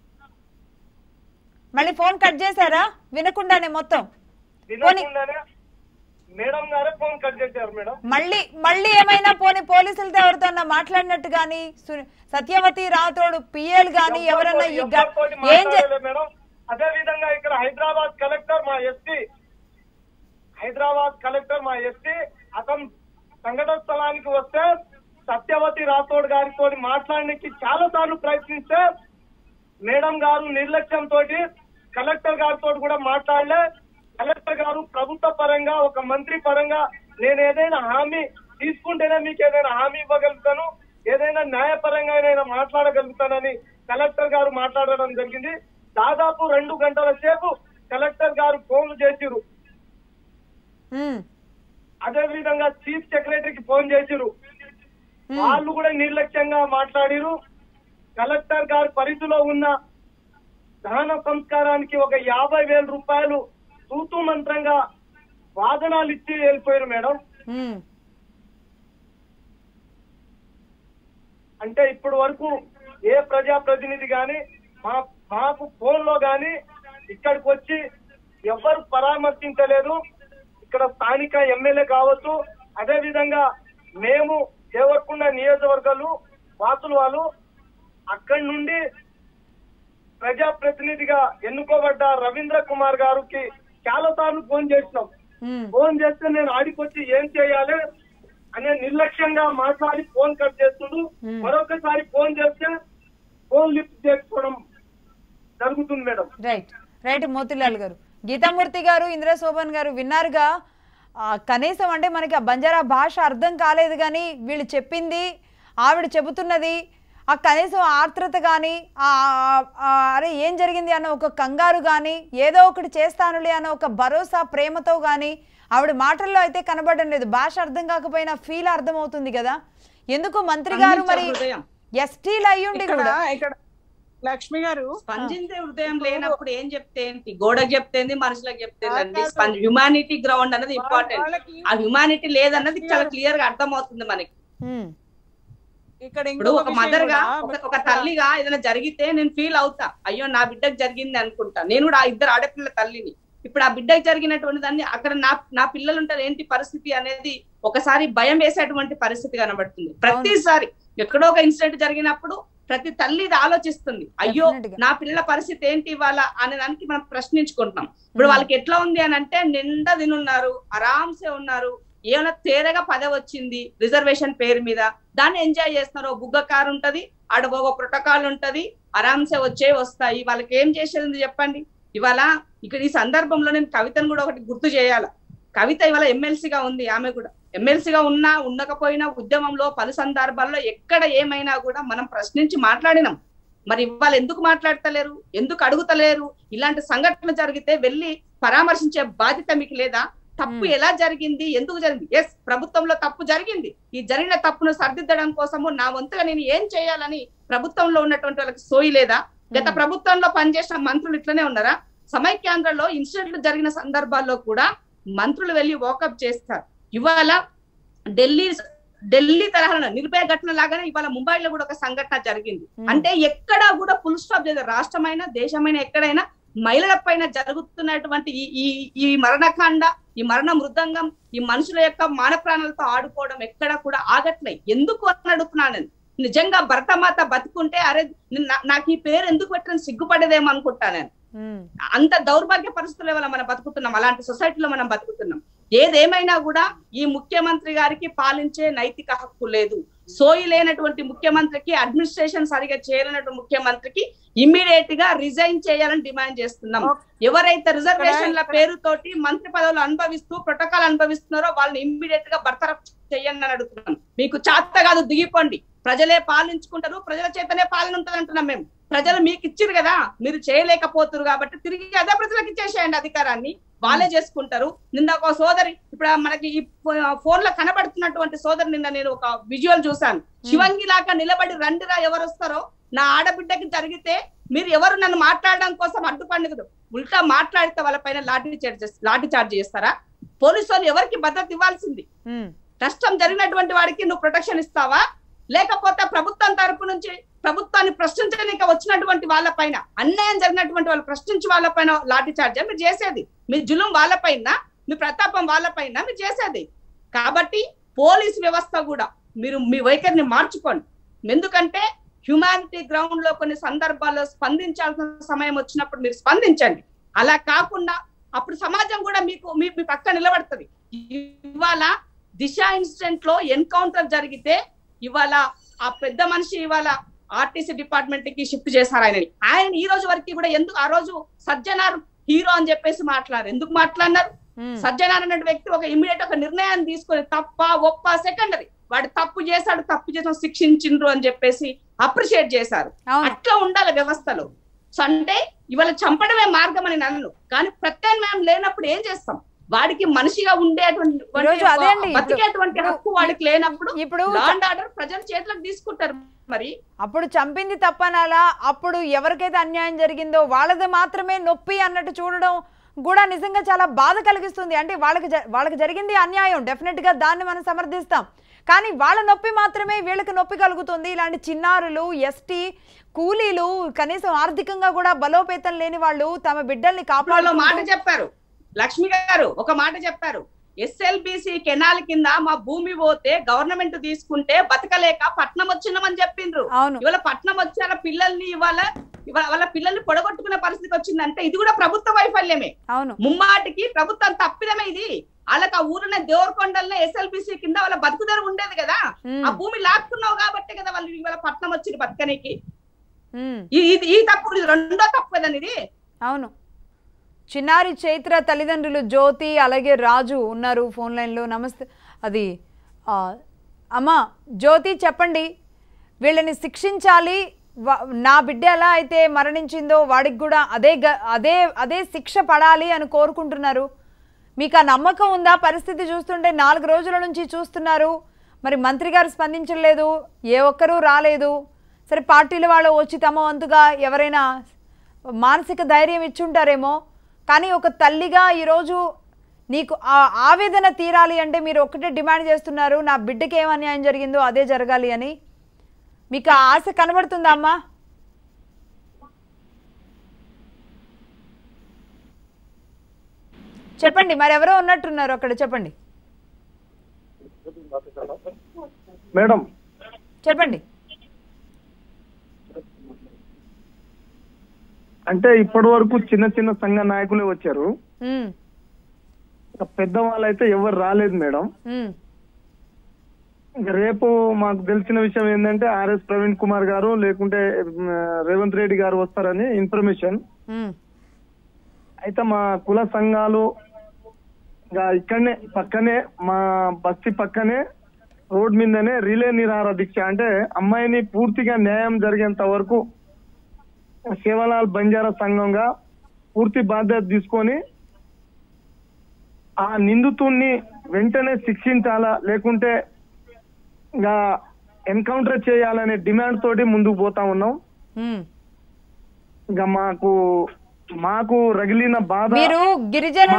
మళ్ళీ ఫోన్ కట్ చేశారా వినకుండానే మొత్తం వినకుండానే మేడం గారే ఫోన్ కట్ చేశారు మేడం మళ్ళీ మళ్ళీ ఏమైనా పోనీ పోలీసులతో ఎవరితో మాట్లాడినట్టు గాని సు- సత్యవతి రాథోడు పిఎల్ గాని ఎవరన్నా ఈ గ- ఎవరితోటి ఏం చే- మాట్లాడలేదు మేడం అదే విధంగా ఇక్కడ హైదరాబాద్ కలెక్టర్ మా ఎస్పీ హైదరాబాద్ కలెక్టర్ మా ఎస్పీ అతను సంఘటన స్థలానికి వస్తే సత్యవతి రాథోడ్ గారితో మాట్లాడడానికి చాలా సార్లు ప్రయత్నిస్తే మేడం గారు నిర్లక్ష్యంతో కలెక్టర్ గారితో కూడా మాట్లాడలే కలెక్టర్ గారు ప్రభుత్వ పరంగా ఒక మంత్రి పరంగా నేను ఏదైనా హామీ తీసుకుంటేనే మీకు ఏదైనా హామీ ఇవ్వగలుగుతాను ఏదైనా న్యాయపరంగా నేను మాట్లాడగలుగుతానని కలెక్టర్ గారు మాట్లాడడం జరిగింది దాదాపు రెండు గంటల సేపు కలెక్టర్ గారు ఫోన్లు చేసిరు ఉమ్, అదే విధంగా చీఫ్ సెక్రటరీకి ఫోన్ చేసిరు వాళ్ళు కూడా నిర్లక్ష్యంగా మాట్లాడిరు కలెక్టర్ గారి పరిధిలో ఉన్న దహన సంస్కారానికి ఒక యాభై వేల రూపాయలు తూతూ మంత్రంగా వాదనాలు ఇచ్చి వెళ్ళిపోయారు మేడం ఉమ్, అంటే ఇప్పటి వరకు ఏ ప్రజా ప్రతినిధి గాని మా మాకు ఫోన్ లో గాని ఇక్కడికి వచ్చి ఎవరు పరామర్శించలేదు ఇక్కడ స్థానిక ఎమ్మెల్యే కావచ్చు అదే విధంగా మేము దేవరకొండ నియోజకవర్గాలు వాసులు వాళ్ళు అక్కడి నుండి ప్రజా ప్రతినిధిగా ఎన్నుకోబడ్డ రవీంద్ర కుమార్ గారికి చాలా సార్లు ఫోన్ చేసినాం ఉమ్, ఫోన్ చేస్తే నేను ఆడికి వచ్చి ఏం చేయాలి అనే నిర్లక్ష్యంగా మాట్లాడి ఫోన్ కట్ చేస్తుండు మరొకసారి ఫోన్ చేస్తే ఫోన్ లిఫ్ట్ చేసుకోవడం జరుగుతుంది మేడం రైట్ రైట్ మోతిలాల్ గారు గీతామూర్తి గారు ఇంద్ర శోభన్ గారు విన్నారుగా ఆ, కనీసం అంటే మనకి ఆ బంజారా భాష అర్థం కాలేదు కానీ వీళ్ళు చెప్పింది ఆవిడ చెబుతున్నది ఆ కనీసం ఆర్ద్రత కానీ అరే ఏం జరిగింది అన్న ఒక కంగారు కానీ ఏదో ఒకటి చేస్తానులే అన్న ఒక భరోసా ప్రేమతో కానీ ఆవిడ మాటల్లో అయితే కనబడడం లేదు భాష అర్థం కాకపోయినా ఫీల్ అర్థం అవుతుంది కదా ఎందుకు మంత్రి గారు మరి హృదయం. ఎస్టీలు అయ్యుండి ఇక్కడ కూడా ఇక్కడ లక్ష్మి గారు స్పందించే హృదయం లేనప్పుడు ఏం చెప్తే ఏంటి గోడకు చెప్తేంది మనుషులకు చెప్తేంది హ్యుమానిటీ గ్రౌండ్ అన్నది ఇంపార్టెంట్ ఆ హ్యుమానిటీ లేదన్నది చాలా క్లియర్ గా అర్థమవుతుంది మనకి ఉమ్, ఇక్కడ ఇప్పుడు ఇంకొక ఒక విషయం మదర్ గా కూడా, ఒక- ఒక తల్లిగా ఏదైనా జరిగితే నేను ఫీల్ అవుతా అయ్యో నా బిడ్డకు జరిగింది అనుకుంటా నేను కూడా ఆ ఇద్దరు ఆడపిల్ల తల్లిని ఇప్పుడు ఆ బిడ్డకు జరిగినటువంటి దాన్ని అక్కడ నా నా పిల్లలు ఉంటారు ఏంటి పరిస్థితి అనేది ఒకసారి భయం వేసేటువంటి పరిస్థితి కనబడుతుంది ప్రతిసారి ఎక్కడో ఒక ఇన్సిడెంట్ జరిగినప్పుడు ప్రతి తల్లి ఇది ఆలోచిస్తుంది అయ్యో Definitely గా. నా పిల్లల పరిస్థితి ఏంటి ఇవాళ అనే దానికి మనం ప్రశ్నించుకుంటున్నాం ఇప్పుడు వాళ్ళకి ఎట్లా ఉంది అని అంటే నిండా తినున్నారు ఆరాంసే ఉన్నారు ఏమైనా తేరగా పదవి వచ్చింది రిజర్వేషన్ పేరు మీద దాన్ని ఎంజాయ్ చేస్తున్నారు ఓ బుగ్గ కారు ఉంటది ఆడ ఒక ప్రోటోకాల్ ఉంటది ఆరాంసే వచ్చే వస్తాయి వాళ్ళకి ఏం చేసేది ఉంది చెప్పండి ఇవాళ ఇక్కడ ఈ సందర్భంలో నేను కవితను కూడా ఒకటి గుర్తు చేయాల కవిత ఇవాళ ఎమ్మెల్సీగా ఉంది ఆమె కూడా ఎమ్మెల్సీగా ఉన్నా ఉండకపోయినా ఉద్యమంలో పలు సందర్భాల్లో ఎక్కడ ఏమైనా కూడా మనం ప్రశ్నించి మాట్లాడినాం మరి ఇవాళ ఎందుకు మాట్లాడతలేరు ఎందుకు అడుగుతలేరు ఇలాంటి సంఘటనలు జరిగితే వెళ్ళి పరామర్శించే బాధ్యత మీకు లేదా తప్పు ఎలా జరిగింది ఎందుకు జరిగింది ఎస్ ప్రభుత్వంలో తప్పు జరిగింది ఈ జరిగిన తప్పును సరిదిద్దడం కోసము నా వంతుగా నేను ఏం చేయాలని ప్రభుత్వంలో ఉన్నటువంటి వాళ్ళకి సోయి లేదా గత ప్రభుత్వంలో పనిచేసిన మంత్రులు ఇట్లనే ఉన్నారా సమైక్యాంధ్రలో ఇన్సిడెంట్లు జరిగిన సందర్భాల్లో కూడా మంత్రులు వెళ్ళి వాకప్ చేస్తారు ఇవాళ ఢిల్లీ ఢిల్లీ తరహాలో నిర్భయ ఘటన లాగానే ఇవాళ ముంబైలో కూడా ఒక సంఘటన జరిగింది అంటే ఎక్కడా కూడా ఫుల్ స్టాప్ చేయదు రాష్ట్రమైన దేశమైన ఎక్కడైనా మహిళల పైన జరుగుతున్నటువంటి ఈ ఈ ఈ మరణకాండ ఈ మరణ మృదంగం ఈ మనుషుల యొక్క మాన ప్రాణాలతో ఆడుకోవడం ఎక్కడ కూడా ఆగట్లేదు ఎందుకు అని అడుగుతున్నాను నేను. నిజంగా భరతమాత బతుకుంటే అరే నా- నాకు ఈ పేరు ఎందుకు పెట్టిన సిగ్గుపడేదేమో అనుకుంటా నేను అంత దౌర్భాగ్య పరిస్థితుల వల్ల మనం బతుకుతున్నాం అలాంటి సొసైటీలో మనం బతుకుతున్నాం ఏదేమైనా కూడా ఈ ముఖ్యమంత్రి గారికి పాలించే నైతిక హక్కు లేదు సోయి లేనటువంటి ముఖ్యమంత్రికి అడ్మినిస్ట్రేషన్ సరిగా చేయలేనటువంటి ముఖ్యమంత్రికి ఇమ్మీడియట్ గా రిజైన్ చేయాలని డిమాండ్ చేస్తున్నాం ఎవరైతే రిజర్వేషన్ల పేరుతోటి మంత్రి పదవులు అనుభవిస్తూ ప్రోటోకాల్ అనుభవిస్తున్నారో వాళ్ళని ఇమ్మీడియట్ గా బర్తరఫ్ చేయండి అని అడుగుతున్నాం మీకు చాత కాదు దిగిపోండి ప్రజలే పాలించుకుంటారు ప్రజల చేతనే పాలన ఉంటుంది అంటున్నాం మేము ప్రజలు మీకు ఇచ్చిరు కదా మీరు చేయలేకపోతున్నారు కాబట్టి తిరిగి అదే ప్రజలకు ఇచ్చేసేయండి అధికారాన్ని వాళ్ళే చేసుకుంటారు నిన్న ఒక సోదరి ఇప్పుడు మనకి ఈ ఫోన్ లో కనబడుతున్నటువంటి సోదరి నిన్న నేను ఒక విజువల్ చూశాను శివంగి లాగా నిలబడి రండిరా ఎవరు వస్తారో నా ఆడబిడ్డకి జరిగితే మీరు ఎవరు నన్ను మాట్లాడడం కోసం అడ్డుపండి కదా ఉల్టా మాట్లాడితే వాళ్ళ పైన లాఠీ చార్జ్ చేస్- లాఠీ చార్జ్ చేస్తారా పోలీసు వాళ్ళు ఎవరికి భద్రత ఇవ్వాల్సింది నష్టం జరిగినటువంటి వాడికి నువ్వు ప్రొటెక్షన్ ఇస్తావా లేకపోతే ప్రభుత్వం తరపు నుంచి ప్రభుత్వాన్ని ప్రశ్నించడానికి వచ్చినటువంటి వాళ్ళ పైన అన్యాయం జరిగినటువంటి వాళ్ళు ప్రశ్నించి వాళ్ళ పైన లాఠీ చార్జ్ మీరు చేసేది మీ జులుం వాళ్ళ పైన మీ ప్రతాపం వాళ్ళ పైన మీరు చేసేది కాబట్టి పోలీస్ వ్యవస్థ కూడా మీరు మీ వైఖరిని మార్చుకోండి ఎందుకంటే హ్యుమానిటీ గ్రౌండ్ లో కొన్ని సందర్భాల్లో స్పందించాల్సిన సమయం వచ్చినప్పుడు మీరు స్పందించండి అలా కాకుండా అప్పుడు సమాజం కూడా మీకు మీ మీ పక్క నిలబడుతుంది ఇవాళ దిశ ఇన్సిడెంట్ లో ఎన్కౌంటర్ జరిగితే ఇవాళ ఆ పెద్ద మనిషి ఇవాళ ఆర్టీసీ డిపార్ట్మెంట్ కి షిఫ్ట్ చేశారు ఆయన ఆయన ఈ రోజు వరకు కూడా ఎందుకు ఆ రోజు సజ్జనార్ హీరో అని చెప్పేసి మాట్లాడారు ఎందుకు మాట్లాడినారు సజ్జనార్ అనే వ్యక్తి ఒక ఇమీడియట్ ఒక నిర్ణయాన్ని తీసుకొని తప్ప ఒప్ప సెకండరీ వాడు తప్పు చేశాడు తప్పు చేసిన శిక్షించిండ్రు అని చెప్పేసి అప్రిషియేట్ చేశారు అట్లా ఉండాలి వ్యవస్థలో సో అంటే ఇవాళ చంపడమే మార్గం అని నన్ను కానీ ప్రత్యామ్నాయం లేనప్పుడు ఏం చేస్తాం వాడికి మనిషిగా ఉండేటువంటి ఈరోజు అదే అండి, ఇప్పుడు- బతికేటువంటి హక్కు వాడికి లేనప్పుడు ఇప్పుడు లా అండ్ ఆర్డర్ ప్రజల చేతులకు తీసుకుంటారు మరి అప్పుడు చంపింది తప్పనాలా అప్పుడు ఎవరికైతే అన్యాయం జరిగిందో వాళ్ళది మాత్రమే నొప్పి అన్నట్టు చూడడం కూడా నిజంగా చాలా బాధ కలిగిస్తుంది అంటే వాళ్ళకి జ- వాళ్ళకి జరిగింది అన్యాయం డెఫినెట్ గా దాన్ని మనం సమర్థిస్తాం కానీ వాళ్ళ నొప్పి మాత్రమే వీళ్ళకి నొప్పి కలుగుతుంది ఇలాంటి చిన్నారులు ఎస్టీ కూలీలు కనీసం ఆర్థికంగా కూడా బలోపేతం లేని వాళ్ళు తమ బిడ్డల్ని వాళ్ళు మాట కాపాడుకుంటూ చెప్పారు లక్ష్మి గారు ఒక మాట చెప్పారు ఎస్ఎల్బిసి కెనాల్ కింద మా భూమి పోతే గవర్నమెంట్ తీసుకుంటే బతకలేక పట్నం వచ్చినామని చెప్పిండ్రు అవును ఇవాళ పట్నం వచ్చార పిల్లల్ని ఇవాళ ఇవాళ వాళ్ళ పిల్లల్ని పొడగొట్టుకునే పరిస్థితి వచ్చిందంటే ఇది కూడా ప్రభుత్వ వైఫల్యమే అవును ముమ్మాటికి ప్రభుత్వం తప్పిదమే ఇది వాళ్ళకి ఆ ఊరున్న దేవరకొండలనే ఎస్ఎల్బిసి కింద వాళ్ళ బతుకుదర ఉండేది కదా ఆ భూమి లాక్కున్నావు కాబట్టి కదా వాళ్ళు ఇవాళ పట్నం వచ్చింది బతకనికి ఉమ్. ఈ- ఇది ఈ తప్పు ఇది రెండో తప్పు కదండి ఇది అవును చిన్నారి చైత్ర తల్లిదండ్రులు జ్యోతి అలాగే రాజు ఉన్నారు ఫోన్ లైన్లో నమస్తే అది ఆ, అమ్మా జ్యోతి చెప్పండి వీళ్ళని శిక్షించాలి వా- నా బిడ్డ ఎలా అయితే మరణించిందో వాడికి కూడా అదే గ- అదే అదే శిక్ష పడాలి అని కోరుకుంటున్నారు మీకు ఆ నమ్మకం ఉందా పరిస్థితి చూస్తుంటే నాలుగు రోజుల నుంచి చూస్తున్నారు మరి మంత్రి గారు స్పందించలేదు ఏ ఒక్కరూ రాలేదు సరే పార్టీల వాళ్ళు వచ్చి తమ వంతుగా ఎవరైనా మానసిక ధైర్యం ఇచ్చుంటారేమో కానీ ఒక తల్లిగా ఈరోజు నీకు ఆ ఆవేదన తీరాలి అంటే మీరు ఒక్కటే డిమాండ్ చేస్తున్నారు నా బిడ్డకి ఏం అన్యాయం జరిగిందో అదే జరగాలి అని మీకు ఆ ఆశ కనబడుతుందా అమ్మా చెప్పండి మరి ఎవరో ఉన్నట్టున్నారు అక్కడ చెప్పండి మేడం చెప్పండి అంటే ఇప్పటి వరకు చిన్న చిన్న సంఘ నాయకులే వచ్చారు ఉమ్, ఇక పెద్దవాళ్ళు అయితే ఎవరు రాలేదు మేడం ఉమ్, ఇక రేపు మాకు తెలిసిన విషయం ఏంటంటే ఆర్ఎస్ ప్రవీణ్ కుమార్ గారు లేకుంటే మ్, రేవంత్ రెడ్డి గారు వస్తారని ఇన్ఫర్మేషన్ ఉమ్, అయితే మా కుల సంఘాలు ఇంకా ఇక్కడనే పక్కనే మా బస్తి పక్కనే రోడ్ మీదనే రిలే నిరాహార దీక్ష అంటే అమ్మాయిని పూర్తిగా న్యాయం జరిగేంత వరకు సేవలాల్ బంజారా సంఘంగా పూర్తి బాధ్యత తీసుకొని ఆ నిందితుణ్ణి వెంటనే శిక్షించాలా లేకుంటే ఇంకా ఎన్కౌంటర్ చేయాలనే డిమాండ్ తోటి ముందుకు పోతా ఉన్నాం ఉమ్. ఇంకా మాకు మాకు రగిలిన బాధ మీరు గిరిజనుల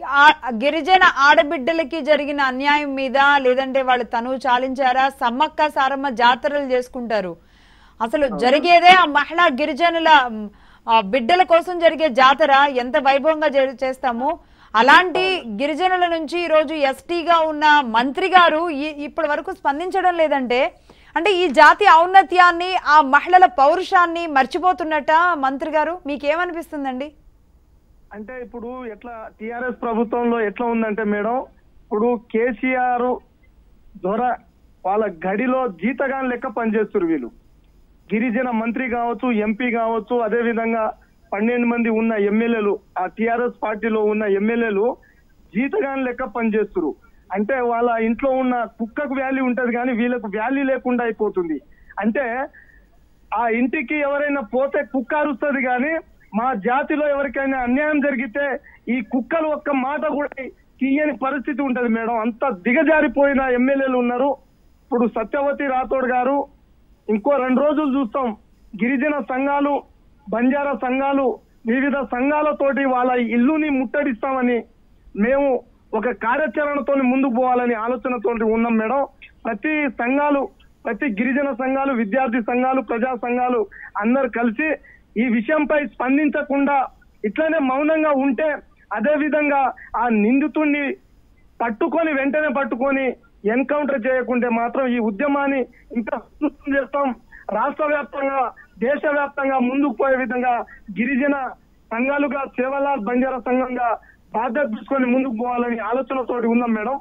ఆ- గిరిజన ఆడబిడ్డలకి జరిగిన అన్యాయం మీద లేదంటే వాళ్ళు తనువు చాలించారా సమ్మక్క సారమ్మ జాతరలు చేసుకుంటారు అసలు జరిగేదే ఆ మహిళా గిరిజనుల మ్, ఆ బిడ్డల కోసం జరిగే జాతర ఎంత వైభవంగా జరి- చేస్తాము అలాంటి గిరిజనుల నుంచి ఈరోజు ఎస్టీగా ఉన్న మంత్రి గారు ఈ- ఇప్పటి వరకు స్పందించడం లేదంటే అంటే ఈ జాతి ఔన్నత్యాన్ని ఆ మహిళల పౌరుషాన్ని మర్చిపోతున్నట్ట మంత్రి గారు మీకేమనిపిస్తుందండి అంటే ఇప్పుడు ఎట్లా టిఆర్ఎస్ ప్రభుత్వంలో ఎట్లా ఉందంటే మేడం ఇప్పుడు కేసీఆర్ దొర వాళ్ళ గడిలో జీతగాన్ లెక్క పనిచేస్తారు వీళ్ళు గిరిజన మంత్రి కావచ్చు ఎంపీ కావచ్చు అదే విధంగా పన్నెండు మంది ఉన్న ఎమ్మెల్యేలు ఆ టిఆర్ఎస్ పార్టీలో ఉన్న ఎమ్మెల్యేలు జీతగాన్ లెక్క పనిచేస్తారు అంటే వాళ్ళ ఇంట్లో ఉన్న కుక్కకు వ్యాలీ ఉంటది కానీ వీళ్ళకు వ్యాలీ లేకుండా అయిపోతుంది అంటే ఆ ఇంటికి ఎవరైనా పోతే కుక్క అరుస్తుంది కానీ మా జాతిలో ఎవరికైనా అన్యాయం జరిగితే ఈ కుక్కలు ఒక్క మాట కూడా తీయని పరిస్థితి ఉంటది మేడం అంత దిగజారిపోయిన ఎమ్మెల్యేలు ఉన్నారు ఇప్పుడు సత్యవతి రాథోడ్ గారు ఇంకో రెండు రోజులు చూస్తాం గిరిజన సంఘాలు బంజారా సంఘాలు వివిధ సంఘాలతోటి వాళ్ళ ఇల్లుని ముట్టడిస్తామని మేము ఒక కార్యాచరణతో ముందుకు పోవాలని ఆలోచనతో ఉన్నాం మేడం ప్రతి సంఘాలు ప్రతి గిరిజన సంఘాలు విద్యార్థి సంఘాలు ప్రజా సంఘాలు అందరు కలిసి ఈ విషయంపై స్పందించకుండా ఇట్లనే మౌనంగా ఉంటే అదే విధంగా ఆ నిందితుడిని పట్టుకొని వెంటనే పట్టుకొని ఎన్కౌంటర్ చేయకుంటే మాత్రం ఈ ఉద్యమాన్ని ఇంకా విస్తృతం చేస్తాం రాష్ట్ర వ్యాప్తంగా దేశ వ్యాప్తంగా ముందుకు పోయే విధంగా గిరిజన సంఘాలుగా సేవలాల్ బంజారా సంఘంగా బాధ్యత తీసుకొని ముందుకు పోవాలని ఆలోచనతోటి ఉన్నాం మేడం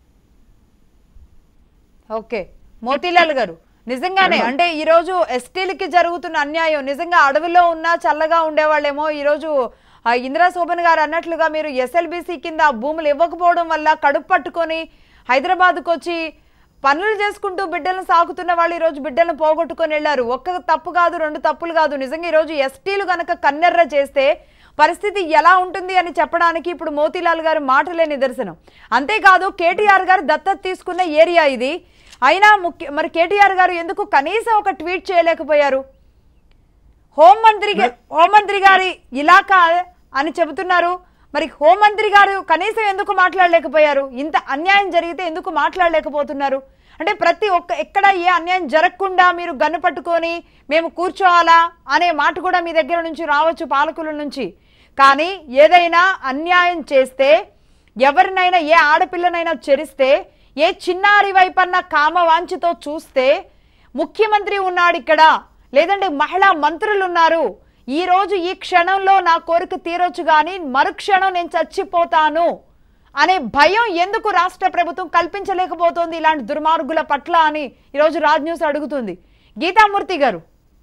ఓకే మోతీలాల్ గారు నిజంగానే అంటే ఈ రోజు ఎస్టీలకి జరుగుతున్న అన్యాయం నిజంగా అడవిలో ఉన్నా చల్లగా ఉండేవాళ్ళేమో ఈ రోజు ఆ ఇందిరా శోభన్ గారు అన్నట్లుగా మీరు ఎస్ఎల్బిసి కింద ఆ భూములు ఇవ్వకపోవడం వల్ల కడుపు పట్టుకొని హైదరాబాద్కు వచ్చి పనులు చేసుకుంటూ బిడ్డలను సాకుతున్న వాళ్ళు ఈ రోజు బిడ్డలను పోగొట్టుకొని వెళ్ళారు ఒక్క తప్పు కాదు రెండు తప్పులు కాదు నిజంగా ఈ రోజు ఎస్టీలు కనుక కన్నెర్ర చేస్తే పరిస్థితి ఎలా ఉంటుంది అని చెప్పడానికి ఇప్పుడు మోతీలాల్ గారు మాటలే నిదర్శనం అంతేకాదు కేటీఆర్ గారు దత్తత తీసుకున్న ఏరియా ఇది అయినా ముఖ్య మరి కేటీఆర్ గారు ఎందుకు కనీసం ఒక ట్వీట్ చేయలేకపోయారు హోంమంత్రి గా- హోంమంత్రి గారి ఇలాకా అని చెబుతున్నారు మరి హోంమంత్రి గారు కనీసం ఎందుకు మాట్లాడలేకపోయారు ఇంత అన్యాయం జరిగితే ఎందుకు మాట్లాడలేకపోతున్నారు అంటే ప్రతి ఒక్క ఎక్కడ ఏ అన్యాయం జరగకుండా మీరు గన్ను పట్టుకొని మేము కూర్చోవాలా అనే మాట కూడా మీ దగ్గర నుంచి రావచ్చు పాలకుల నుంచి కానీ ఏదైనా అన్యాయం చేస్తే ఎవరినైనా ఏ ఆడపిల్లనైనా చెరిస్తే ఏ చిన్నారి వైపన్న కామవాంఛతో చూస్తే ముఖ్యమంత్రి ఉన్నాడు ఇక్కడ లేదంటే మహిళా మంత్రులు ఉన్నారు ఈ రోజు ఈ క్షణంలో నా కోరిక తీరొచ్చు కానీ మరుక్షణం నేను చచ్చిపోతాను అనే భయం ఎందుకు రాష్ట్ర ప్రభుత్వం కల్పించలేకపోతోంది ఇలాంటి దుర్మార్గుల పట్ల అని ఈరోజు రాజ్ న్యూస్ అడుగుతుంది గీతామూర్తి గారు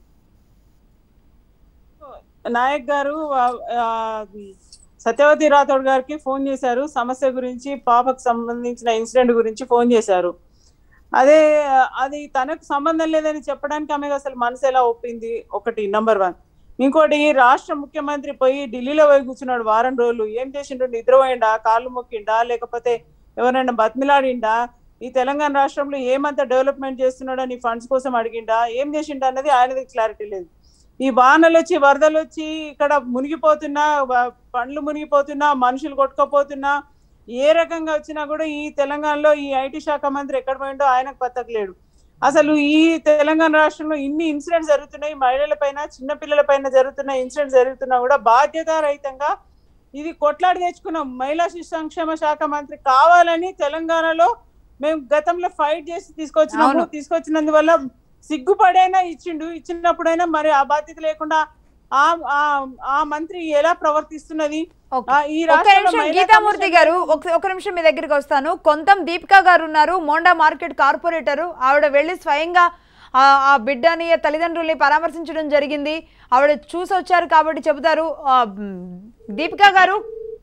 నాయక్ గారు ఆ, ఆ, సత్యవతి రాథోడ్ గారికి ఫోన్ చేశారు సమస్య గురించి పాపకు సంబంధించిన ఇన్సిడెంట్ గురించి ఫోన్ చేశారు అదే ఆ, అది తనకు సంబంధం లేదని చెప్పడానికి ఆమెకు అసలు మనసు ఎలా ఒప్పింది ఒకటి నంబర్ వన్ ఇంకోటి రాష్ట్ర ముఖ్యమంత్రి పోయి ఢిల్లీలో పోయి కూర్చున్నాడు వారం రోజులు ఏం చేసిండు నిద్రపోయిండా కాళ్ళు మొక్కిండా లేకపోతే ఎవరైనా బతిమిలాడిండా ఈ తెలంగాణ రాష్ట్రంలో ఏమంత డెవలప్మెంట్ చేస్తున్నాడని ఫండ్స్ కోసం అడిగిండా ఏం చేసిండా అన్నది ఆయనది క్లారిటీ లేదు ఈ వానలు వచ్చి వరదలు వచ్చి ఇక్కడ మునిగిపోతున్నా వ- పండ్లు మునిగిపోతున్నా మనుషులు కొట్టుకపోతున్నా ఏ రకంగా వచ్చినా కూడా ఈ తెలంగాణలో ఈ ఐటీ శాఖ మంత్రి ఎక్కడ పోయిండో ఆయనకు పత్తకలేడు అసలు ఈ తెలంగాణ రాష్ట్రంలో ఇన్ని ఇన్సిడెంట్స్ జరుగుతున్నాయి మహిళల పైన చిన్న పిల్లల పైన జరుగుతున్న ఇన్సిడెంట్స్ జరుగుతున్నా కూడా బాధ్యతారహితంగా ఇది కొట్లాడి తెచ్చుకున్నాం మహిళా శిశు సంక్షేమ శాఖ మంత్రి కావాలని తెలంగాణలో మేము గతంలో ఫైట్ చేసి తీసుకొచ్చినాము అవును. తీసుకొచ్చినందువల్ల సిగ్గుపడైనా ఇచ్చిండు ఇచ్చినప్పుడైనా మరి ఆ బాధ్యత లేకుండా ఆ ఆ- ఆ మంత్రి ఎలా ప్రవర్తిస్తున్నది ఆ, ఈ ఒక రాష్ట్రంలో నిమిషం మహిళా గీతామూర్తి గారు ఒక ఒక నిమిషం మీ దగ్గరికి వస్తాను కొంతం దీపికా గారు ఉన్నారు మోండా మార్కెట్ కార్పొరేటర్ ఆవిడ వెళ్ళి స్వయంగా ఆ ఆ బిడ్డని ఆ తల్లిదండ్రుల్ని పరామర్శించడం జరిగింది ఆవిడ చూసి వచ్చారు కాబట్టి చెబుతారు ఆ, మ్, దీపికా గారు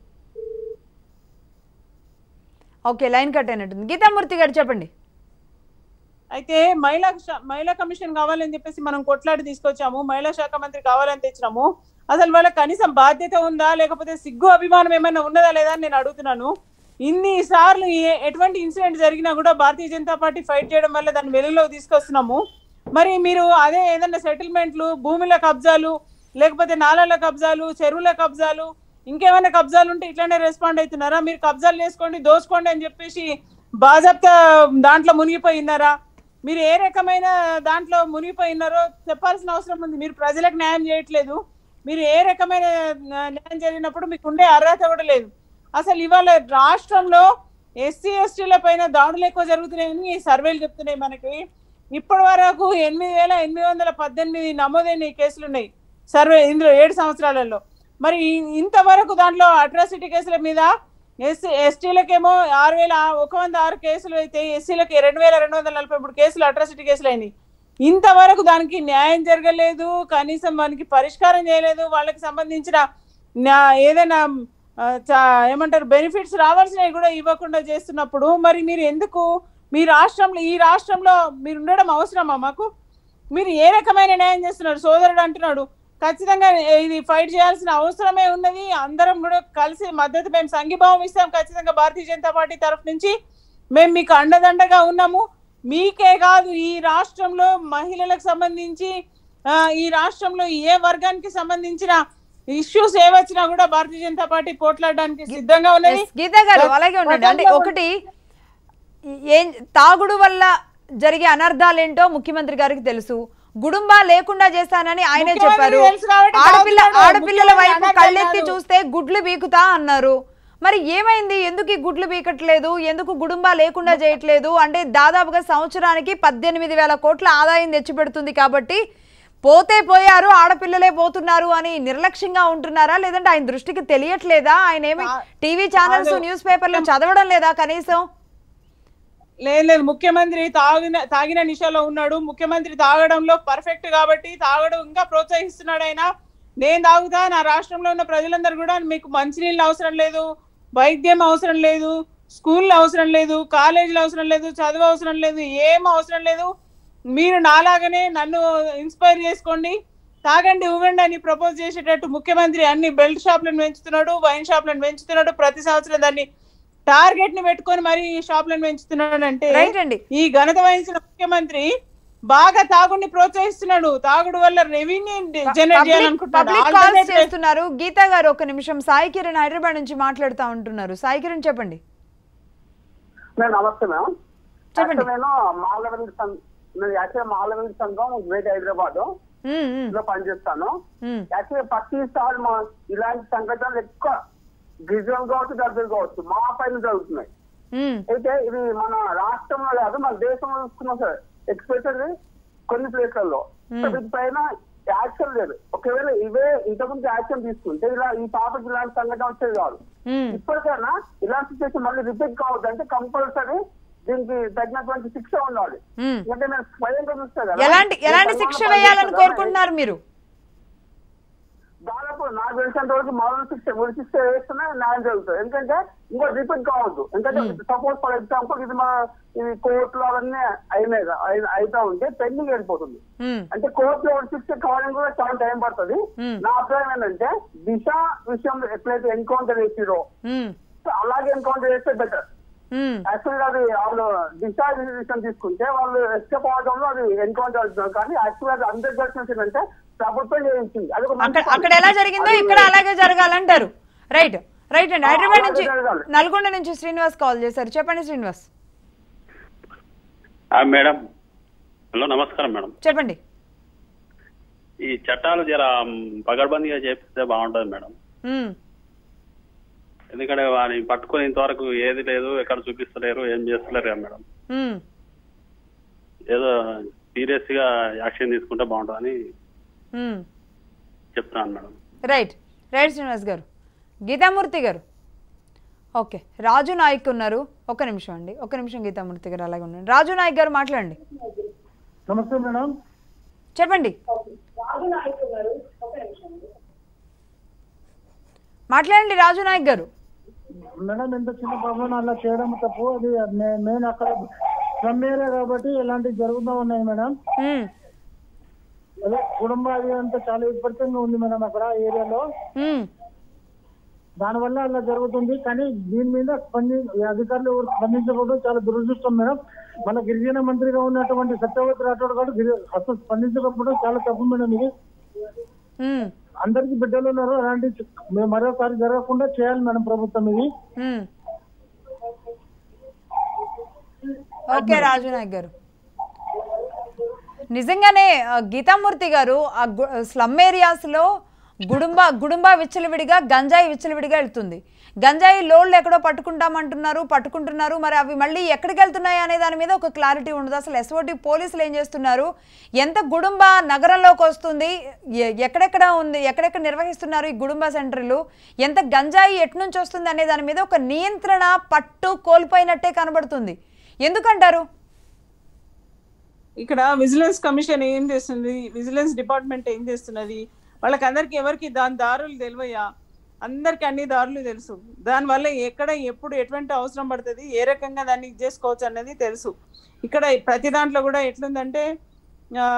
ఓకే లైన్ కట్ అయినట్టుంది గీతామూర్తి గారు చెప్పండి అయితే మహిళా శా- మహిళా కమిషన్ కావాలని చెప్పేసి మనం కొట్లాడి తీసుకొచ్చాము మహిళా శాఖ మంత్రి కావాలని తెచ్చినాము అసలు వాళ్ళకి కనీసం బాధ్యత ఉందా లేకపోతే సిగ్గు అభిమానం ఏమైనా ఉన్నదా లేదా అని నేను అడుగుతున్నాను ఇన్ని సార్లు ఏ- ఎటువంటి ఇన్సిడెంట్ జరిగినా కూడా భారతీయ జనతా పార్టీ ఫైట్ చేయడం వల్ల దాన్ని వెలుగులోకి తీసుకొస్తున్నాము మరి మీరు అదే ఏదైనా సెటిల్మెంట్లు భూముల కబ్జాలు లేకపోతే నాలాల కబ్జాలు చెరువుల కబ్జాలు ఇంకేమైనా కబ్జాలు ఉంటే ఇట్లానే రెస్పాండ్ అవుతున్నారా మీరు కబ్జాలు చేసుకోండి దోసుకోండి అని చెప్పేసి బాజాప్తా దాంట్లో మునిగిపోయినారా మీరు ఏ రకమైన దాంట్లో మునిగిపోయినారో చెప్పాల్సిన అవసరం ఉంది మీరు ప్రజలకు న్యాయం చేయట్లేదు మీరు ఏ రకమైన న్యా- న్యాయం జరిగినప్పుడు మీకు ఉండే అర్హత కూడా లేదు అసలు ఇవాళ రాష్ట్రంలో ఎస్సీ ఎస్టీల పైన దాడులు ఎక్కువ జరుగుతున్నాయని ఈ సర్వేలు చెప్తున్నాయి మనకి ఇప్పటి వరకు ఎనిమిది వేల ఎనిమిది వందల పద్దెనిమిది నమోదైన ఈ కేసులు ఉన్నాయి సర్వే ఇందులో ఏడు సంవత్సరాలలో మరి ఈ- ఇంతవరకు దాంట్లో అట్రాసిటీ కేసుల మీద ఎస్సీ ఎస్టీలకేమో ఆరు వేల ఒక వంద ఆరు కేసులు అయితే ఎస్సీలకి రెండు వేల రెండు వందల నలభై మూడు కేసులు అట్రాసిటీ కేసులు అయినాయి ఇంతవరకు దానికి న్యాయం జరగలేదు కనీసం మనకి పరిష్కారం చేయలేదు వాళ్ళకి సంబంధించిన న్యా- ఏదైనా ఆ, చా- ఏమంటారు బెనిఫిట్స్ రావాల్సినవి కూడా ఇవ్వకుండా చేస్తున్నప్పుడు మరి మీరు ఎందుకు మీ రాష్ట్రంలో ఈ రాష్ట్రంలో మీరు ఉండడం అవసరమా మాకు మీరు ఏ రకమైన న్యాయం చేస్తున్నారు సోదరుడు అంటున్నాడు ఖచ్చితంగా ఇది ఫైట్ చేయాల్సిన అవసరమే ఉన్నది అందరం కూడా కలిసి మద్దతు మేము సంఘీభావం ఇస్తాం ఖచ్చితంగా భారతీయ జనతా పార్టీ తరఫు నుంచి మేము మీకు అండదండగా ఉన్నాము మీకే కాదు ఈ రాష్ట్రంలో మహిళలకు సంబంధించి ఆ, ఈ రాష్ట్రంలో ఏ వర్గానికి సంబంధించిన ఇష్యూస్ ఏవచ్చినా కూడా భారతీయ జనతా పార్టీ పోట్లాడడానికి సిద్ధంగా ఉన్నది ఎస్, గీతా గారు అలాగే ఉండండి అంటే ఒకటి ఏం తాగుడు వల్ల జరిగే అనర్థాలేంటో ముఖ్యమంత్రి గారికి తెలుసు గుడుంబా లేకుండా చేస్తానని ఆయనే ముఖ్యమంత్రికి చెప్పారు తెలుసు కాబట్టి ఆడపిల్ల తాగుతున్నాడు. ఆడపిల్లల ముఖ్యమంత్రి వైపు అనర్థం కళ్ళెత్తి కాదు. చూస్తే గుడ్లు బీకుతా అన్నారు మరి ఏమైంది ఎందుకు ఈ గుడ్లు బీకట్లేదు ఎందుకు గుడుంబా లేకుండా చేయట్లేదు అంటే దాదాపుగా సంవత్సరానికి పద్దెనిమిది వేల కోట్ల ఆదాయం తెచ్చిపెడుతుంది కాబట్టి పోతే పోయారు ఆడపిల్లలే పోతున్నారు అని నిర్లక్ష్యంగా ఉంటున్నారా లేదంటే ఆయన దృష్టికి తెలియట్లేదా ఆయన ఏమి టీవీ ఛానల్స్ కాదు. న్యూస్ పేపర్లు చదవడం లేదా కనీసం లేదు లేదు ముఖ్యమంత్రి తాగిన తాగిన నిశలో ఉన్నాడు ముఖ్యమంత్రి తాగడంలో పర్ఫెక్ట్ కాబట్టి తాగడం ఇంకా ప్రోత్సహిస్తున్నాడు ఆయన నేను తాగుతా నా రాష్ట్రంలో ఉన్న ప్రజలందరూ కూడా మీకు మంచినీళ్ళు అవసరం లేదు వైద్యం అవసరం లేదు స్కూల్ అవసరం లేదు కాలేజీలు అవసరం లేదు చదువు అవసరం లేదు ఏం అవసరం లేదు మీరు నాలాగనే నన్ను ఇన్స్పైర్ చేసుకోండి తాగండి ఊగండి అని ప్రపోజ్ చేసేటట్టు ముఖ్యమంత్రి అన్ని బెల్ట్ షాప్లను పెంచుతున్నాడు వైన్ షాప్లను పెంచుతున్నాడు ప్రతి సంవత్సరం దాన్ని టార్గెట్ ని పెట్టుకొని మరి ఈ షాప్లను పెంచుతున్నాడు అంటే Right అండి. ఈ ఘనత వహించిన ముఖ్యమంత్రి బాగా తాగుడిని ప్రోత్సహిస్తున్నాడు తాగుడు వల్ల రెవెన్యూ జనరేట్ చేయాలనుకుంటున్నాడు పబ్లిక్ కాల్స్ Alternate- చేస్తున్నారు గీతా గారు ఒక నిమిషం సాయి కిరణ్ హైదరాబాద్ నుంచి మాట్లాడుతా ఉంటున్నారు సాయి కిరణ్ చెప్పండి నేను నమస్తే మ్యామ్ చెప్పండి. యాక్చువల్ నేను మాలవెల్లి సంఘం నేను యాక్చువల్ మాలవెల్లి సంఘం గ్రేట్ హైదరాబాద్ ఉమ్, ఉమ్, లో పనిచేస్తాను ఉమ్. యాక్చువల్ ప్రతిసారి మా ఇలాంటి సంఘటనలు ఎక్కువ గిరిజనం కావచ్చు దళితులు కావచ్చు మా పైన జరుగుతున్నాయి ఉమ్, అయితే ఇది మన రాష్ట్రంలో కాదు మన దేశంలో చూసుకున్నాం సార్ ఎక్స్పెషల్లీ కొన్ని ప్లేస్లలో Hmm. పైన యాక్షన్ లేదు ఒకవేళ ఇవే ఇంతకుముందు యాక్షన్ తీసుకుంటే ఇలా ఈ పాపకి ఇలాంటి సంఘటన వచ్చేది కాదు ఉమ్. ఇప్పటికైనా ఇలాంటి సిచ్యువేషన్ మళ్ళీ రిపీట్ కావద్దు అంటే కంపల్సరీ దీనికి తగినటువంటి శిక్ష ఉండాలి ఉమ్. ఎందుకంటే నేను స్వయంగా చూస్తా కదా ఎలాంటి ఎలాంటి నేను శిక్ష పని వేయాలని చేస్తా కదా, కోరుకుంటున్నారు మీరు దాదాపు నాకు తెలిసినంత వరకు మరణ శిక్ష ఉరి శిక్ష వేస్తేనే న్యాయం జరుగుతుంది ఎందుకంటే ఇంకో రిపీట్ కావద్దు ఎందుకంటే సపోజ్ ఫర్ ఎగ్జాంపుల్ ఇది మన ఇది కోర్టులో అవన్నీ అయినాయి కదా, అయి- అయితా ఉంటే పెండింగ్ వెళ్ళిపోతుంది ఉమ్, అంటే కోర్టులో ఉరి శిక్ష కావడానికి కూడా చాలా టైం పడుతుంది Hmm. నా అభిప్రాయం ఏంటంటే దిశ విషయంలో ఎట్లయితే ఎన్కౌంటర్ చేసిరో ఉమ్, సో అలాగే ఎన్కౌంటర్ చేస్తే బెటర్ ఉమ్. యాక్చువల్ గా అది వాళ్ళు దిశ విషయం తీసుకుంటే వాళ్ళు ఎస్కేప్ అవడంలో అది ఎన్కౌంటర్ అవుతున్నారు కానీ యాక్చువల్ గా అందరి దర్శనం ఏంటంటే ప్రభుత్వం చేయించింది అది ఒక మంచి అక్కడ పని. అక్కడ ఎలా జరిగిందో అది ఇక్కడ అలాగే జరగాలంటారు రైట్ రైట్ అండి ఆ, హైదరాబాద్ అలాగే నుంచి జరగాలి. నల్గొండ నుంచి శ్రీనివాస్ కాల్ చేశారు చెప్పండి శ్రీనివాస్ ఆ, మేడం హలో నమస్కారం మేడం చెప్పండి ఈ చట్టాలు జర మ్, పగడ్బందీగా చేపిస్తే బాగుంటది మేడం ఉమ్, ఎందుకంటే వాడిని పట్టుకుని ఇంతవరకు ఏది లేదు ఎక్కడ చూపిస్తలేరు ఏం చేస్తలేరు కదా మేడం ఉమ్. ఏదో సీరియస్ గా యాక్షన్ తీసుకుంటే బాగుంటుందని ఉమ్. చెప్తున్నాను మేడం రైట్ రైట్ శ్రీనివాస్ గారు గీతామూర్తి గారు ఓకే రాజు నాయక్ ఉన్నారు ఒక నిమిషం అండి ఒక నిమిషం గీతామూర్తి గారు అలాగే ఉన్నారు రాజు నాయక్ గారు మాట్లాడండి నమస్తే మేడం చెప్పండి మాట్లాడండి రాజు నాయక్ గారు మేడం ఎంత చిన్న ప్రాబ్లం అలా చేయడం తప్పు అది నే- నేను అక్కడ స్లమ్ ఏరియా కాబట్టి ఇలాంటివి జరుగుతూ ఉన్నాయి మేడం ఉమ్, అదే కుటుంబ అది అంతా చాలా విపరీతంగా ఉంది మేడం అక్కడ ఏరియాలో ఉమ్, దానివల్ల అలా జరుగుతుంది కానీ దీని మీద స్పంది ఈ అధికారులు ఎవరు స్పందించకపోవడం చాలా దురదృష్టం మేడం మన గిరిజన మంత్రిగా ఉన్నటువంటి సత్యవతి రాఠోడ్ గారు గిరి- అసలు స్పందించకపోవడం చాలా తప్పు మేడం ఇది ఉమ్. అందరికి బిడ్డలు ఉన్నారు అలాంటి మేము మరోసారి జరగకుండా చేయాలి మేడం ప్రభుత్వం ఇది ఉమ్. ఓకే రాజు నాయక్ గారు నిజంగానే ఆ, గీతామూర్తి గారు ఆ గు- స్లమ్ ఏరియాస్లో గుడుంబ గుడుంబ విచ్చలవిడిగా గంజాయి విచ్చలవిడిగా వెళ్తుంది గంజాయి లోడ్లు ఎక్కడో పట్టుకుంటామంటున్నారు పట్టుకుంటున్నారు మరి అవి మళ్ళీ ఎక్కడికి వెళ్తున్నాయి అనే దాని మీద ఒక క్లారిటీ ఉండదు అసలు ఎస్ఓటి పోలీసులు ఏం చేస్తున్నారు ఎంత గుడుంబ నగరంలోకి వస్తుంది ఎ- ఎక్కడెక్కడ ఉంది ఎక్కడెక్కడ నిర్వహిస్తున్నారు ఈ గుడుంబ సెంటర్లు ఎంత గంజాయి ఎటు నుంచి వస్తుంది అనే దాని మీద ఒక నియంత్రణ పట్టు కోల్పోయినట్టే కనబడుతుంది ఎందుకంటారు ఇక్కడ విజిలెన్స్ కమిషన్ ఏం చేస్తుంది విజిలెన్స్ డిపార్ట్మెంట్ ఏం చేస్తున్నది వాళ్ళకి అందరికి ఎవరికి దాని దారులు తెలివయ్యా అందరికి అన్ని దారులు తెలుసు దానివల్ల ఎక్కడ ఎప్పుడు ఎటువంటి అవసరం పడుతుంది ఏ రకంగా దాన్ని ఇది చేసుకోవచ్చు అన్నది తెలుసు ఇక్కడ ప్రతి దాంట్లో కూడా ఎట్లుందంటే ఆ,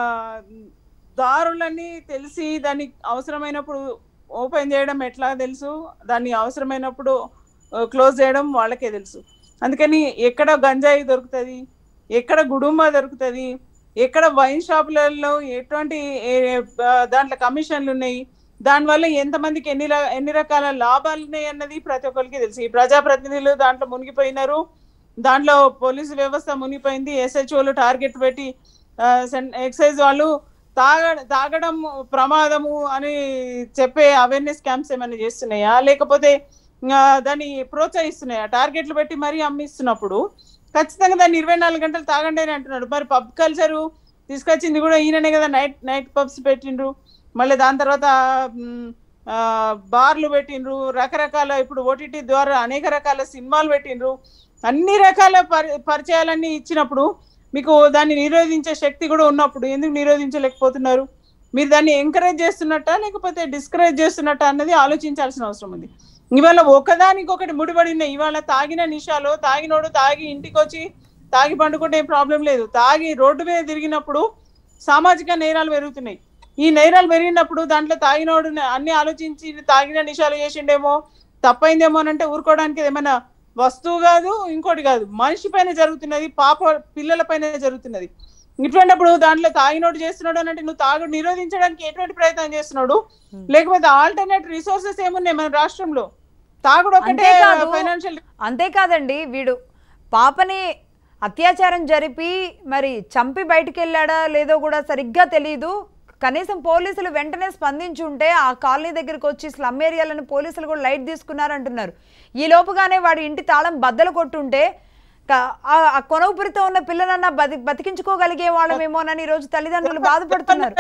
దారులన్నీ తెలిసి దాన్ని అవసరమైనప్పుడు ఓపెన్ చేయడం ఎట్లా తెలుసు దాన్ని అవసరమైనప్పుడు క్లోజ్ చేయడం వాళ్ళకే తెలుసు అందుకని ఎక్కడ గంజాయి దొరుకుతుంది ఎక్కడ గుడుంబ దొరుకుతుంది ఎక్కడ వైన్ షాపులలో ఎటువంటి ఏ- ఆ, దాంట్లో కమిషన్లు ఉన్నాయి దానివల్ల ఎంతమందికి ఎన్ని ర- ఎన్ని రకాల లాభాలు ఉన్నాయి అన్నది ప్రతి ఒక్కరికి తెలుసు ఈ ప్రజాప్రతినిధులు దాంట్లో మునిగిపోయినారు దాంట్లో పోలీసు వ్యవస్థ మునిగిపోయింది ఎస్హెచ్ఓలు టార్గెట్ పెట్టి ఆ, సెన్- ఎక్సైజ్ వాళ్ళు తాగ తాగడం ప్రమాదము అని చెప్పే అవేర్నెస్ క్యాంప్స్ ఏమైనా చేస్తున్నాయా లేకపోతే ఆ, దాన్ని ప్రోత్సహిస్తున్నాయా టార్గెట్లు పెట్టి మరీ అమ్మిస్తున్నప్పుడు ఖచ్చితంగా దాన్ని ఇరవై నాలుగు గంటలు తాగండి అని అంటున్నాడు మరి పబ్ కల్చరు తీసుకొచ్చింది కూడా ఈయననే కదా నైట్ నైట్ పబ్స్ పెట్టిండ్రు మళ్ళీ దాని తర్వాత మ్, ఆ, బార్లు పెట్టిండ్రు రకరకాల ఇప్పుడు ఓటీటీ ద్వారా అనేక రకాల సినిమాలు పెట్టిండ్రు అన్ని రకాల పరి పరిచయాలన్నీ ఇచ్చినప్పుడు మీకు దాన్ని నిరోధించే శక్తి కూడా ఉన్నప్పుడు ఎందుకు నిరోధించలేకపోతున్నారు మీరు దాన్ని ఎంకరేజ్ చేస్తున్నట్టా లేకపోతే డిస్కరేజ్ చేస్తున్నట్టా అన్నది ఆలోచించాల్సిన అవసరం ఉంది ఇవాళ ఒకదానికొకటి ముడిపడి ఉన్నాయి ఇవాళ తాగిన నిషాలో తాగినోడు తాగి ఇంటికి వచ్చి తాగి పండుకుంటే ఏం ప్రాబ్లం లేదు తాగి రోడ్డు మీద తిరిగినప్పుడు సామాజిక నేరాలు పెరుగుతున్నాయి ఈ నేరాలు పెరిగినప్పుడు దాంట్లో తాగినోడు అన్ని ఆలోచించి తాగిన నిషాలు చేసిండేమో తప్పైందేమో అని అంటే ఊరుకోవడానికి ఏమైనా వస్తువు కాదు ఇంకోటి కాదు మనిషి పైన జరుగుతున్నది పాప పిల్లల పైన జరుగుతున్నది ఇటువంటిప్పుడు దాంట్లో తాగినోడు చేస్తున్నాడు అని అంటే నువ్వు తాగు నిరోధించడానికి ఎటువంటి ప్రయత్నం చేస్తున్నాడు లేకపోతే ఆల్టర్నేట్ రిసోర్సెస్ ఏమున్నాయి మన రాష్ట్రంలో తాగుడు ఒకటే అంతేకాదు ఫైనాన్షియల్ అంతేకాదండి వీడు పాపని అత్యాచారం జరిపి మరి చంపి బయటికి వెళ్ళాడా లేదో కూడా సరిగ్గా తెలియదు కనీసం పోలీసులు వెంటనే స్పందించి ఉంటే ఆ కాలనీ దగ్గరికి వచ్చి స్లమ్ ఏరియాలను పోలీసులు కూడా లైట్ తీసుకున్నారు అంటున్నారు ఈ లోపుగానే వాడి ఇంటి తాళం బద్దలు కొట్టుంటే క- ఆ- ఆ కొనవుపురితో ఉన్న పిల్లలన్నా బతి బతికించుకోగలిగే వాళ్ళమేమోనని ఈ రోజు తల్లిదండ్రులు బాధపడుతున్నారు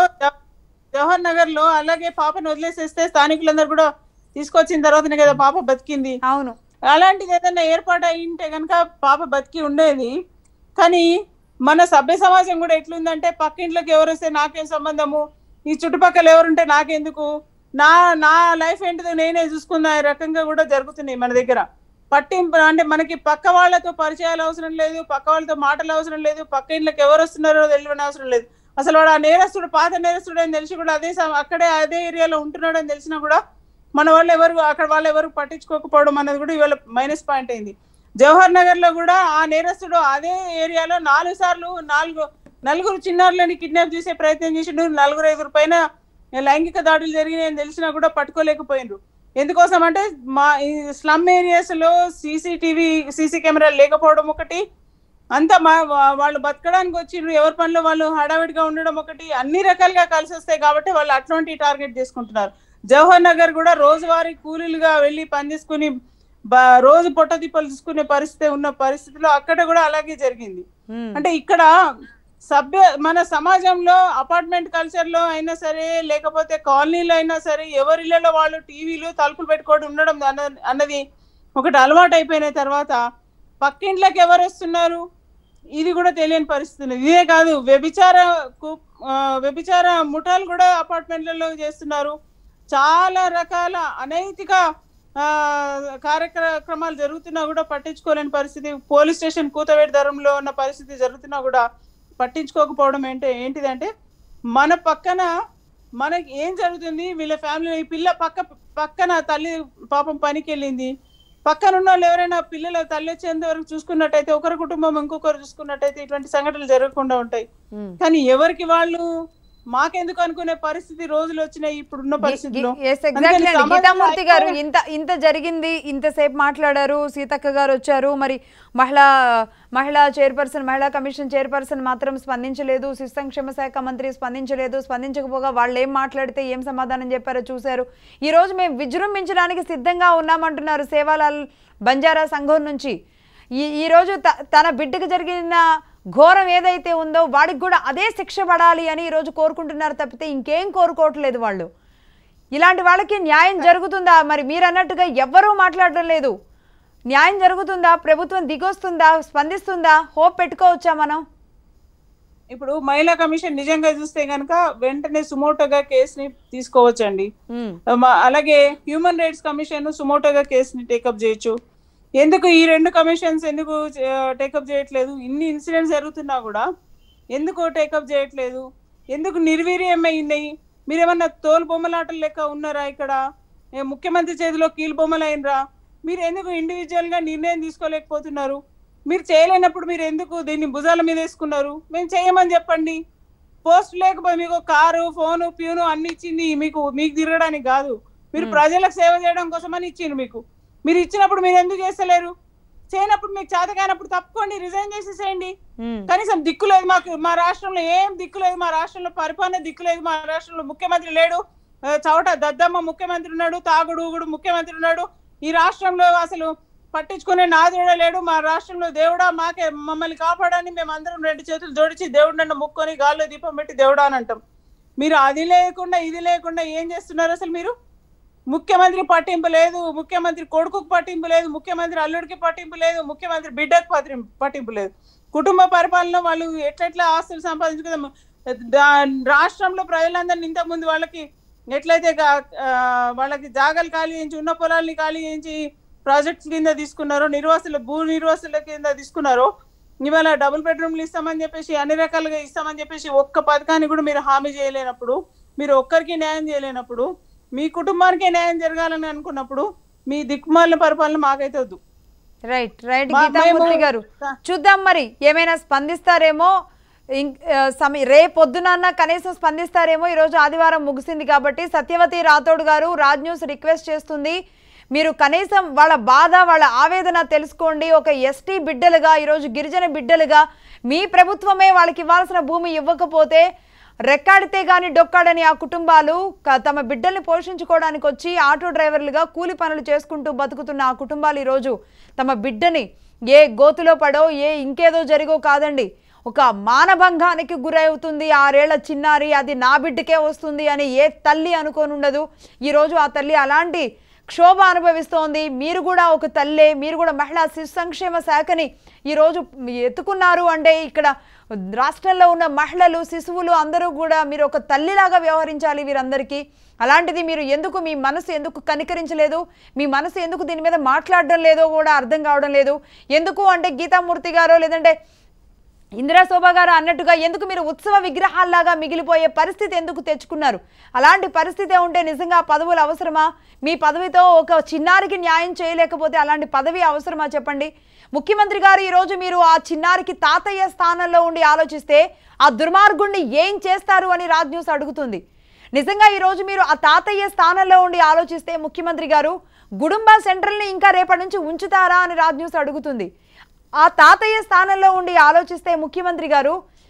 జవహర్ నగర్ లో అలాగే పాపను వదిలేసేస్తే స్థానికులందరూ కూడా తీసుకొచ్చిన తర్వాతనే కదా పాప బతికింది అవును అలాంటిది ఏదైనా ఏర్పాటు అయి ఉంటే కనుక పాప బతికి ఉండేది కానీ మన సభ్య సమాజం కూడా ఎట్లుందంటే పక్కింట్లోకి ఎవరు వస్తే నాకేం సంబంధము ఈ చుట్టుపక్కల ఎవరుంటే నాకెందుకు నా నా లైఫ్ ఏంటిదో నేనే చూసుకున్న ఈ రకంగా కూడా జరుగుతున్నాయి మన దగ్గర పట్టింపు అంటే మనకి పక్క వాళ్ళతో పరిచయాలు అవసరం లేదు పక్క వాళ్ళతో మాటలు అవసరం లేదు పక్క ఇంట్లోకి ఎవరు వస్తున్నారో తెలియని అవసరం లేదు అసలు వాడు ఆ నేరస్తుడు పాత నేరస్తుడు అని తెలిసి కూడా అదే సమ- అక్కడే అదే ఏరియాలో ఉంటున్నాడు అని తెలిసినా కూడా మన వాళ్ళు ఎవరు అక్కడ వాళ్ళు ఎవరు పట్టించుకోకపోవడం అనేది కూడా ఇవాళ మైనస్ పాయింట్ అయింది జవహర్ నగర్ లో కూడా ఆ నేరస్తుడు అదే ఏరియాలో నాలుగు సార్లు నాలుగు నలుగురు చిన్నారులని కిడ్నాప్ చేసే ప్రయత్నం చేసిండు నలుగురు ఐదుగురు పైన లైంగిక దాడులు జరిగినాయని తెలిసినా కూడా పట్టుకోలేకపోయినరు ఎందుకోసం అంటే మా ఈ స్లమ్ ఏరియాస్ లో సీసీటీవీ సీసీ కెమెరాలు లేకపోవడం ఒకటి అంతా మా వా- వాళ్ళు బతకడానికి వచ్చిండ్రు ఎవరి పనిలో వాళ్ళు హడావిడిగా ఉండడం ఒకటి అన్ని రకాలుగా కలిసి వస్తాయి కాబట్టి వాళ్ళు అట్లాంటి టార్గెట్ చేసుకుంటున్నారు జవహర్ నగర్ కూడా రోజువారీ కూలీలుగా వెళ్ళి పని చేసుకుని బ- రోజు పొట్ట తిప్పలు తీసుకునే పరిస్థితి ఉన్న పరిస్థితిలో అక్కడ కూడా అలాగే జరిగింది అంటే ఇక్కడ సభ్య మన సమాజంలో అపార్ట్మెంట్ కల్చర్ లో అయినా సరే లేకపోతే కాలనీలో అయినా సరే ఎవరిళ్ళలో వాళ్ళు టీవీలు తలుపులు పెట్టుకోవడం ఉండడం అన్న- అన్నది ఒకటి అలవాటు అయిపోయిన తర్వాత పక్కింట్లోకి ఎవరు వస్తున్నారు ఇది కూడా తెలియని పరిస్థితి ఉంది. ఇదే కాదు వ్యభిచార కు- ఆ, వ్యభిచార ముఠాలు కూడా అపార్ట్మెంట్లలో చేస్తున్నారు చాలా రకాల అనైతిక ఆ, కార్యక్రమాలు జరుగుతున్నా కూడా పట్టించుకోలేని పరిస్థితి పోలీస్ స్టేషన్ కూతవేటి ధరంలో ఉన్న పరిస్థితి జరుగుతున్నా కూడా పట్టించుకోకపోవడం ఏంటి ఏంటిదంటే మన పక్కన మనకి ఏం జరుగుతుంది వీళ్ళ ఫ్యామిలీ ఈ పిల్ల పక్క పక్కన తల్లి పాపం పనికి వెళ్ళింది పక్కన ఉన్న వాళ్ళు ఎవరైనా పిల్లల తల్లి వచ్చేంత వరకు చూసుకున్నట్టయితే ఒకరి కుటుంబం ఇంకొకరు చూసుకున్నట్టయితే ఇటువంటి సంఘటనలు జరగకుండా ఉంటాయి కానీ ఎవరికి వాళ్ళు మాకెందుకు అనుకునే పరిస్థితి రోజులు వచ్చినాయి ఇప్పుడున్న పరిస్థితిలో ఎస్ అందుకని ఎగ్జాక్ట్లీ అండి సమాజంలో గీతామూర్తి గారు ఐక్యమైన- ఇంత ఇంత జరిగింది ఇంతసేపు మాట్లాడారు సీతక్క గారు వచ్చారు మరి మహిళా మహిళా చైర్పర్సన్ మహిళా కమిషన్ చైర్పర్సన్ మాత్రం స్పందించలేదు శిశు సంక్షేమ శాఖ మంత్రి స్పందించలేదు స్పందించకపోగా వాళ్ళు ఏం మాట్లాడితే ఏం సమాధానం చెప్పారో చూశారు ఈ రోజు మేము విజృంభించడానికి సిద్ధంగా ఉన్నామంటున్నారు సేవాలాల్ బంజారా సంఘం నుంచి ఈ ఈ రోజు త- తన బిడ్డకు జరిగిన ఘోరం ఏదైతే ఉందో వాడికి కూడా అదే శిక్ష పడాలి అని ఈరోజు కోరుకుంటున్నారు తప్పితే ఇంకేం కోరుకోవట్లేదు వాళ్ళు ఇలాంటి వాళ్ళకి న్యాయం జరుగుతుందా మరి మీరు అన్నట్టుగా ఎవ్వరూ మాట్లాడడం లేదు న్యాయం జరుగుతుందా ప్రభుత్వం దిగొస్తుందా స్పందిస్తుందా హోప్ పెట్టుకోవచ్చా మనం ఇప్పుడు మహిళా కమిషన్ నిజంగా చూస్తే గనక వెంటనే సుమోటోగా కేసుని తీసుకోవచ్చండి మ- అలాగే హ్యూమన్ రైట్స్ కమిషన్ సుమోటోగా కేసుని టేకప్ చేయొచ్చు ఎందుకు ఈ రెండు కమిషన్స్ ఎందుకు టేకప్ చేయట్లేదు ఇన్ని ఇన్సిడెంట్స్ జరుగుతున్నా కూడా ఎందుకు టేకప్ చేయట్లేదు ఎందుకు నిర్వీర్యమై ఉన్నాయి మీరేమన్నా తోలు బొమ్మలాటలు లెక్క ఉన్నారా ఇక్కడ ఏ ముఖ్యమంత్రి చేతిలో కీలు బొమ్మలు అయినరా మీరు ఎందుకు ఇండివిజువల్ గా నిర్ణయం తీసుకోలేకపోతున్నారు మీరు చేయలేనప్పుడు మీరు ఎందుకు దీన్ని భుజాల మీద వేసుకున్నారు మేము చేయమని చెప్పండి పోస్ట్ లేకపోతే మీకు కారు ఫోను ప్యూను అన్ని ఇచ్చింది మీకు మీకు తిరగడానికి కాదు మీరు ప్రజలకు సేవ చేయడం కోసమని ఇచ్చింది మీకు మీరు ఇచ్చినప్పుడు మీరు ఎందుకు చేస్తలేరు చేయనప్పుడు మీకు చేత కానప్పుడు తప్పుకోండి రిజైన్ చేసేసేయండి కనీసం దిక్కు లేదు మాకు మా రాష్ట్రంలో ఏం దిక్కు లేదు మా రాష్ట్రంలో పరిపాలన దిక్కు లేదు మా రాష్ట్రంలో ముఖ్యమంత్రి లేడు ఆ, చవట దద్దమ్మ ముఖ్యమంత్రి ఉన్నాడు తాగుడు ఊగుడు ముఖ్యమంత్రి ఉన్నాడు ఈ రాష్ట్రంలో అసలు పట్టించుకునే నాదుడే లేడు మా రాష్ట్రంలో దేవుడా మాకే మమ్మల్ని కాపాడని మేము అందరం రెండు చేతులు జోడించి దేవుడు నన్ను ముక్కొని గాల్లో దీపం పెట్టి దేవుడా అని అంటాం మీరు అది లేకుండా ఇది లేకుండా ఏం చేస్తున్నారు అసలు మీరు ముఖ్యమంత్రి పట్టింపు లేదు ముఖ్యమంత్రి కొడుకుకు పట్టింపు లేదు ముఖ్యమంత్రి అల్లుడికి పట్టింపు లేదు ముఖ్యమంత్రి బిడ్డకు పట్టింపు పట్టింపు లేదు కుటుంబ పరిపాలన వాళ్ళు ఎట్లెట్లా ఆస్తులు సంపాదించుకుందాం దా- రాష్ట్రంలో ప్రజలందరినీ ఇంతకుముందు వాళ్ళకి ఎట్లయితే గా- ఆ, వాళ్ళకి జాగాలు ఖాళీ చేయించి ఉన్న పొలాల్ని ఖాళీ చేయించి ప్రాజెక్ట్స్ కింద తీసుకున్నారో నిర్వాసుల భూ నిర్వాసుల కింద తీసుకున్నారో ఇవాళ డబుల్ బెడ్రూమ్లు ఇస్తామని చెప్పేసి అన్ని రకాలుగా ఇస్తామని చెప్పేసి ఒక్క పథకాన్ని కూడా మీరు హామీ చేయలేనప్పుడు మీరు ఒక్కరికి న్యాయం చేయలేనప్పుడు మీ కుటుంబానికే న్యాయం జరగాలని అనుకున్నప్పుడు మీ దిక్కుమాలిన పరిపాలన మాకైతే వద్దు రైట్ రైట్ మా- గీతామూర్తి మేము- గారు చూద్దాం మరి ఏమైనా స్పందిస్తారేమో ఇం- ఆ, సమీ రేపొద్దునన్నా కనీసం స్పందిస్తారేమో ఈరోజు ఆదివారం ముగిసింది కాబట్టి సత్యవతి రాథోడ్ గారు రాజ్ న్యూస్ రిక్వెస్ట్ చేస్తుంది మీరు కనీసం వాళ్ళ బాధ వాళ్ళ ఆవేదన తెలుసుకోండి ఒక ఎస్టీ బిడ్డలుగా ఈరోజు గిరిజన బిడ్డలుగా మీ ప్రభుత్వమే వాళ్ళకి ఇవ్వాల్సిన భూమి ఇవ్వకపోతే రెక్కాడితే గాని డొక్కాడని ఆ కుటుంబాలు క- తమ బిడ్డల్ని పోషించుకోవడానికి వచ్చి ఆటో డ్రైవర్లుగా కూలి పనులు చేసుకుంటూ బతుకుతున్న ఆ కుటుంబాలు ఈరోజు తమ బిడ్డని ఏ గోతులో పడో ఏ ఇంకేదో జరిగో కాదండి ఒక మానభంగానికి గురవుతుంది ఆరేళ్ల చిన్నారి అది నా బిడ్డకే వస్తుంది అని ఏ తల్లి అనుకోని ఉండదు ఈరోజు ఆ తల్లి అలాంటి క్షోభ అనుభవిస్తోంది మీరు కూడా ఒక తల్లే మీరు కూడా మహిళా శిశు సంక్షేమ శాఖని ఈరోజు ఎత్తుకున్నారు అంటే ఇక్కడ రాష్ట్రంలో ఉన్న మహిళలు శిశువులు అందరూ కూడా మీరు ఒక తల్లిలాగా వ్యవహరించాలి వీరందరికీ అలాంటిది మీరు ఎందుకు మీ మనసు ఎందుకు కనికరించలేదు మీ మనసు ఎందుకు దీని మీద మాట్లాడడం లేదో కూడా అర్థం కావడం లేదు ఎందుకు అంటే గీతామూర్తి గారో లేదంటే ఇందిరా శోభ గారు అన్నట్టుగా ఎందుకు మీరు ఉత్సవ విగ్రహాల్లాగా మిగిలిపోయే పరిస్థితి ఎందుకు తెచ్చుకున్నారు అలాంటి పరిస్థితి ఉంటే నిజంగా ఆ పదవులు అవసరమా మీ పదవితో ఒక చిన్నారికి న్యాయం చేయలేకపోతే అలాంటి పదవి అవసరమా చెప్పండి ముఖ్యమంత్రి గారు ఈరోజు మీరు ఆ చిన్నారికి తాతయ్య స్థానంలో ఉండి ఆలోచిస్తే ఆ దుర్మార్గుణ్ణి ఏం చేస్తారు అని రాజ్ న్యూస్ అడుగుతుంది నిజంగా ఈరోజు మీరు ఆ తాతయ్య స్థానంలో ఉండి ఆలోచిస్తే ముఖ్యమంత్రి గారు గుడుంబ సెంట్రల్ని ఇంకా రేపటి నుంచి ఉంచుతారా అని రాజ్ న్యూస్ అడుగుతుంది ఆ తాతయ్య స్థానంలో ఉండి ఆలోచిస్తే ముఖ్యమంత్రి గారు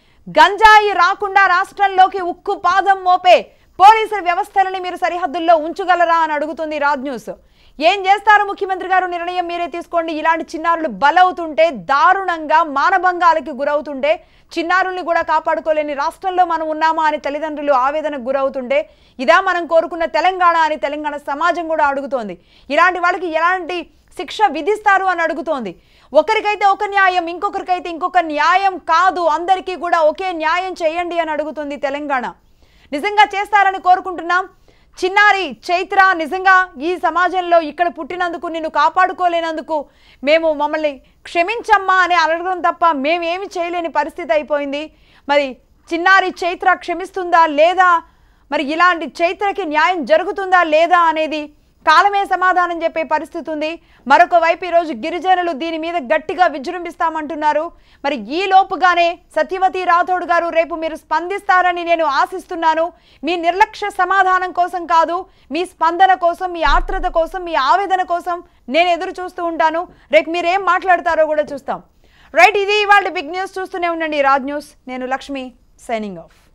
గంజాయి రాకుండా రాష్ట్రంలోకి ఉక్కు పాదం మోపే పోలీసు వ్యవస్థలని మీరు సరిహద్దుల్లో ఉంచగలరా అని అడుగుతుంది రాజ్ న్యూస్ ఏం చేస్తారు ముఖ్యమంత్రి గారు నిర్ణయం మీరే తీసుకోండి ఇలాంటి చిన్నారులు బలవుతుంటే దారుణంగా మానభంగాలకి గురవుతుంటే చిన్నారుల్ని కూడా కాపాడుకోలేని రాష్ట్రంలో మనం ఉన్నామా అని తల్లిదండ్రులు ఆవేదనకు గురవుతుంటే ఇదా మనం కోరుకున్న తెలంగాణ అని తెలంగాణ సమాజం కూడా అడుగుతోంది ఇలాంటి వాళ్ళకి ఎలాంటి శిక్ష విధిస్తారు అని అడుగుతోంది ఒకరికైతే ఒక న్యాయం ఇంకొకరికైతే ఇంకొక న్యాయం కాదు అందరికీ కూడా ఒకే న్యాయం చేయండి అని అడుగుతుంది తెలంగాణ నిజంగా చేస్తారని కోరుకుంటున్నాం చిన్నారి చైత్ర నిజంగా ఈ సమాజంలో ఇక్కడ పుట్టినందుకు నిన్ను కాపాడుకోలేనందుకు మేము మమ్మల్ని క్షమించమ్మా అని అడగడం తప్ప మేమేమి చేయలేని పరిస్థితి అయిపోయింది మరి చిన్నారి చైత్ర క్షమిస్తుందా లేదా మరి ఇలాంటి చైత్రకి న్యాయం జరుగుతుందా లేదా అనేది కాలమే సమాధానం చెప్పే పరిస్థితి ఉంది మరొక వైపు ఈరోజు గిరిజనులు దీని మీద గట్టిగా విజృంభిస్తామంటున్నారు మరి ఈ లోపుగానే సత్యవతి రాథోడ్ గారు రేపు మీరు స్పందిస్తారని నేను ఆశిస్తున్నాను మీ నిర్లక్ష్య సమాధానం కోసం కాదు మీ స్పందన కోసం మీ ఆర్ద్రత కోసం మీ ఆవేదన కోసం నేను ఎదురు చూస్తూ ఉంటాను రేపు మీరేం మాట్లాడతారో కూడా చూస్తాం రైట్ ఇది ఇవాళ బిగ్ న్యూస్ చూస్తూనే ఉండండి రాజ్ న్యూస్ నేను లక్ష్మి సైనింగ్ ఆఫ్